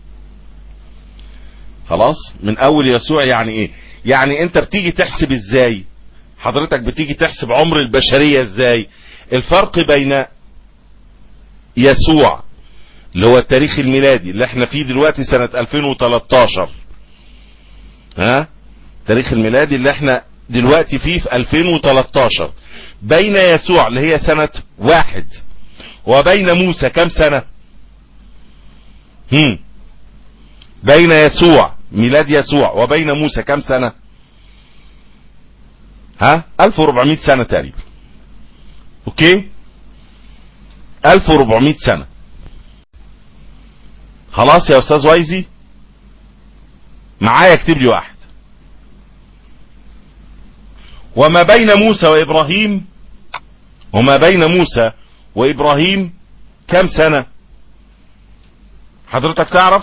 خلاص من اول يسوع يعني ايه يعني انت بتيجي تحسب ازاي حضرتك بتيجي تحسب عمر البشرية ازاي الفرق بين يسوع اللي هو التاريخ الميلادي اللي احنا فيه دلوقتي سنة 2013 ها تاريخ الميلادي اللي احنا دلوقتي فيه في 2013 بين يسوع اللي هي سنة واحد وبين موسى كم سنة هم بين يسوع ميلاد يسوع وبين موسى كم سنة ها 1400 سنة تقريبا اوكي 1400 سنة خلاص يا استاذ وايزي معايا اكتب لي واحد وما بين موسى وابراهيم وما بين موسى وابراهيم كم سنة حضرتك تعرف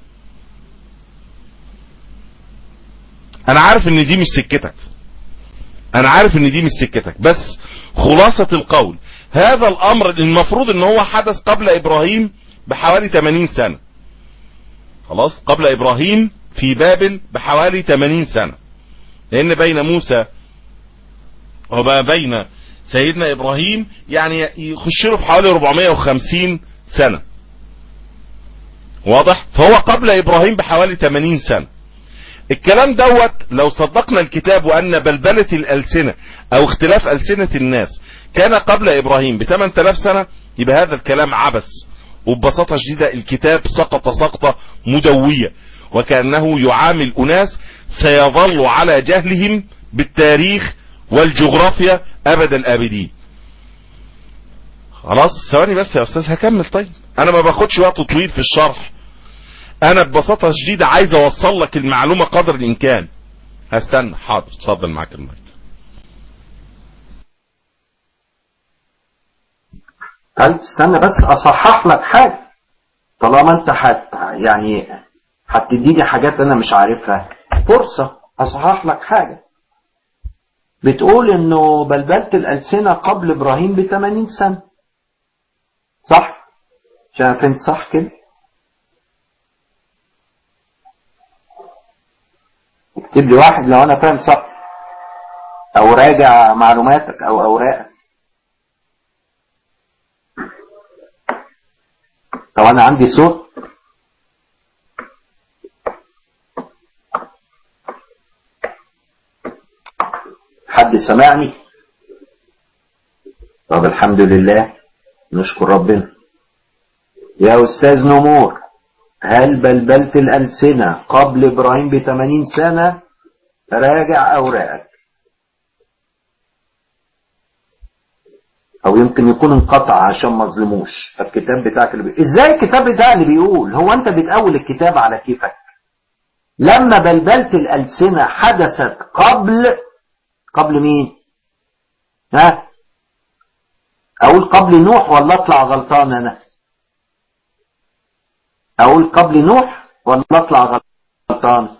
انا عارف ان دي مش سكتك انا عارف ان دي مش سكتك بس خلاصة القول هذا الامر المفروض ان هو حدث قبل ابراهيم بحوالي 80 سنة خلاص قبل ابراهيم في بابل بحوالي 80 سنة لان بين موسى وما بين سيدنا ابراهيم يعني يخش له في حوالي 450 سنة واضح فهو قبل ابراهيم بحوالي 80 سنة الكلام دوت لو صدقنا الكتاب وان بلبلة الالسنة او اختلاف السنة الناس كان قبل ابراهيم ب 8000 سنة يبقى هذا الكلام عبث وببساطة شديدة الكتاب سقط سقطة مدوية وكأنه يعامل أناس سيظل على جهلهم بالتاريخ والجغرافيا أبد الآبدين خلاص ثواني بس يا أستاذ هكمل طيب أنا ما باخدش وقت طويل في الشرح أنا ببساطة شديدة عايز أوصل لك المعلومة قدر الإمكان هستنى حاضر اتفضل معاك المايك طيب استنى بس اصحح لك حاجة طالما انت حت يعني هتديني حاجات انا مش عارفها فرصة اصحح لك حاجة بتقول انه بلبلة الالسنة قبل ابراهيم ب 80 سنة صح عشان فهمت صح كده اكتب لي واحد لو انا فاهم صح او راجع معلوماتك او اوراقك طب انا عندي صوت حد سمعني طب الحمد لله نشكر ربنا يا استاذ نمور هل بلبلت الألسنة قبل إبراهيم بثمانين سنة راجع أوراقك أو يمكن يكون انقطع عشان ما ظلموش الكتاب بتاعك اللي بيقول إزاي الكتاب بتاعك اللي بيقول هو أنت بتقول الكتاب على كيفك لما بلبلت الألسنة حدثت قبل قبل مين ها أقول قبل نوح ولا أطلع غلطان أنا اقول قبل نوح ولا اطلع غلطان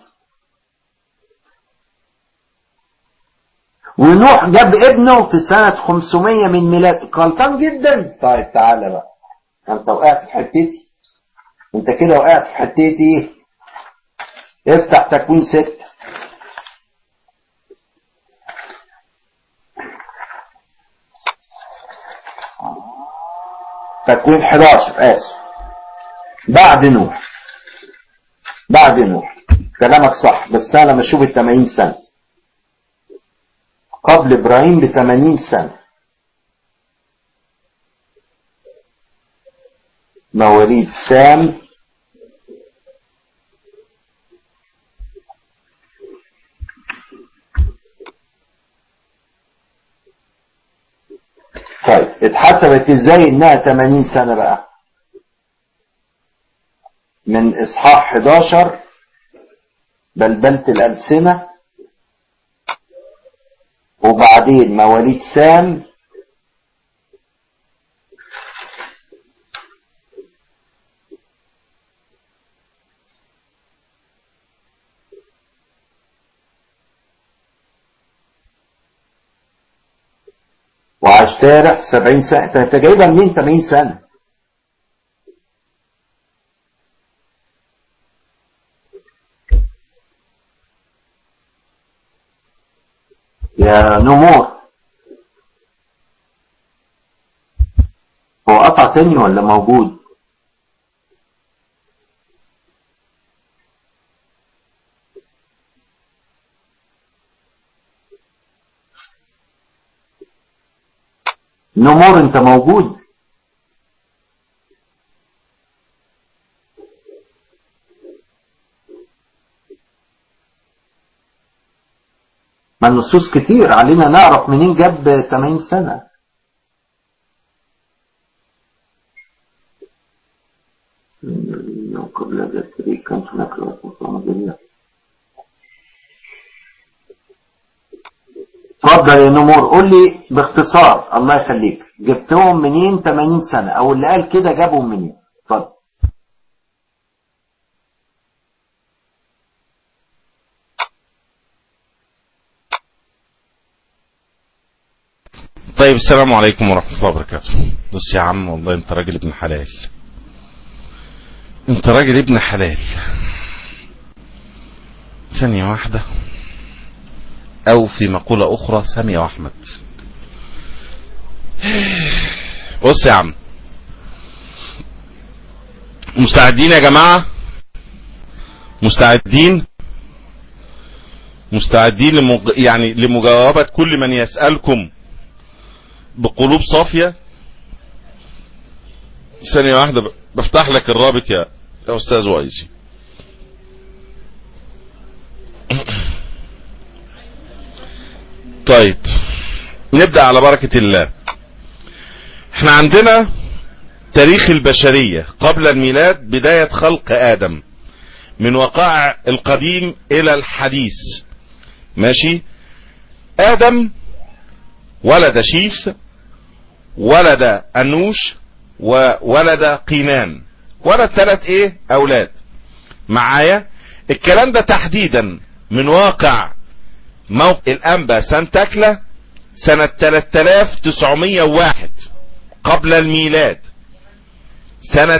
ونوح جاب ابنه في سنة 500 من ميلاد غلطان جدا طيب تعالى بقى انت وقعت في حتتي انت كده وقعت في حتتي افتح تكوين ستة تكوين 11 اسف بعد نوح بعد نوح كلامك صح بس انا لما اشوف ال 80 سنه قبل ابراهيم ب 80 سنه مواليد سام طيب اتحسبت ازاي انها 80 سنه بقى من إصحاح 11 بلبلة الألسنة وبعدين مواليد سام وعاش تارح 70 سنة انت جايبها منين 80 سنة يا نمور هو قطع تاني ولا موجود نمور انت موجود ما النصوص كتير علينا نعرف منين جاب 80 سنة قبل ذلك كان هناك اتفضل يا نمور قول لي باختصار الله يخليك جبتهم منين 80 سنة او اللي قال كده جابهم منين اتفضل طيب السلام عليكم ورحمة الله وبركاته بص يا عم والله انت راجل ابن حلال انت راجل ابن حلال ثانية واحدة او في مقولة اخرى سامية واحمد بص يا عم مستعدين يا جماعة مستعدين مستعدين لمج... يعني لمجاوبة كل من يسألكم بقلوب صافية ثانية واحدة بفتح لك الرابط يا يا أستاذ وايزي طيب نبدأ على بركة الله احنا عندنا تاريخ البشرية قبل الميلاد بداية خلق آدم من وقائع القديم إلى الحديث ماشي آدم ولد شيث ولد أنوش وولد قينان ولد ثلاث ايه اولاد معايا الكلام ده تحديدا من واقع موقع الانبا سانتاكلا سنة 3901 قبل الميلاد سنة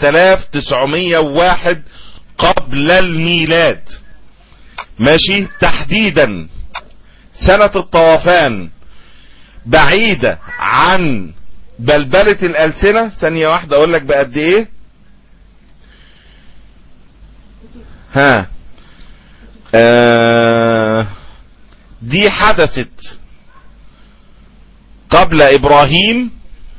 3901 قبل الميلاد ماشي تحديدا سنة الطوفان بعيدة عن بلبلة الألسنة ثانية واحدة أقول لك بقد إيه ها آه دي حدثت قبل إبراهيم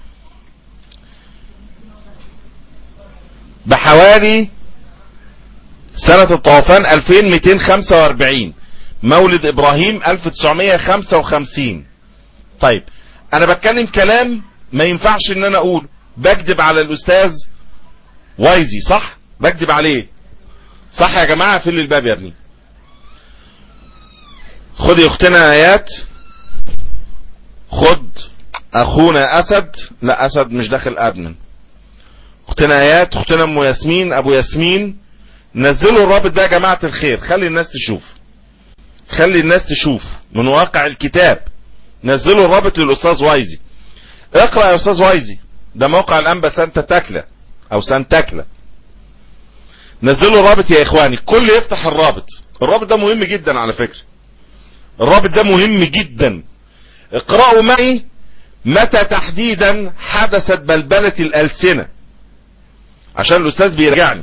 بحوالي سنة الطوفان 2245 مولد إبراهيم 1955 طيب أنا بتكلم كلام ما ينفعش ان انا اقول بكذب على الاستاذ وايزي صح بكذب عليه صح يا جماعة في الباب يا ابني خد يا اختنا ايات خد اخونا اسد لا اسد مش داخل ادمن اختنا ايات اختنا ام ياسمين ابو ياسمين نزلوا الرابط ده يا جماعة الخير خلي الناس تشوف خلي الناس تشوف من واقع الكتاب نزلوا الرابط للاستاذ وايزي اقرأ يا استاذ وايزي ده موقع الانبا سانتا تاكلا او سانتاكلا نزلوا الرابط يا اخواني كل يفتح الرابط الرابط ده مهم جدا على فكرة الرابط ده مهم جدا اقرأوا معي متى تحديدا حدثت بلبلة الألسنة عشان الأستاذ بيراجعني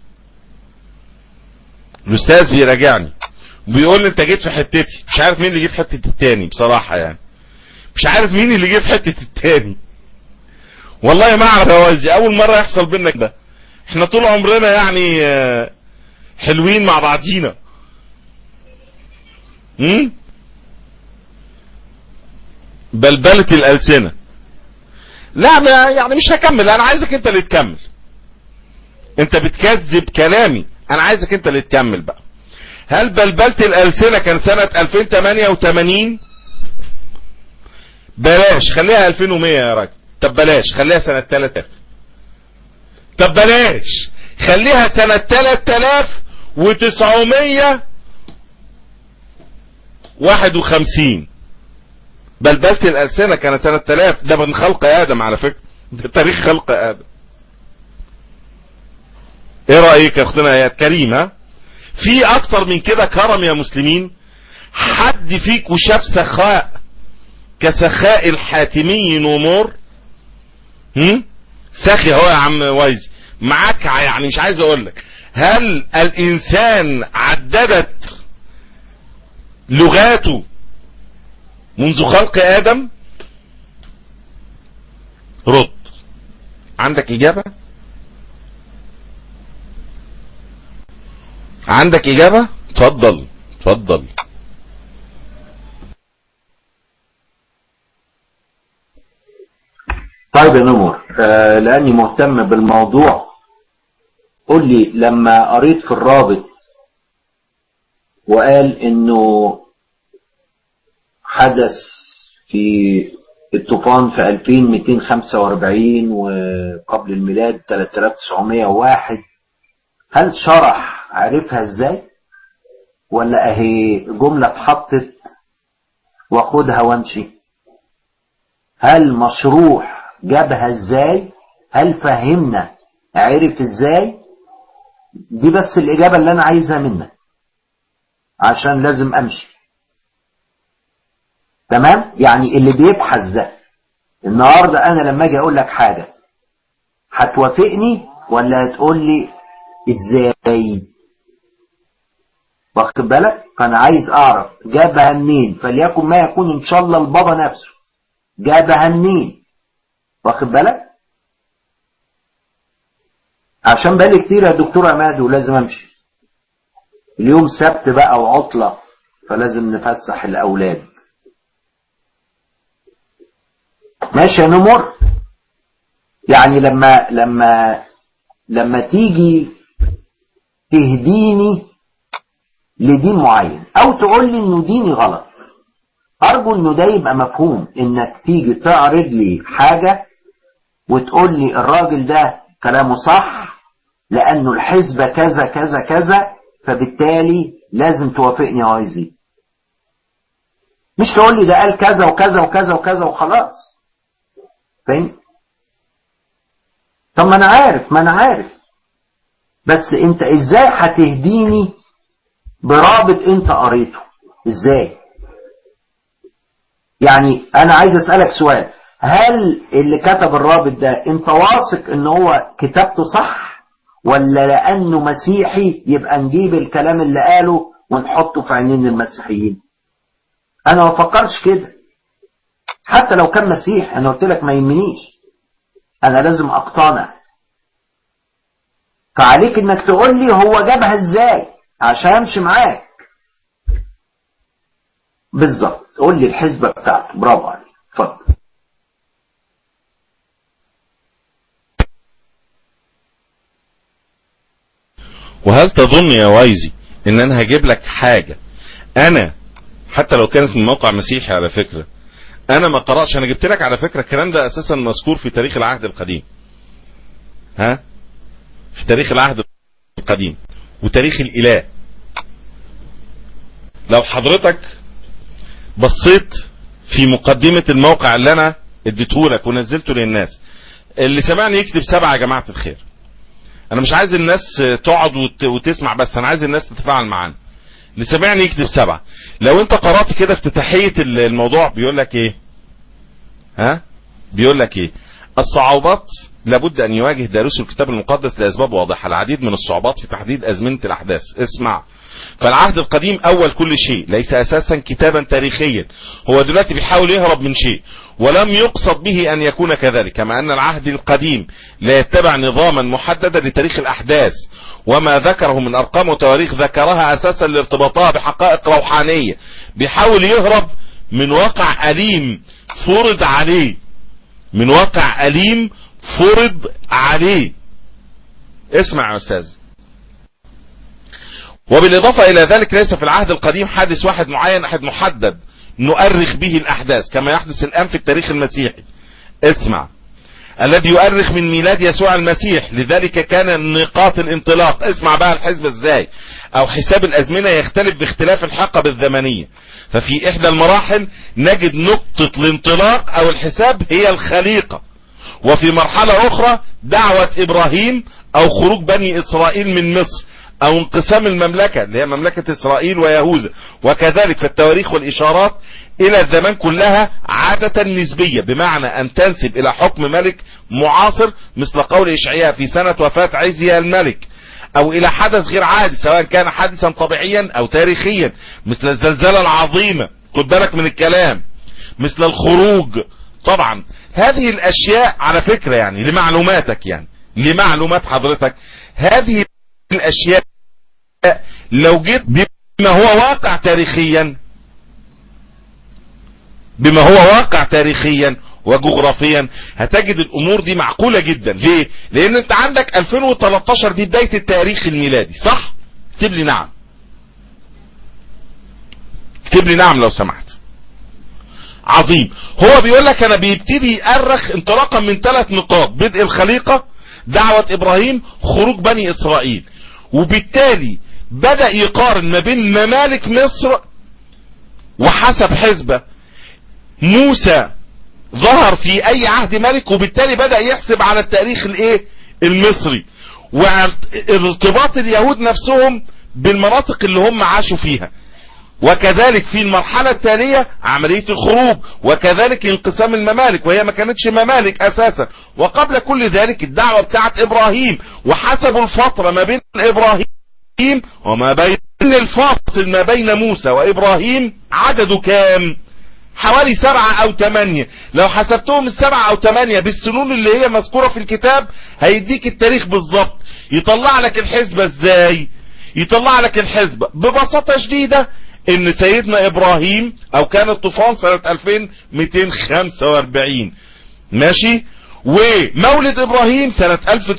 الأستاذ بيراجعني بيقول لي انت جيت في حتتي مش عارف مين اللي جه في حتة التاني بصراحة يعني مش عارف مين اللي جه في حتة التاني والله ما اعرف يا وزي اول مرة يحصل بينا كده احنا طول عمرنا يعني حلوين مع بعضينا هم؟ بلبلة الألسنة لا ما يعني مش هكمل انا عايزك انت اللي تكمل انت بتكذب كلامي انا عايزك انت اللي تكمل بقى هل بلبلة الألسنة كان سنة 2088 بلاش خليها 2100 يا راجل طب بلاش خليها سنة 3000 طب بلاش خليها سنة 3951 بلبلة الألسنة كانت سنة 3000 ده من خلق آدم على فكرة ده تاريخ خلق آدم ايه رأيك يا اختنا يا كريمة في اكتر من كده كرم يا مسلمين حد فيكم شاف سخاء كسخاء الحاتمي نمور هم سخي هو يا عم وايز معاك يعني مش عايز اقول لك هل الانسان عددت لغاته منذ خلق ادم رد عندك اجابة عندك اجابة اتفضل اتفضل طيب يا نمر آه لاني مهتم بالموضوع قل لي لما قريت في الرابط وقال انه حدث في الطوفان في 2245 وقبل الميلاد 3901 هل شرح عرفها ازاي ولا اهي جملة اتحطت واخدها وامشي هل مشروح جابها ازاي هل فهمنا عرف ازاي دي بس الاجابة اللي انا عايزها منك عشان لازم امشي تمام يعني اللي بيبحث ده النهاردة انا لما اجي اقول لك حاجة هتوافقني ولا هتقول لي ازاي واخد بالك فانا عايز اعرف جابها منين فليكن ما يكون ان شاء الله البابا نفسه جابها منين واخد بالك عشان بالي كتير يا دكتور عماد ولازم امشي اليوم سبت بقى وعطلة فلازم نفسح الاولاد ماشي يا نمر يعني لما لما لما تيجي تهديني لدين معين او تقول لي انه ديني غلط ارجو انه ده يبقى مفهوم انك تيجي تعرض لي حاجة وتقول لي الراجل ده كلامه صح لانه الحزب كذا كذا كذا فبالتالي لازم توافقني يا وايزي مش تقول لي ده قال كذا وكذا وكذا وكذا وخلاص فاهم طب ما انا عارف ما انا عارف بس انت ازاي هتهديني برابط انت قريته ازاي يعني انا عايز اسألك سؤال هل اللي كتب الرابط ده انت واثق ان هو كتابته صح ولا لانه مسيحي يبقى نجيب الكلام اللي قاله ونحطه في عينين المسيحيين انا ما بفكرش كده حتى لو كان مسيح انا قلت لك ما يهمنيش انا لازم اقتنع فعليك انك تقول لي هو جابها ازاي عشان امشي معاك بالظبط قول لي الحسبة بتاعته برافو عليك اتفضل وهل تظن يا وايزي ان انا هجيب لك حاجة انا حتى لو كانت من موقع مسيحي على فكرة انا ما قرأش انا جبت لك على فكرة الكلام ده اساسا مذكور في تاريخ العهد القديم ها في تاريخ العهد القديم وتاريخ الاله لو حضرتك بصيت في مقدمة الموقع اللي انا اديته لك ونزلته للناس اللي سمعني يكتب سبعة يا جماعة الخير انا مش عايز الناس تقعد وت- وتسمع بس انا عايز الناس تتفاعل معانا اللي سمعني يكتب سبعة لو انت قرأت كده افتتاحية ال- الموضوع بيقول لك ايه ها بيقول لك ايه الصعوبات لابد ان يواجه دارس الكتاب المقدس لاسباب واضحة العديد من الصعوبات في تحديد ازمنة الاحداث اسمع فالعهد القديم اول كل شيء ليس اساسا كتابا تاريخيا هو دلوقتي بيحاول يهرب من شيء ولم يقصد به ان يكون كذلك كما ان العهد القديم لا يتبع نظاما محددا لتاريخ الاحداث وما ذكره من ارقام وتواريخ ذكرها اساسا لارتباطها بحقائق روحانية بيحاول يهرب من واقع اليم فرض عليه من واقع اليم فرض عليه اسمع يا استاذ وبالإضافة إلى ذلك ليس في العهد القديم حادث واحد معين أحد محدد نؤرخ به الأحداث كما يحدث الآن في التاريخ المسيحي اسمع الذي يؤرخ من ميلاد يسوع المسيح لذلك كان نقاط الانطلاق اسمع بقى الحسبة ازاي او حساب الازمنة يختلف باختلاف الحقبة الزمنية ففي احدى المراحل نجد نقطة الانطلاق او الحساب هي الخليقة وفي مرحلة اخرى دعوة ابراهيم او خروج بني اسرائيل من مصر او انقسام المملكة اللي هي مملكة اسرائيل ويهوذا وكذلك في التواريخ والاشارات الى الزمان كلها عادة نسبية بمعنى ان تنسب الى حكم ملك معاصر مثل قول اشعياء في سنة وفاة عزيا الملك او الى حدث غير عادي سواء كان حادثا طبيعيا او تاريخيا مثل الزلزلة العظيمة خد بالك من الكلام مثل الخروج طبعا هذه الاشياء على فكرة يعني لمعلوماتك يعني لمعلومات حضرتك هذه الاشياء لو جيت بما هو واقع تاريخيا بما هو واقع تاريخيا وجغرافيا هتجد الامور دي معقولة جدا ليه لان انت عندك 2013 دي بداية التاريخ الميلادي صح اكتب لي نعم اكتب لي نعم لو سمحت عظيم هو بيقول لك انا بيبتدي يأرخ انطلاقا من ثلاث نقاط بدء الخليقة دعوة ابراهيم خروج بني اسرائيل وبالتالي بدأ يقارن ما بين ممالك مصر وحسب حسبة موسى ظهر في اي عهد ملك وبالتالي بدأ يحسب على التاريخ الايه المصري وارتباط اليهود نفسهم بالمناطق اللي هم عاشوا فيها وكذلك في المرحلة التالية عملية الخروج وكذلك انقسام الممالك وهي ما كانتش ممالك اساسا وقبل كل ذلك الدعوة بتاعت ابراهيم وحسبوا الفترة ما بين ابراهيم وما بين الفاصل ما بين موسى وابراهيم عدده كام حوالي سبعة او تمانية لو حسبتهم السبعة او تمانية بالسنون اللي هي مذكورة في الكتاب هيديك التاريخ بالظبط يطلع لك الحسبة ازاي يطلع لك الحسبة ببساطة شديدة ان سيدنا ابراهيم او كان الطوفان سنة 2245 ماشي ومولد ابراهيم سنة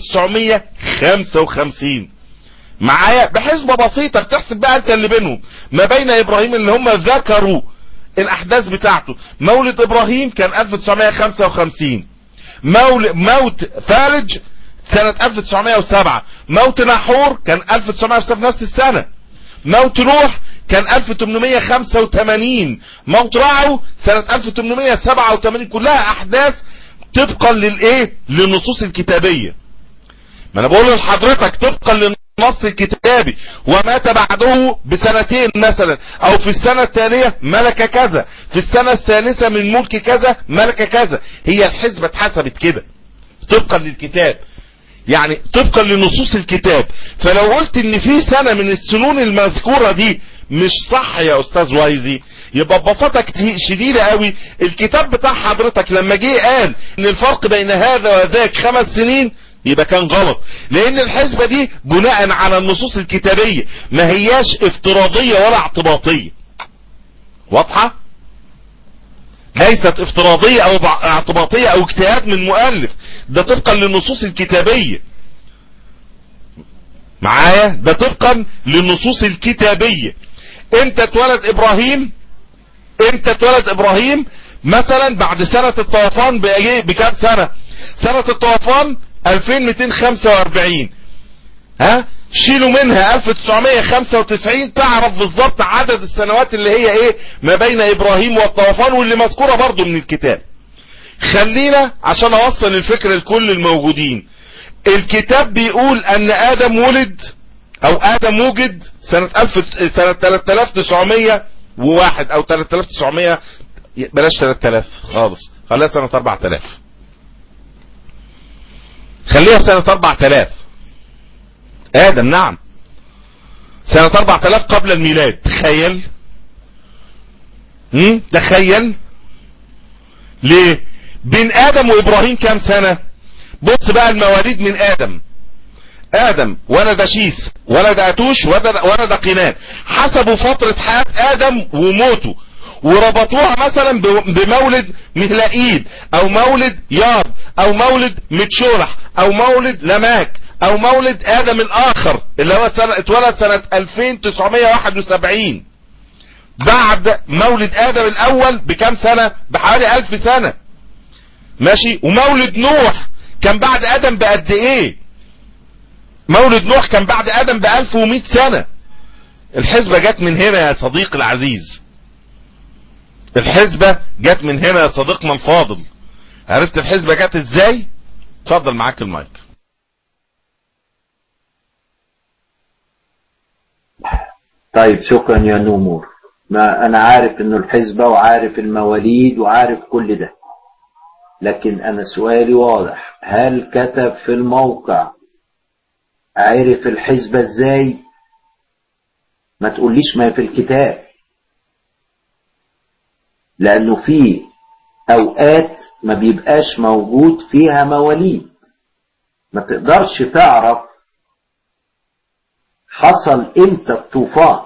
1955 معايا بحسبة بسيطة بتحسب بقى انت اللي بينهم ما بين ابراهيم اللي هم ذكروا الاحداث بتاعته مولد ابراهيم كان 1955 مول موت فارج سنة 1907 موت ناحور كان 1907 نفس السنة موت نوح كان 1885 موت رعو سنة 1887 كلها احداث طبقا للايه للنصوص الكتابية ما انا بقول لحضرتك طبقا للنص الكتابي ومات بعده بسنتين مثلا او في السنة الثانية ملك كذا في السنة الثالثة من ملك كذا ملك كذا هي الحسبة اتحسبت كده طبقا للكتاب يعني طبقا لنصوص الكتاب فلو قلت ان في سنة من السنون المذكورة دي مش صح يا استاذ وايزي يبقى ببساطة شديدة قوي الكتاب بتاع حضرتك لما جه قال ان الفرق بين هذا وذاك خمس سنين يبقى كان غلط لان الحسبة دي بناء على النصوص الكتابية ما هياش افتراضية ولا اعتباطية واضحة ليست افتراضية او اعتباطية او اجتهاد من مؤلف ده طبقا للنصوص الكتابية معايا ده طبقا للنصوص الكتابية امتى اتولد ابراهيم امتى اتولد ابراهيم مثلا بعد سنة الطوفان بكام سنة سنة الطوفان 2245 ها شيلوا منها 1995 تعرف بالظبط عدد السنوات اللي هي ايه ما بين ابراهيم والطوفان واللي مذكورة برضو من الكتاب خلينا عشان اوصل الفكرة لكل الموجودين الكتاب بيقول ان ادم ولد او ادم وجد سنة الف سنة 3901 او 3900 بلاش 3000 خالص خليها سنة 4000 خليها سنة 4000 ادم نعم سنة 4000 قبل الميلاد تخيل هم؟ تخيل ليه بين ادم وابراهيم كام سنة بص بقى المواليد من ادم ادم ولد شيس ولد اتوش ولد قنان حسبوا فترة حياة ادم وموته وربطوها مثلا بمولد مهلائيل او مولد يار او مولد متشورح او مولد لماك او مولد ادم الاخر اللي هو سنة اتولد سنة 2971 بعد مولد ادم الاول بكام سنة بحوالي 1000 سنة ماشي ومولد نوح كان بعد ادم بقد ايه مولد نوح كان بعد ادم ب 1100 سنة الحسبة جت من هنا يا صديقي العزيز الحسبة جت من هنا يا صديقنا الفاضل عرفت الحسبة جت ازاي اتفضل معاك المايك طيب شكرا يا نمور ما انا عارف انه الحسبة وعارف المواليد وعارف كل ده لكن انا سؤالي واضح هل كتب في الموقع عرف الحسبة ازاي ما تقوليش ما في الكتاب لانه في اوقات ما بيبقاش موجود فيها مواليد ما تقدرش تعرف حصل امتى الطوفان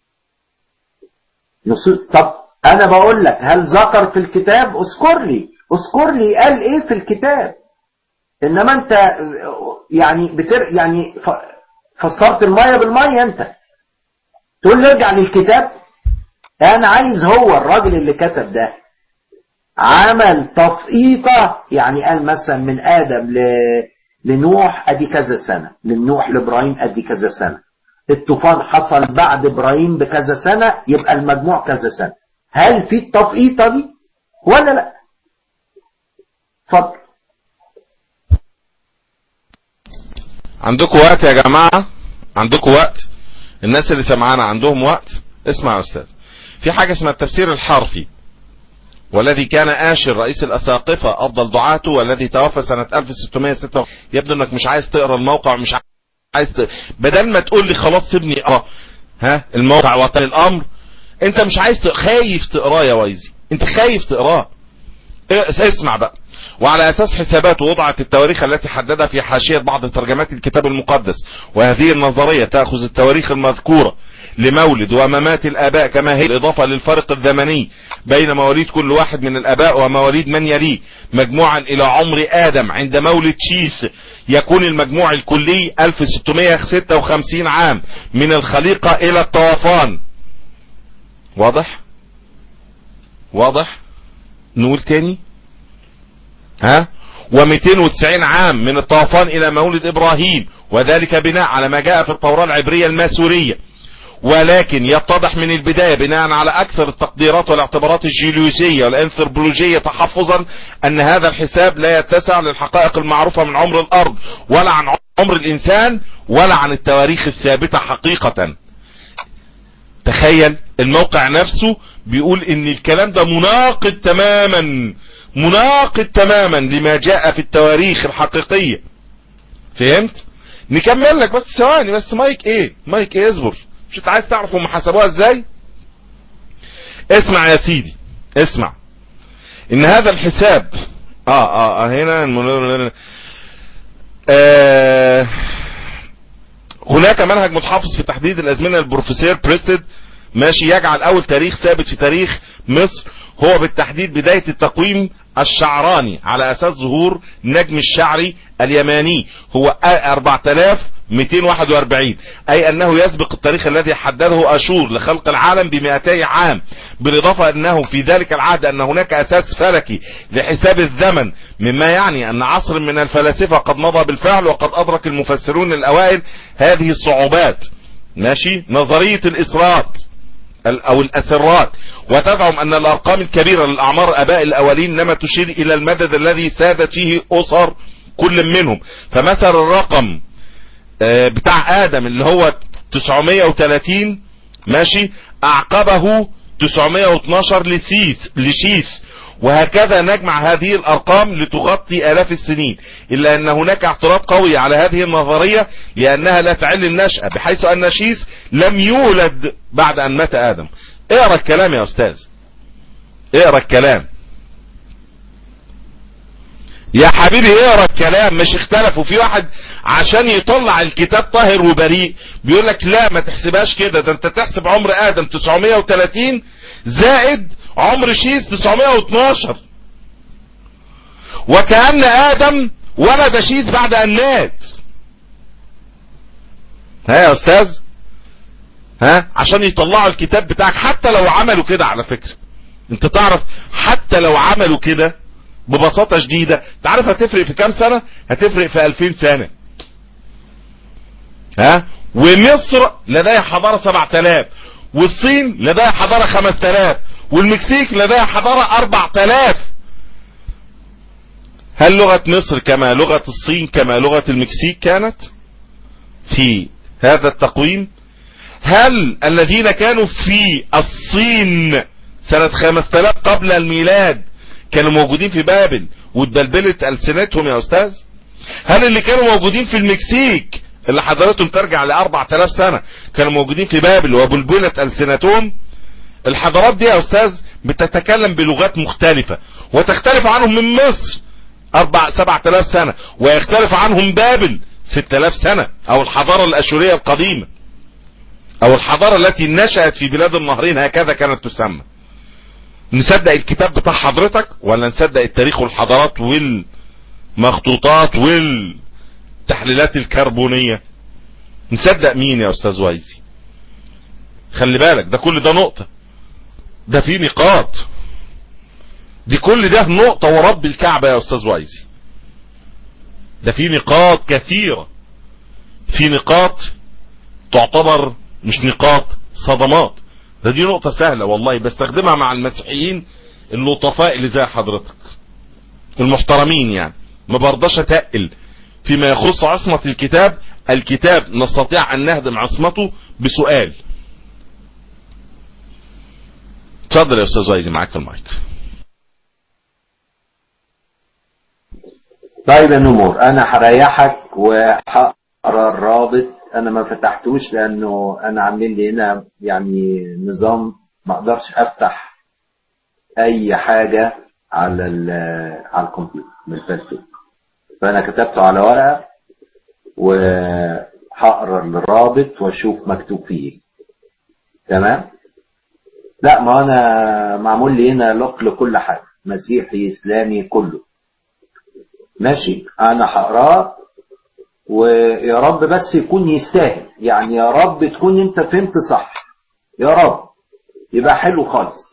نص- طب انا بقول لك هل ذكر في الكتاب اذكر لي اذكر لي قال ايه في الكتاب انما انت يعني بتر يعني ف- فسرت الميه بالميه انت تقول لي ارجع للكتاب انا عايز هو الراجل اللي كتب ده عمل تفقيطة يعني قال مثلا من آدم ل... لنوح أدي كذا سنة من نوح لإبراهيم أدي كذا سنة الطوفان حصل بعد إبراهيم بكذا سنة يبقى المجموع كذا سنة هل في التفقيطة دي ولا لا اتفضل عندكم وقت يا جماعة عندكم وقت الناس اللي سمعانا عندهم وقت اسمع يا أستاذ في حاجة اسمها التفسير الحرفي والذي كان آشر رئيس الأساقفة أفضل دعاته والذي توفى سنة 1606 يبدو أنك مش عايز تقرأ الموقع مش عايز ت... بدل ما تقول لي خلاص سيبني أقرأ ها الموقع وطن الأمر أنت مش عايز ت... خايف تقراه يا ويزي أنت خايف تقراه إيه، اسمع بقى وعلى أساس حسابات وضعت التواريخ التي حددها في حاشية بعض ترجمات الكتاب المقدس وهذه النظرية تأخذ التواريخ المذكورة لمولد وممات الآباء كما هي الإضافة للفرق الزمني بين مواليد كل واحد من الآباء ومواليد من يليه مجموعا إلى عمر آدم عند مولد شيث يكون المجموع الكلي 1656 عام من الخليقة إلى الطوفان واضح واضح نقول تاني ها و290 عام من الطوفان الى مولد ابراهيم وذلك بناء على ما جاء في التوراة العبرية الماسورية ولكن يتضح من البداية بناء على اكثر التقديرات والاعتبارات الجيولوجية والانثروبولوجية تحفظا ان هذا الحساب لا يتسع للحقائق المعروفة من عمر الارض ولا عن عمر الانسان ولا عن التواريخ الثابتة حقيقة تخيل الموقع نفسه بيقول ان الكلام ده مناقض تماما مناقض تماما لما جاء في التواريخ الحقيقية فهمت نكمل لك بس ثواني بس مايك ايه مايك ايه اصبر مش انت عايز تعرف هم حسبوها ازاي اسمع يا سيدي اسمع ان هذا الحساب اه اه, آه هنا المن- آه هناك منهج متحفظ في تحديد الازمنه البروفيسور بريستد ماشي يجعل اول تاريخ ثابت في تاريخ مصر هو بالتحديد بداية التقويم الشعراني على اساس ظهور نجم الشعري اليماني هو 4241 اي انه يسبق التاريخ الذي حدده اشور لخلق العالم ب 200 عام بالاضافة انه في ذلك العهد ان هناك اساس فلكي لحساب الزمن مما يعني ان عصر من الفلاسفة قد مضى بالفعل وقد ادرك المفسرون الاوائل هذه الصعوبات ماشي نظرية الاسرات ال- او الاسرات وتزعم ان الارقام الكبيرة للاعمار اباء الاولين انما تشير الى المدد الذي سادت فيه اسر كل منهم فمثل الرقم آه، بتاع ادم اللي هو 930 ماشي اعقبه 912 لسيس لشيث وهكذا نجمع هذه الارقام لتغطي الاف السنين الا ان هناك اعتراض قوي على هذه النظرية لانها لا تعل النشأة بحيث ان شيث لم يولد بعد ان مات ادم اقرا الكلام يا استاذ اقرا الكلام يا حبيبي اقرا الكلام مش اختلفوا في واحد عشان يطلع الكتاب طاهر وبريء بيقول لك لا ما تحسبهاش كده ده انت تحسب عمر ادم 930 زائد عمر شيث 912 وكأن ادم ولد شيث بعد ان مات ها يا استاذ ها عشان يطلعوا الكتاب بتاعك حتى لو عملوا كده على فكرة انت تعرف حتى لو عملوا كده ببساطة شديدة تعرف هتفرق في كام سنة هتفرق في 2000 سنة ها ومصر لديها حضارة 7000 والصين لديها حضارة 5000 والمكسيك لديها حضارة 4000 هل لغة مصر كما لغة الصين كما لغة المكسيك كانت في هذا التقويم هل الذين كانوا في الصين سنة 5000 قبل الميلاد كانوا موجودين في بابل واتبلبلت ألسنتهم يا أستاذ هل اللي كانوا موجودين في المكسيك اللي حضرتهم ترجع ل 4000 سنة كانوا موجودين في بابل وبلبلت ألسنتهم الحضارات دي يا أستاذ بتتكلم بلغات مختلفة وتختلف عنهم من مصر أربع سبعة آلاف سنة ويختلف عنهم بابل ست آلاف سنة أو الحضارة الأشورية القديمة أو الحضارة التي نشأت في بلاد النهرين هكذا كانت تسمى نصدق الكتاب بتاع حضرتك ولا نصدق التاريخ والحضارات والمخطوطات والتحليلات الكربونية نصدق مين يا أستاذ ويزي خلي بالك ده كل ده نقطة ده في نقاط دي كل ده نقطة ورب الكعبة يا أستاذ ويزي ده في نقاط كثيرة في نقاط تعتبر مش نقاط صدمات ده دي نقطة سهلة والله بستخدمها مع المسيحيين اللطفاء اللي زي حضرتك المحترمين يعني ما برضاش اتقل فيما يخص عصمة الكتاب الكتاب نستطيع ان نهدم عصمته بسؤال اتفضل يا استاذ ويزي معاك المايك طيب يا نمور انا هريحك وهقرا الرابط انا ما فتحتوش لانه انا عاملين لي هنا يعني نظام ما اقدرش افتح اي حاجة على على الكمبيوتر من الفيسبوك فانا كتبته على ورقة وهقرا الرابط واشوف مكتوب فيه تمام لا ما انا معمول لي هنا لوك لكل حاجة مسيحي اسلامي كله ماشي انا هقراه ويا رب بس يكون يستاهل يعني يا رب تكون انت فهمت صح يا رب يبقى حلو خالص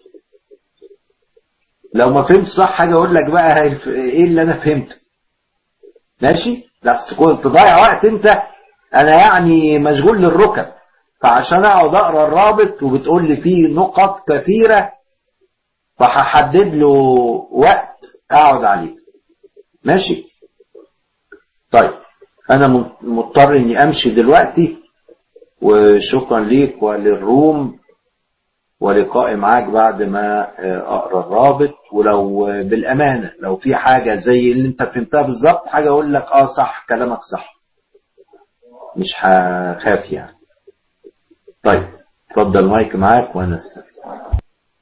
لو ما فهمت صح حاجة اقول لك بقى ايه اللي انا فهمته ماشي بس تكون تضيع وقت انت انا يعني مشغول للركب فعشان اقعد اقرا الرابط وبتقول لي فيه نقط كثيرة فهحدد له وقت اقعد عليه ماشي طيب انا مضطر اني امشي دلوقتي وشكرا ليك وللروم ولقائي معاك بعد ما اقرا الرابط ولو بالامانه لو في حاجه زي اللي انت فهمتها بالظبط حاجه اقول لك اه صح كلامك صح مش هخاف يعني طيب اتفضل مايك معاك وانا استفسر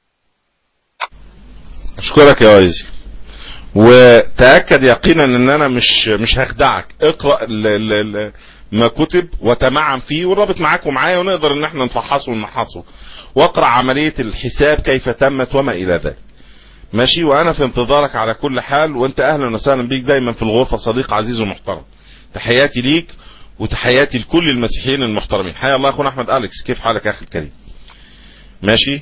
اشكرك يا ويزي وتأكد يقينا ان انا مش مش هخدعك اقرأ ال ال ال ما كتب وتمعن فيه والرابط معاك ومعايا ونقدر ان احنا نفحصه ونمحصه واقرأ عملية الحساب كيف تمت وما الى ذلك ماشي وانا في انتظارك على كل حال وانت اهلا وسهلا بيك دايما في الغرفة صديق عزيز ومحترم تحياتي ليك وتحياتي لكل المسيحيين المحترمين حيا الله اخونا احمد اليكس كيف حالك يا اخي الكريم ماشي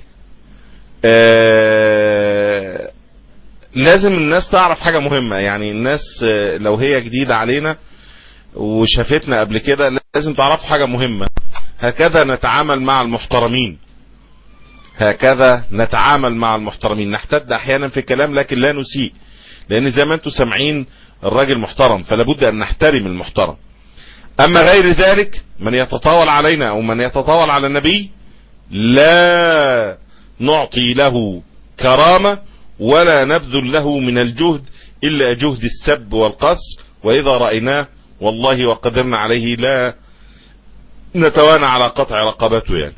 آه لازم الناس تعرف حاجة مهمة يعني الناس لو هي جديدة علينا وشافتنا قبل كده لازم تعرف حاجة مهمة هكذا نتعامل مع المحترمين هكذا نتعامل مع المحترمين نحتد احيانا في الكلام لكن لا نسيء لان زي ما انتم سامعين الراجل محترم فلا بد ان نحترم المحترم اما غير ذلك من يتطاول علينا او من يتطاول على النبي لا نعطي له كرامة ولا نبذل له من الجهد إلا جهد السب والقص وإذا رأيناه والله وقدرنا عليه لا نتوانى على قطع رقبته يعني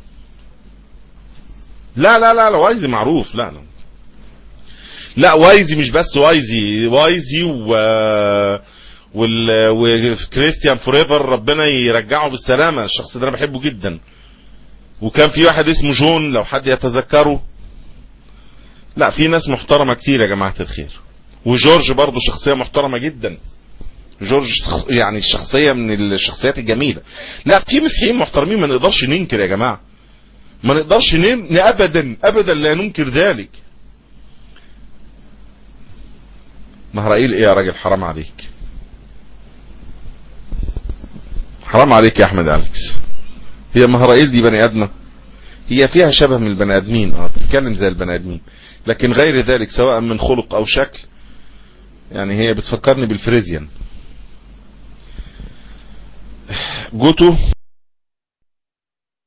لا لا لا لا وايزي معروف لا لا لا وايزي مش بس وايزي وايزي و وال... وكريستيان فوريفر ربنا يرجعه بالسلامة الشخص ده انا بحبه جدا وكان في واحد اسمه جون لو حد يتذكره لا في ناس محترمة كتير يا جماعة الخير وجورج برضه شخصية محترمة جدا جورج يعني الشخصية من الشخصيات الجميلة لا في مسيحيين محترمين ما نقدرش ننكر يا جماعة ما نقدرش نم... ابدا ابدا لا ننكر ذلك مهرائيل ايه يا راجل حرام عليك حرام عليك يا احمد اليكس هي مهرائيل دي بني ادمه هي فيها شبه من البني ادمين اه بتتكلم زي البني ادمين لكن غير ذلك سواء من خلق او شكل يعني هي بتفكرني بالفريزيان جوتو